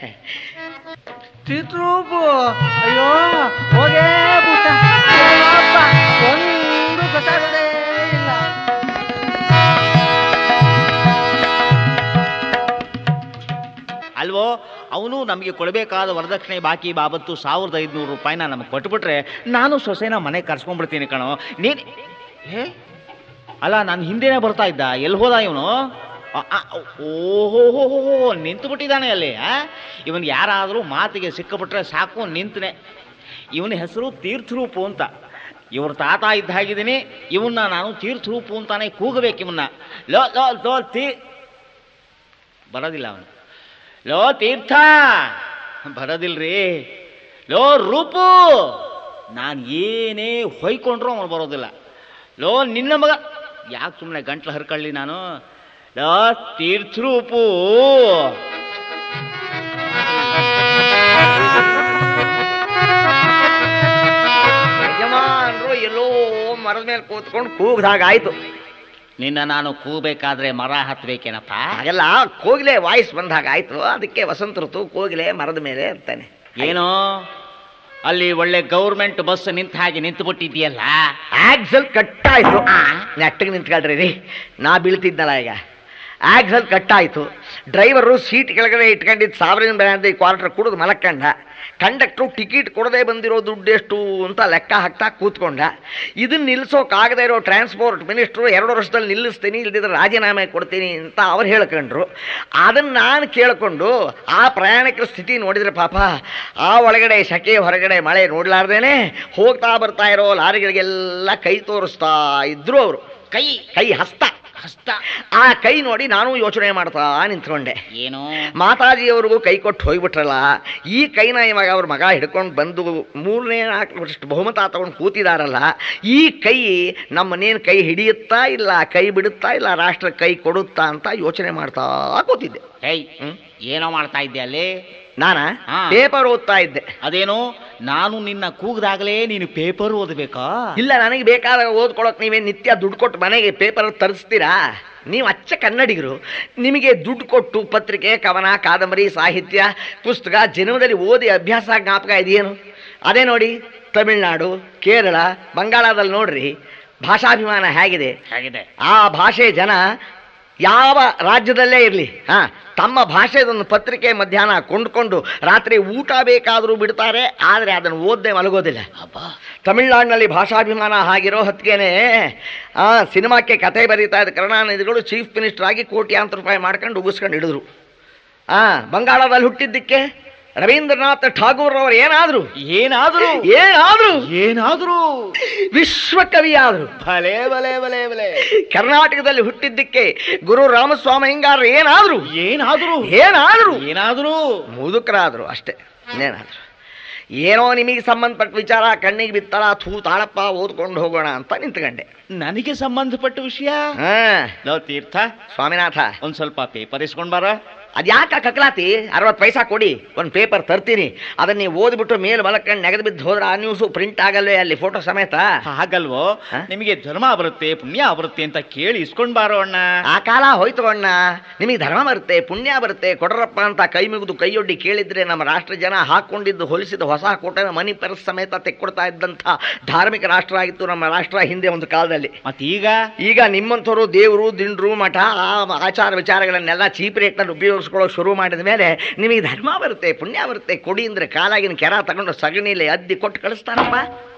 ಚಿತ್ರೂಪು ಅಯ್ಯೋ ಹೋಗೇ ಬಿಟ್ಟ ಅಪ್ಪ, ಒಂದು ಗೊತ್ತಾಗದೇ ಇಲ್ಲ ಅಲ್ವೋ ಅವನು ನಮಗೆ ಕೊಡಬೇಕಾದ ವರದಕ್ಷಿಣೆ ಬಾಕಿ ಬಾಬತ್ತು ಸಾವಿರದ ಐದುನೂರು ರೂಪಾಯಿನ ನಮಗೆ ಕೊಟ್ಬಿಟ್ರೆ ನಾನು ಸೊಸೆನ ಮನೆಗೆ ಕರ್ಸ್ಕೊಂಡ್ಬಿಡ್ತೀನಿ ಕಣೋ ನೀನ್ ಏ ಅಲ್ಲ ನಾನು ಹಿಂದೆನೇ ಬರ್ತಾ ಇದ್ದ ಎಲ್ಲಿ ಹೋದ ಇವನು ಓಹೋ ನಿಂತು ಬಿಟ್ಟಿದ್ದಾನೆ ಅಲ್ಲಿ ಆ ಇವನ್ ಯಾರಾದರೂ ಮಾತಿಗೆ ಸಿಕ್ಕಿಬಿಟ್ರೆ ಸಾಕು ನಿಂತನೆ ಇವನ ಹೆಸರು ತೀರ್ಥರೂಪು ಅಂತ ಇವ್ರ ತಾತ ಇದ್ದ ಹಾಗಿದ್ದೀನಿ ಇವನ್ನ ನಾನು ತೀರ್ಥರೂಪು ಅಂತಾನೆ ಕೂಗಬೇಕು ಇವನ್ನ ಲೋ ಲೋ ಲೋ ತೀ ಬರೋದಿಲ್ಲ ಅವನು ಲೋ ತೀರ್ಥ ಬರೋದಿಲ್ರಿ ಲೋ ರೂಪು ನಾನು ಏನೇ ಹೊಯ್ಕೊಂಡ್ರು ಅವನು ಬರೋದಿಲ್ಲ ಲೋ ನಿನ್ನ ಮಗ ಯಾಕೆ ಸುಮ್ಮನೆ ಗಂಟ್ಲು ಹರ್ಕೊಳ್ಳಿ ನಾನು ಲೋ ತೀರ್ಥರೂಪು ಯಜಮಾನ್ರು ಎಲ್ಲೋ ಮರದ ಮೇಲೆ ಕೂತ್ಕೊಂಡು ಕೂಗ್ದಾಗ ಆಯ್ತು ನಿನ್ನ ನಾನು ಕೂಬೇಕಾದ್ರೆ ಮರ ಹತ್ಬೇಕೇನಪ್ಪ ಹಾಗೆಲ್ಲ ಕೋಗಿಲೆ ವಾಯ್ಸ್ ಬಂದಾಗ ಆಯ್ತು ಅದಕ್ಕೆ ವಸಂತ ಋತು ಕೋಗಿಲೆ ಮರದ ಮೇಲೆ ಇರ್ತಾನೆ ಏನೋ ಅಲ್ಲಿ ಒಳ್ಳೆ ಗೌರ್ಮೆಂಟ್ ಬಸ್ ನಿಂತ ಹಾಗೆ ನಿಂತು ಬಿಟ್ಟಿದ್ಯಲ್ಲ ಆಕ್ಸಲ್ ಕಟ್ಟಾಯ್ತು ನೆಟ್ಟಗೆ ನಿಂತ್ಕೊಳ್ರಿ ರೀ ನಾ ಬೀಳ್ತಿದ್ನಲ್ಲ ಈಗ ಆಕ್ಸಲ್ ಕಟ್ಟಾಯ್ತು ಡ್ರೈವರು ಸೀಟ್ ಕೆಳಗಡೆ ಇಟ್ಕೊಂಡಿದ್ದು ಸಾವಿರದಿಂದ ಬೆಳೆ ಅಂತ ಈ ಕ್ವಾರ್ಟರ್ ಕುಡಿದು ಮಲಕ್ಕಂಡ ಕಂಡಕ್ಟ್ರು ಟಿಕೆಟ್ ಕೊಡದೆ ಬಂದಿರೋ ದುಡ್ಡು ಎಷ್ಟು ಅಂತ ಲೆಕ್ಕ ಹಾಕ್ತಾ ಕೂತ್ಕೊಂಡ ಇದನ್ನ ನಿಲ್ಸೋಕ್ಕಾಗದೇ ಇರೋ ಟ್ರಾನ್ಸ್ಪೋರ್ಟ್ ಮಿನಿಸ್ಟ್ರು ಎರಡು ವರ್ಷದಲ್ಲಿ ನಿಲ್ಲಿಸ್ತೀನಿ ಇಲ್ದಿದ್ರೆ ರಾಜೀನಾಮೆ ಕೊಡ್ತೀನಿ ಅಂತ ಅವ್ರು ಹೇಳ್ಕೊಂಡ್ರು ಅದನ್ನು ನಾನು ಕೇಳಿಕೊಂಡು ಆ ಪ್ರಯಾಣಿಕರ ಸ್ಥಿತಿ ನೋಡಿದ್ರೆ ಪಾಪ ಆ ಒಳಗಡೆ ಶಕೆ ಹೊರಗಡೆ ಮಳೆ ನೋಡ್ಲಾರ್ದೇನೆ ಹೋಗ್ತಾ ಬರ್ತಾ ಇರೋ ಲಾರಿಗಳಿಗೆಲ್ಲ ಕೈ ತೋರಿಸ್ತಾ ಇದ್ರು ಅವರು ಕೈ ಕೈ ಹಸ್ತ ಹಸ್ತ ಆ ಕೈ ನೋಡಿ ನಾನು ಯೋಚನೆ ಮಾಡ್ತಾ ನಿಂತ್ಕೊಂಡೆ ಏನು ಮಾತಾಜಿಯವ್ರಿಗೂ ಕೈ ಕೊಟ್ಟು ಹೋಗ್ಬಿಟ್ರಲ್ಲ ಈ ಕೈನ ಇವಾಗ ಅವ್ರ ಮಗ ಹಿಡ್ಕೊಂಡು ಬಂದು ಮೂರನೇ ನಾಲ್ಕು ವರ್ಷ ಬಹುಮತ ತಗೊಂಡು ಕೂತಿದಾರಲ್ಲ ಈ ಕೈ ನಮ್ಮನೇನು ಕೈ ಹಿಡಿಯುತ್ತಾ ಇಲ್ಲ ಕೈ ಬಿಡುತ್ತಾ ಇಲ್ಲ ರಾಷ್ಟ್ರ ಕೈ ಕೊಡುತ್ತಾ ಅಂತ ಯೋಚನೆ ಮಾಡ್ತಾ ಕೂತಿದ್ದೆ ಹೇಯ್ ಹ್ಮ್? ಏನೋ ಮಾಡ್ತಾ ಇದ್ದೆ ಅಲ್ಲಿ ನಾನ ಹಾ. ಪೇಪರ್ ಓದ್ತಾ ಇದ್ದೆ ಅದೇನು ನಾನು ನಿನ್ನ ಕೂಗ್ದಾಗಲೇ ನೀನು ಪೇಪರ್ ಓದಬೇಕಾ ಇಲ್ಲ ನನಗೆ ಬೇಕಾದಾಗ ಓದ್ಕೊಳಕ್ ನೀವೇ ನಿತ್ಯ ದುಡ್ಡು ಕೊಟ್ಟು ಮನೆಗೆ ಪೇಪರ್ ತರಿಸ್ತೀರಾ ನೀವು ಅಚ್ಚ ಕನ್ನಡಿಗರು ನಿಮಗೆ ದುಡ್ಡು ಕೊಟ್ಟು ಪತ್ರಿಕೆ ಕವನ ಕಾದಂಬರಿ ಸಾಹಿತ್ಯ ಪುಸ್ತಕ ಜನ್ಮದಲ್ಲಿ ಓದಿ ಅಭ್ಯಾಸ ಜ್ಞಾಪಕ ಇದೆಯೇನು ಅದೇ ನೋಡಿ ತಮಿಳ್ನಾಡು ಕೇರಳ ಬಂಗಾಳದಲ್ಲಿ ನೋಡ್ರಿ ಭಾಷಾಭಿಮಾನ ಹೇಗಿದೆ ಹೇಗಿದೆ ಆ ಭಾಷೆ ಜನ ಯಾವ ರಾಜ್ಯದಲ್ಲೇ ಇರಲಿ ಹಾ ತಮ್ಮ ಭಾಷೆದೊಂದು ಪತ್ರಿಕೆ ಮಧ್ಯಾಹ್ನ ಕೊಂಡ್ಕೊಂಡು ರಾತ್ರಿ ಊಟ ಬೇಕಾದರೂ ಬಿಡ್ತಾರೆ ಆದರೆ ಅದನ್ನು ಓದದೆ ಮಲಗೋದಿಲ್ಲ ತಮಿಳ್ನಾಡಿನಲ್ಲಿ ಭಾಷಾಭಿಮಾನ ಆಗಿರೋ ಹೊತ್ತಿಗೆನೆ ಆ ಸಿನಿಮಾಕ್ಕೆ ಕತೆ ಬರೀತಾ ಇದ್ದ ಕರುಣಾನಿಧಿಗಳು ಚೀಫ್ ಮಿನಿಸ್ಟರ್ ಆಗಿ ಕೋಟ್ಯಾಂತರ ರೂಪಾಯಿ ಮಾಡ್ಕೊಂಡು ಉಗಿಸ್ಕೊಂಡು ಹಿಡಿದ್ರು ಆ ಬಂಗಾಳದಲ್ಲಿ ಹುಟ್ಟಿದ್ದಕ್ಕೆ ರವೀಂದ್ರನಾಥ ಠಾಗೂರ್ ಅವರು ಏನಾದ್ರು ಏನಾದ್ರು ಏನಾದ್ರು ಏನಾದ್ರು ವಿಶ್ವಕವಿ ಆದ್ರು ಭಲೆ ಭಲೆ ಭಲೆ ಭಲೆ ಕರ್ನಾಟಕದಲ್ಲಿ ಹುಟ್ಟಿದ್ದಕ್ಕೆ ಗುರು ರಾಮಸ್ವಾಮಿ ಹಿಂಗಾರ ಏನಾದ್ರು ಏನಾದ್ರು ಏನಾದ್ರು ಏನಾದ್ರು ಮುದುಕರಾದ್ರು ಅಷ್ಟೇ ಇನ್ನೇನಾದ್ರು ಏನೋ ನಿಮಗೆ ಸಂಬಂಧಪಟ್ಟ ವಿಚಾರ ಕಣ್ಣಿಗೆ ಬಿತ್ತಲ್ಲ ಥೂ ತಾಳಪ್ಪ ಓದ್ಕೊಂಡು ಹೋಗೋಣ ಅಂತ ನಿಂತ್ಕೊಂಡೆ ನನಗೆ ಸಂಬಂಧಪಟ್ಟ ವಿಷಯ ಹಾ ಲೋ ತೀರ್ಥ ಸ್ವಾಮಿನಾಥ ಒಂದ್ ಸ್ವಲ್ಪ ಪೇಪರ್ ಇಸ್ಕೊಂಡ್ ಬಾರ ಅದ್ಯಾಕ ಕಕ್ಲಾತಿ ಅರವತ್ತು ಪೈಸಾ ಕೊಡಿ ಒಂದು ಪೇಪರ್ ತರ್ತೀನಿ ಅದನ್ನ ನೀವು ಓದ್ಬಿಟ್ಟು ಮೇಲೆ ಮಲಕೊಂಡು ನೆಗೆದು ಬಿದ್ದು ಹೋದ್ರೆ ಆ ನ್ಯೂಸು ಪ್ರಿಂಟ್ ಆಗಲ್ವೇ ಅಲ್ಲಿ ಫೋಟೋ ಸಮೇತ ಹಾಗಲ್ವೋ ಹ? ನಿಮಗೆ ಧರ್ಮ ಬರುತ್ತೆ ಪುಣ್ಯ ಬರುತ್ತೆ ಅಂತ ಕೇಳಿ ಇಸ್ಕೊಂಡ್ ಬಾರೋ ಅಣ್ಣ ಆ ಕಾಲ ಹೋಯ್ತು ಅಣ್ಣ ನಿಮಗೆ ಧರ್ಮ ಬರುತ್ತೆ ಪುಣ್ಯ ಬರುತ್ತೆ ಕೊಡ್ರಪ್ಪ ಅಂತ ಕೈ ಮುಗಿದು ಕೈಯೊಡ್ಡಿ ಕೇಳಿದ್ರೆ ನಮ್ಮ ರಾಷ್ಟ್ರ ಜನ ಹಾಕೊಂಡಿದ್ದು ಹೊಲಿಸಿದ ಹೊಸ ಕೋಟೆನ ಮನಿ ಪರ್ಸ್ ಸಮೇತ ತೆಕ್ಕೊಡ್ತಾ ಇದ್ದಂಥ ಧಾರ್ಮಿಕ ರಾಷ್ಟ್ರ ಆಗಿತ್ತು ನಮ್ಮ ರಾಷ್ಟ್ರ ಹಿಂದೆ ಒಂದು ಕಾಲದಲ್ಲಿ ಮತ್ತೀಗ ಈಗ ನಿಮ್ಮಂಥವ್ರು ದೇವರು ದಿಂಡ್ರು ಮಠ ಆ ಆಚಾರ ವಿಚಾರಗಳನ್ನೆಲ್ಲ ಚೀಪ್ ರೇಟ್ನಲ್ಲಿ ಉಪಯೋಗಿಸ್ಕೊಳ್ಳೋಕೆ ಶುರು ಮಾಡಿದ ಮೇಲೆ ನಿಮಗೆ ಧರ್ಮ ಬರುತ್ತೆ ಪುಣ್ಯ ಬರುತ್ತೆ ಕೊಡಿ ಅಂದರೆ ಕಾಲಾಗಿನ ಕೆರ ತಗೊಂಡು ಸಗಣಿಲಿ ಅದ್ದಿ ಕೊಟ್ಟು ಕಳಿಸ್ತಾರಪ್ಪ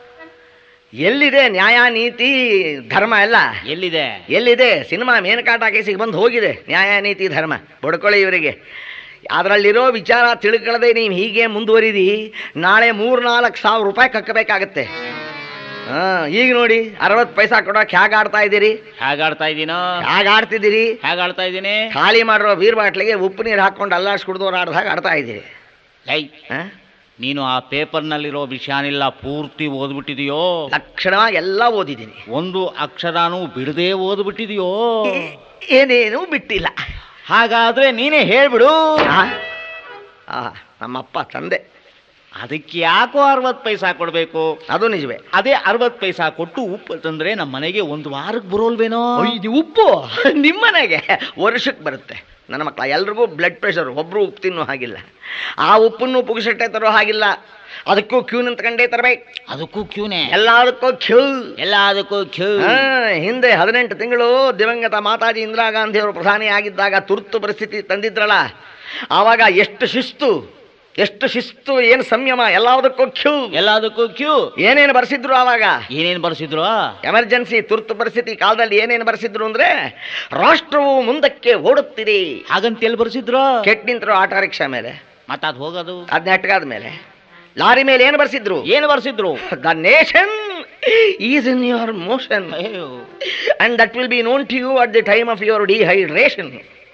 ಎಲ್ಲಿದೆ ನ್ಯಾಯ ನೀತಿ ಧರ್ಮ ಎಲ್ಲ ಎಲ್ಲಿದೆ ಎಲ್ಲಿದೆ ಸಿನಿಮಾ ಮೇನಕಾಟ ಕೇಸಿಗೆ ಬಂದು ಹೋಗಿದೆ ನ್ಯಾಯ ನೀತಿ ಧರ್ಮ ಬಡ್ಕೊಳ್ಳಿ ಇವರಿಗೆ ಅದರಲ್ಲಿರೋ ವಿಚಾರ ತಿಳ್ಕೊಳ್ಳದೆ ನೀವು ಹೀಗೆ ಮುಂದುವರಿದಿ ನಾಳೆ ಮೂರು ನಾಲ್ಕು ಸಾವಿರ ರೂಪಾಯಿ ಕಕ್ಕಬೇಕಾಗತ್ತೆ ಹಾಂ ಈಗ ನೋಡಿ ಅರವತ್ತು ಪೈಸಾ ಕೊಡೋಕೆ ಹೇಗೆ ಆಡ್ತಾ ಇದ್ದೀರಿ ಹೇಗಾಡ್ತಾ ಇದ್ದೀನೋ ಹೇಗೆ ಆಡ್ತಿದ್ದೀರಿ ಹೇಗಾಡ್ತಾ ಇದ್ದೀನಿ ಖಾಲಿ ಮಾಡಿರೋ ಬೀರ್ ಬಾಟ್ಲಿಗೆ ಉಪ್ಪು ನೀರು ಹಾಕ್ಕೊಂಡು ಅಲ್ಲಾಡ್ಸ್ ಕುಡ್ದವ್ರು ಆಡ್ದಾಗ ಆಡ್ತಾ ಇದ್ದೀರಿ ಲೈ ಹಾಂ ನೀನು ಆ ಪೇಪರ್ನಲ್ಲಿರೋ ವಿಷಯನೆಲ್ಲ ಪೂರ್ತಿ ಓದ್ಬಿಟ್ಟಿದೆಯೋ ಲಕ್ಷಣವಾಗಿ ಎಲ್ಲ ಓದಿದ್ದೀನಿ ಒಂದು ಅಕ್ಷರನೂ ಬಿಡದೆ ಓದ್ಬಿಟ್ಟಿದೆಯೋ ಏನೇನೂ ಬಿಟ್ಟಿಲ್ಲ ಹಾಗಾದ್ರೆ ನೀನೇ ಹೇಳ್ಬಿಡು ಆ? ಆ, ನಮ್ಮಪ್ಪ ತಂದೆ ಅದಕ್ಕೆ ಯಾಕೋ ಅರವತ್ತು ಪೈಸಾ ಕೊಡ್ಬೇಕು ಅದು ನಿಜವೇ ಅದೇ ಅರವತ್ತು ಪೈಸಾ ಕೊಟ್ಟು ಉಪ್ಪು ತಂದ್ರೆ ನಮ್ಮ ಮನೆಗೆ ಒಂದು ವಾರಕ್ಕೆ ಬರೋಲ್ವೇನೋ ಇದು ಉಪ್ಪು ನಿಮ್ಮನೆಗೆ ವರ್ಷಕ್ಕೆ ಬರುತ್ತೆ ನನ್ನ ಮಕ್ಕಳ ಎಲ್ರಿಗೂ ಬ್ಲಡ್ ಪ್ರೆಷರ್ ಒಬ್ರು ಉಪ್ಪು ತಿನ್ನೋ ಹಾಗಿಲ್ಲ ಆ ಉಪ್ಪನ್ನು ಪುಗಿಸಟ್ಟೆ ತರೋ ಹಾಗಿಲ್ಲ ಅದಕ್ಕೂ ಕ್ಯೂ ನಿಂತ್ಕೊಂಡೇ ತರಬೇಕು ಅದಕ್ಕೂ ಕ್ಯೂನೆ ಎಲ್ಲದಕ್ಕೂ ಕ್ಯೂ ಎಲ್ಲದಕ್ಕೂ ಕ್ಯೂ ಆ, ಹಿಂದೆ ಹದಿನೆಂಟು ತಿಂಗಳು ದಿವಂಗತ ಮಾತಾಜಿ ಇಂದಿರಾ ಗಾಂಧಿ ಅವರು ಪ್ರಧಾನಿ ಆಗಿದ್ದಾಗ ತುರ್ತು ಪರಿಸ್ಥಿತಿ ತಂದಿದ್ರಲ್ಲ ಆವಾಗ ಎಷ್ಟು ಶಿಸ್ತು ಎಷ್ಟು ಶಿಸ್ತು ಏನು ಸಂಯಮ ಎಲ್ಲದಕ್ಕೂ ಕ್ಯೂ ಎಲ್ಲದಕ್ಕೂ ಕ್ಯೂ ಏನೇನು ಬರ್ಸಿದ್ರು ಆವಾಗ ಏನೇನ್ ಬರ್ಸಿದ್ರು ಎಮರ್ಜೆನ್ಸಿ ತುರ್ತು ಪರಿಸ್ಥಿತಿ ಕಾಲದಲ್ಲಿ ಏನೇನು ಬರ್ಸಿದ್ರು ಅಂದ್ರೆ ರಾಷ್ಟ್ರವು ಮುಂದಕ್ಕೆ ಓಡುತ್ತಿದೆ ಹಾಗಂತ ಎಲ್ಲಿ ಬರ್ಸಿದ್ರು ಕೆಟ್ಟ ನಿಂತರು ಆಟೋ ರಿಕ್ಷಾ ಮೇಲೆ ಮತ್ತ ಅದ್ ಹೋಗೋದು ಅದ್ ನೆಟ್ಗಾದ ಮೇಲೆ ಲಾರಿ ಮೇಲೆ ಏನು ಬರ್ಸಿದ್ರು ಏನು ಬರ್ಸಿದ್ರು the nation is in your motion ಅಯ್ಯೋ. And that will be known to you at the time of your dehydration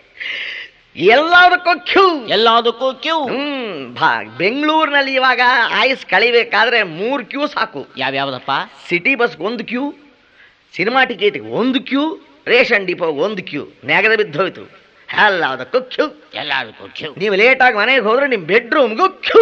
ಎಲ್ಲದಕ್ಕೂ ಕ್ಯೂ ಎಲ್ಲದಕ್ಕೂ ಕ್ಯೂ ಹ್ಮ್ ಭಾ ಬೆಂಗಳೂರಿನಲ್ಲಿ ಇವಾಗ ಆಯುಸ್ ಕಳಿಬೇಕಾದ್ರೆ ಮೂರು ಕ್ಯೂ ಸಾಕು ಯಾವ್ಯಾವ್ದಪ್ಪ ಸಿಟಿ ಬಸ್ಗೆ ಒಂದು ಕ್ಯೂ ಸಿನಿಮಾ ಟಿಕೆಟ್ಗೆ ಒಂದು ಕ್ಯೂ ರೇಷನ್ ಡಿಪೋಗೆ ಒಂದು ಕ್ಯೂ ನೆಗದ ಬಿದ್ದೋಯ್ತು ಎಲ್ಲದಕ್ಕೂ ಕ್ಯೂ ಎಲ್ಲದಕ್ಕೂ ಕ್ಯೂ ನೀವು ಲೇಟಾಗಿ ಮನೆಗೆ ಹೋದ್ರೆ ನಿಮ್ಮ ಬೆಡ್ರೂಮ್ಗೂ ಕ್ಯೂ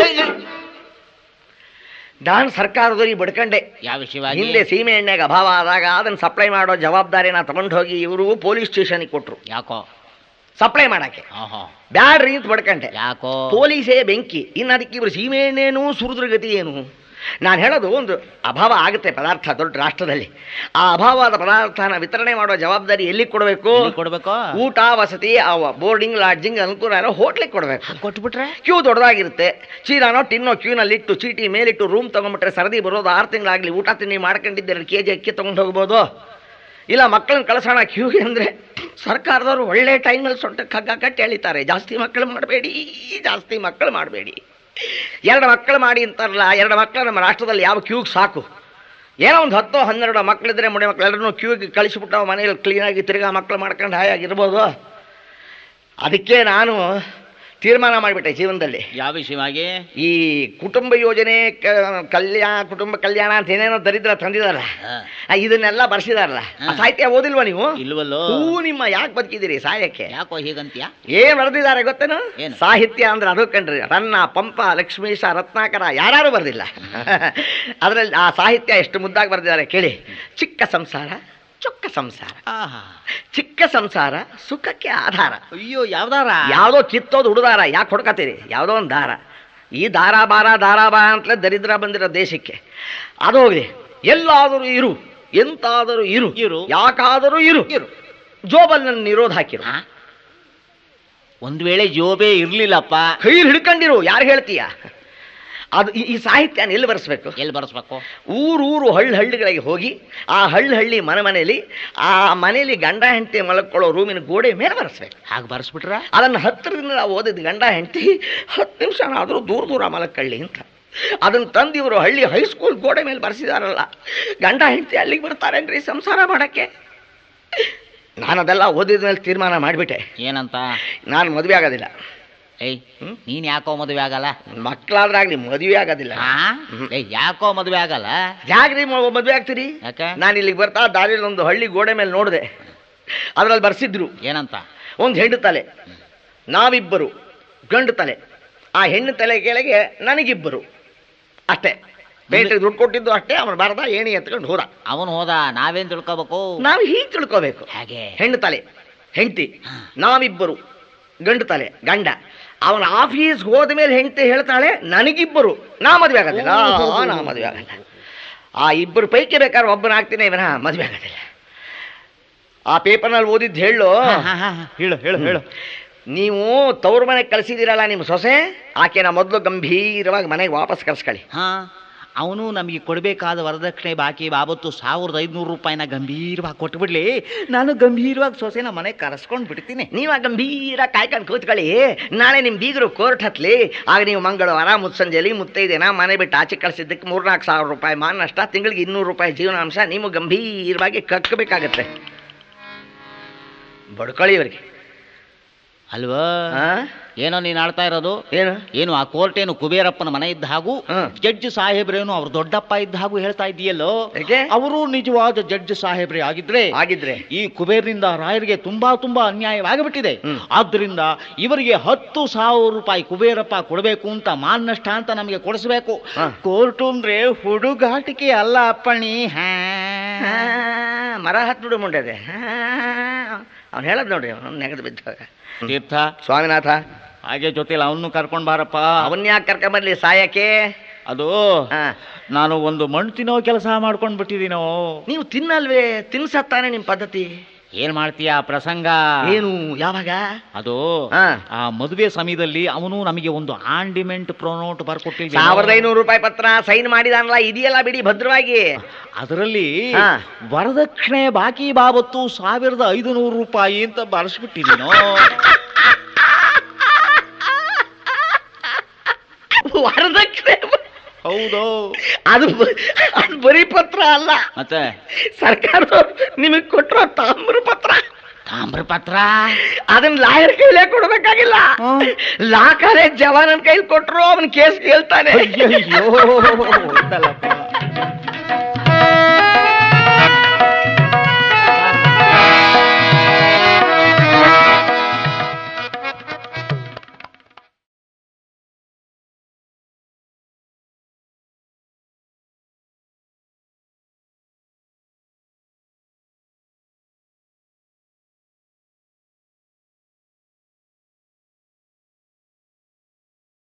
ನಾನು ಸರ್ಕಾರದವ್ರಿಗೆ ಬಡ್ಕಂಡೆ ಯಾವ ವಿಷಯವಾಗಿ ಹಿಂದೆ ಸೀಮೆ ಎಣ್ಣೆಗೆ ಅಭಾವ ಆದಾಗ ಅದನ್ನು ಸಪ್ಲೈ ಮಾಡೋ ಜವಾಬ್ದಾರಿನ ತಗೊಂಡು ಹೋಗಿ ಇವರು ಪೊಲೀಸ್ ಸ್ಟೇಷನ್ಗೆ ಕೊಟ್ರು ಯಾಕೋ ಸಪ್ಲೈ ಮಾಡಕ್ಕೆ ಆಹಾ ಬ್ಯಾಡ್ರಿ ಅಂತ ಬಡ್ಕಂಡೆ ಯಾಕೋ ಪೊಲೀಸೇ ಬೆಂಕಿ ಇನ್ನು ಅದಕ್ಕೆ ಇವರು ಸೀಮೆ ಎಣ್ಣೆನೂ ಸುರಿದ್ರ ಗತಿ ಏನು ನಾನು ಹೇಳೋದು ಒಂದು ಅಭಾವ ಆಗುತ್ತೆ ಪದಾರ್ಥ ದೊಡ್ಡ ರಾಷ್ಟ್ರದಲ್ಲಿ ಆ ಅಭಾವವಾದ ಪದಾರ್ಥನ ವಿತರಣೆ ಮಾಡೋ ಜವಾಬ್ದಾರಿ ಎಲ್ಲಿ ಕೊಡಬೇಕು ಎಲ್ಲಿ ಕೊಡ್ಬೇಕು ಊಟ ವಸತಿ ಬೋರ್ಡಿಂಗ್ ಲಾಡ್ಜಿಂಗ್ ಅನುಕೂಲ ಇರೋ ಹೋಟ್ಲಿಗೆ ಕೊಡಬೇಕು ಕೊಟ್ಬಿಟ್ರೆ ಕ್ಯೂ ದೊಡ್ಡದಾಗಿರುತ್ತೆ ಚೀರಾನೋ ಟಿನ್ನೋ ಕ್ಯೂನಲ್ಲಿಟ್ಟು ಚೀಟಿ ಮೇಲಿಟ್ಟು ರೂಮ್ ತೊಗೊಂಬಿಟ್ರೆ ಸರದಿ ಬರೋದು ಆರು ತಿಂಗಳಾಗಲಿ ಊಟ ತಿಂಡಿ ಮಾಡ್ಕೊಂಡಿದ್ದೆ ಎರಡು ಕೆ ಜಿ ಅಕ್ಕಿ ತೊಗೊಂಡು ಹೋಗ್ಬೋದು ಇಲ್ಲ ಮಕ್ಕಳನ್ನ ಕಳ್ಸೋಣ ಕ್ಯೂಗೆ ಅಂದರೆ ಸರ್ಕಾರದವರು ಒಳ್ಳೆ ಟೈಮಲ್ಲಿ ಸೊಂಟ ಕಗ್ಗ ಕಟ್ಟಿ ಎಳಿತಾರೆ ಜಾಸ್ತಿ ಮಕ್ಕಳು ಮಾಡಬೇಡಿ ಜಾಸ್ತಿ ಮಕ್ಕಳು ಮಾಡಬೇಡಿ ಎರಡು ಮಕ್ಕಳು ಮಾಡಿ ಅಂತಾರಲ್ಲ ಎರಡು ಮಕ್ಕಳು ನಮ್ಮ ರಾಷ್ಟ್ರದಲ್ಲಿ ಯಾವ ಕ್ಯೂಗೆ ಸಾಕು ಏನೋ ಒಂದು ಹತ್ತು ಹನ್ನೆರಡು ಮಕ್ಕಳಿದ್ರೆ ಮುಡಿ ಮಕ್ಕಳು ಎಲ್ಲರನ್ನೂ ಕ್ಯೂಗೆ ಕಳಿಸಿಬಿಟ್ಟು ಮನೇಲಿ ಕ್ಲೀನಾಗಿ ತಿರ್ಗಾ ಮಕ್ಕಳು ಮಾಡ್ಕೊಂಡು ಹಾಯಾಗಿರ್ಬೋದು ಅದಕ್ಕೆ ನಾನು ತೀರ್ಮಾನ ಮಾಡಿಬಿಟ್ಟೆ ಜೀವನದಲ್ಲಿ ಯಾವ ವಿಷಯವಾಗಿ ಈ ಕುಟುಂಬ ಯೋಜನೆ ಕ- ಕಲ್ಯಾಣ ಕುಟುಂಬ ಕಲ್ಯಾಣ ಅಂತ ಏನೇನೋ ದರಿದ್ರ ತಂದಿದಾರಲ್ಲ ಆ, ಇದನ್ನೆಲ್ಲ ಬರ್ಸಿದಾರಲ್ಲ ಆ ಸಾಹಿತ್ಯ ಓದಿಲ್ವಾ ನೀವು ಇಲ್ವಲ್ಲೋ ಹೂ ನಿಮ್ಮ ಯಾಕೆ ಬದುಕಿದ್ದೀರಿ ಸಾಯಕ್ಕೆ ಯಾಕೋ ಹೀಗಂತೀಯ ಏನ್ ಬರೆದಿದ್ದಾರೆ ಗೊತ್ತೇನು ಏನು? ಸಾಹಿತ್ಯ ಅಂದ್ರೆ ಅದು ಕಣ್ರಿ ರನ್ನ ಪಂಪ ಲಕ್ಷ್ಮೀಶ ರತ್ನಾಕರ ಯಾರು ಬರೆದಿಲ್ಲ ಅದರಲ್ಲಿ ಆ ಸಾಹಿತ್ಯ ಎಷ್ಟು ಮುದ್ದಾಗಿ ಬರೆದಿದ್ದಾರೆ ಕೇಳಿ ಚಿಕ್ಕ ಸಂಸಾರ ಚೊಕ್ಕ ಸಂಸಾರ ಆಹಾ ಚಿಕ್ಕ ಸಂಸಾರ ಸುಖಕ್ಕೆ ಆಧಾರ ಅಯ್ಯೋ ಯಾವ್ದಾರ ಯಾವುದೋ ಕಿತ್ತೋದು ಹುಡುದಾರ ಯಾಕೆ ಹೊಡ್ಕತ್ತೀರಿ ಯಾವುದೋ ಒಂದು ದಾರ ಈ ದಾರ ಬಾರ ದಾರ ಬಾ ಅಂತಲೇ ದರಿದ್ರ ಬಂದಿರೋ ದೇಶಕ್ಕೆ ಅದು ಹೋಗ್ಲಿ ಎಲ್ಲಾದರೂ ಇರು ಎಂತಾದರೂ ಇರು ಇರು. ಯಾಕಾದರೂ ಇರು ಇರು. ಜೋಬಲ್ ನನ್ನ ನಿರೋಧ ಹಾಕಿರು ಆ? ಒಂದ್ ವೇಳೆ ಜೋಬೆ ಇರ್ಲಿಲ್ಲಪ್ಪ ಕೈಲಿ ಹಿಡ್ಕೊಂಡಿರು ಯಾರು ಹೇಳ್ತೀಯ ಅದು ಈ- ಈ ಸಾಹಿತ್ಯನ ಎಲ್ಲಿ ಬರೆಸ್ಬೇಕು ಎಲ್ಲಿ ಬರ್ಸ್ಬೇಕು ಊರೂರು ಹಳ್ಳಿ ಹಳ್ಳಿಗಳಿಗೆ ಹೋಗಿ ಆ ಹಳ್ಳಿ ಹಳ್ಳಿ ಮನೆ ಮನೆಯಲ್ಲಿ ಆ ಮನೆಯಲ್ಲಿ ಗಂಡ ಹೆಂಡತಿ ಮಲಕ್ಕೊಳ್ಳೋ ರೂಮಿನ ಗೋಡೆ ಮೇಲೆ ಬರೆಸ್ಬೇಕು ಹಾಗೆ ಬರ್ಸ್ಬಿಟ್ರ ಅದನ್ನು ಹತ್ತಿರದಿಂದ ನಾವು ಓದಿದ ಗಂಡ ಹೆಂಡತಿ ಹತ್ತು ನಿಮಿಷ ಆದರೂ ದೂರ ದೂರ ಮಲಕ್ಕಳ್ಳಿ ಅಂತ ಅದನ್ನು ತಂದು ಇವರು ಹಳ್ಳಿ ಹೈಸ್ಕೂಲ್ ಗೋಡೆ ಮೇಲೆ ಬರೆಸಿದಾರಲ್ಲ ಗಂಡ ಹೆಂಡತಿ ಅಲ್ಲಿಗೆ ಬರ್ತಾರೇನ್ರಿ ಸಂಸಾರ ಮಾಡಕ್ಕೆ ನಾನು ಅದೆಲ್ಲ ಓದಿದ ಮೇಲೆ ತೀರ್ಮಾನ ಮಾಡಿಬಿಟ್ಟೆ ಏನಂತ ನಾನು ಮದುವೆ ಆಗೋದಿಲ್ಲ ಏಯ್ ನೀನ್ ಯಾಕೋ ಮದುವೆ ಆಗಲ್ಲ ಮಕ್ಕಳಾದ್ರಾಗ್ಲಿ ಮದುವೆ ಆಗೋದಿಲ್ಲ ಹಾ ಏಯ್ ಯಾಕೋ ಮದುವೆ ಆಗಲ್ಲ ಯಾಕ್ರಿ ಮ- ಮದುವೆ ಆಗ್ತೀರಿ ಯಾಕೆ ನಾನು ಇಲ್ಲಿಗೆ ಬರ್ತಾ ದಾರಿಯಲ್ಲಿ ಒಂದು ಹಳ್ಳಿ ಗೋಡೆ ಮೇಲೆ ನೋಡಿದೆ ಅದರಲ್ಲಿ ಬರ್ಸಿದ್ರು ಏನಂತ ಒಂದು ಹೆಣ್ಣು ತಲೆ ನಾವಿಬ್ಬರು ಗಂಡು ತಲೆ ಆ ಹೆಣ್ಣು ತಲೆ ಕೆಳಗೆ ನನಗಿಬ್ಬರು ಅಷ್ಟೇ ಪೇಟೆಗೆ ದುಡ್ಡು ಕೊಟ್ಟಿದ್ದು ಅಷ್ಟೇ ಅವನು ಬರ್ದ ಏಣಿ ಎತ್ಕೊಂಡು ಹೋದ ಅವನು ಹೋದ ನಾವೇನ್ ತಿಳ್ಕೊಬೇಕು ನಾವು ಹೀಗೆ ತಿಳ್ಕೋಬೇಕು ಹೇಗೆ ಹೆಣ್ಣು ತಲೆ ಹೆಂಡತಿ ನಾವಿಬ್ಬರು ಗಂಡು ತಲೆ ಗಂಡ ಅವನ ಆಫೀಸ್ಗೆ ಹೋದ ಮೇಲೆ ಹೆಂಡತಿ ಹೇಳ್ತಾಳೆ ನನಗಿಬ್ಬರು ನಾ ಮದುವೆ ಆಗೋದಿಲ್ಲ ಆ, ನಾ ಮದುವೆ ಆಗಲ್ಲ ಆ ಇಬ್ಬರು ಪೈಕಿ ಬೇಕಾದ್ರೆ ಒಬ್ಬನ ಆಗ್ತೀನಿ ಇವನ ಮದುವೆ ಆಗೋದಿಲ್ಲ ಆ ಪೇಪರ್ನಲ್ಲಿ ಓದಿದ್ದು ಹೇಳು ಹೇಳು ಹೇಳು ಹೇಳು ನೀವು ತವ್ರ ಮನೆಗೆ ಕಳಿಸಿದಿರಲ್ಲ ನಿಮ್ಮ ಸೊಸೆ ಆಕೆನ ಮೊದಲು ಗಂಭೀರವಾಗಿ ಮನೆಗೆ ವಾಪಸ್ ಕರ್ಸ್ಕೊಳ್ಳಿ ಹಾ ಅವನು ನಮಗೆ ಕೊಡಬೇಕಾದ ವರದಕ್ಷಿಣೆ ಬಾಕಿ ಬಾಬತ್ತು ಸಾವಿರದ ಐದುನೂರು ರೂಪಾಯಿನ ಗಂಭೀರವಾಗಿ ಕೊಟ್ಬಿಡ್ಲಿ ನಾನು ಗಂಭೀರವಾಗಿ ಸೊಸೆನ ಮನೆಗೆ ಕರೆಸ್ಕೊಂಡು ಬಿಡ್ತೀನಿ ನೀವು ಆ ಗಂಭೀರ ಕಾಯ್ಕೊಂಡು ಕೂತ್ಕೊಳ್ಳಿ ನಾಳೆ ನಿಮ್ಮ ಬೀಗರು ಕೋರ್ಟ್ ಹತ್ಲಿ ಆಗ ನೀವು ಮಂಗಳವಾರ ಮುತ್ಸಂಜೆಲಿ ಮುತ್ತೈದೆನ ಮನೆ ಬಿಟ್ಟು ಆಚೆ ಕಳಿಸಿದ್ದಕ್ಕೆ ಮೂರ್ನಾಲ್ಕು ಸಾವಿರ ರೂಪಾಯಿ ಮಾನ ನಷ್ಟ ತಿಂಗಳಿಗೆ ಇನ್ನೂರು ರೂಪಾಯಿ ಜೀವನಾಂಶ ನೀವು ಗಂಭೀರವಾಗಿ ಕಕ್ಕಬೇಕಾಗತ್ತೆ ಬಡ್ಕೊಳ್ಳಿ ಇವರಿಗೆ ಅಲ್ವಾ ಆ? ಏನೋ ನೀನ್ ಆಡ್ತಾ ಇರೋದು ಏನು ಏನು ಆ ಕೋರ್ಟ್ ಏನು ಕುಬೇರಪ್ಪನ ಮನೆ ಇದ್ದ ಹಾಗೂ ಹ್ಮ್. ಜಡ್ಜ್ ಸಾಹೇಬ್ರೇನು ಅವ್ರ ದೊಡ್ಡಪ್ಪ ಇದ್ದ ಹಾಗೂ ಹೇಳ್ತಾ ಇದೆಯಲ್ಲೋ ಯಾಕೆ? ಅವರು ನಿಜವಾದ ಜಡ್ಜ್ ಸಾಹೇಬ್ರೆ ಆಗಿದ್ರೆ ಆಗಿದ್ರೆ ಈ ಕುಬೇರ್ನಿಂದ ರಾಯರಿಗೆ ತುಂಬಾ ತುಂಬಾ ಅನ್ಯಾಯವಾಗಿಬಿಟ್ಟಿದೆ ಹ್ಮ್. ಆದ್ರಿಂದ ಇವರಿಗೆ ಹತ್ತು ಸಾವಿರ ರೂಪಾಯಿ ಕುಬೇರಪ್ಪ ಕೊಡಬೇಕು ಅಂತ ಮಾನನಷ್ಟ ಅಂತ ನಮಗೆ ಕೊಡಿಸ್ಬೇಕು ಹಾ. ಕೋರ್ಟು ಅಂದ್ರೆ ಹುಡುಗಾಟಿಕೆ ಅಲ್ಲ ಅಪ್ಪಣಿ ಹಾ ಆ, ಮರ ಹತ್ತು ಬಿಡು ಮುಂಡೆದೆ ಅವ್ನು ಹೇಳದ್ ನೋಡ್ರಿ ಅವ್ನು ನೆಗದು ಬಿದ್ದಾಗ ತೀರ್ಥ ಸ್ವಾಮಿನಾಥ ಹಾಗೆ ಜೊತೆಲಿ ಅವನು ಕರ್ಕೊಂಡ್ ಬಾರಪ್ಪ ಅವನ್ ಯಾಕೆ ಕರ್ಕೊಂಬರ್ಲಿ ಸಾಯಕ್ಕೆ ಅದು ಆ, ನಾನು ಒಂದು ಮಣ್ಣು ತಿನ್ನೋ ಕೆಲಸ ಮಾಡ್ಕೊಂಡ್ ಬಿಟ್ಟಿದ್ದೀನೋ ನೀವು ತಿನ್ನಲ್ವೇ ತಿನ್ಸತ್ತಾನೆ ನಿಮ್ಮ ಪದ್ಧತಿ ಏನ್ ಮಾಡ್ತೀಯ ಪ್ರಸಂಗ ಏನು ಯಾವಾಗ ಅದು ಹಾ. ಆ ಮದುವೆ ಸಮಯದಲ್ಲಿ ಅವನು ನಮಗೆ ಒಂದು ಆಂಡಿಮೆಂಟ್ ಪ್ರೊನೋಟ್ ಬರ್ಕೊಟ್ಟಿದ್ದ ಸಾವಿರದ ಐನೂರು ರೂಪಾಯಿ ಪತ್ರ ಸೈನ್ ಮಾಡಿದಾನಲ್ಲ ಇದೆಯಲ್ಲ ಬಿಡಿ ಭದ್ರವಾಗಿ ಅದರಲ್ಲಿ ಹಾ. ವರದಕ್ಷಿಣೆ ಬಾಕಿ ಬಾಬತ್ತು ಸಾವಿರದ ಐದು ನೂರು ರೂಪಾಯಿ ಅಂತ ಬರ್ಸ್ಬಿಟ್ಟಿದ್ದೀನೋ ವರದಕ್ಷಿಣೆ ಹೌದು ಅದು ಬ- ಅದು ಬರೀ ಪತ್ರ ಅಲ್ಲ ಮತ್ತೆ ಸರ್ಕಾರದವ್ರು ನಿಮಗೆ ಕೊಟ್ಟರೋ ತಾಮ್ರ ಪತ್ರ ತಾಮ್ರ ಪತ್ರ ಅದನ್ನ ಲಾಯರ್ ಕೈಲೇ ಕೊಡ್ಬೇಕಾಗಿಲ್ಲ ಹ್ಮ್. ಲಾ ಕಾಲೇಜ್ ಜವಾನನ್ ಕೈಲಿ ಕೊಟ್ರು ಅವನ್ ಕೇಸ್ ಕೇಳ್ತಾನೆ ಅಯ್ಯಯ್ಯೋ ಹೌದಲ್ಲಪ್ಪ.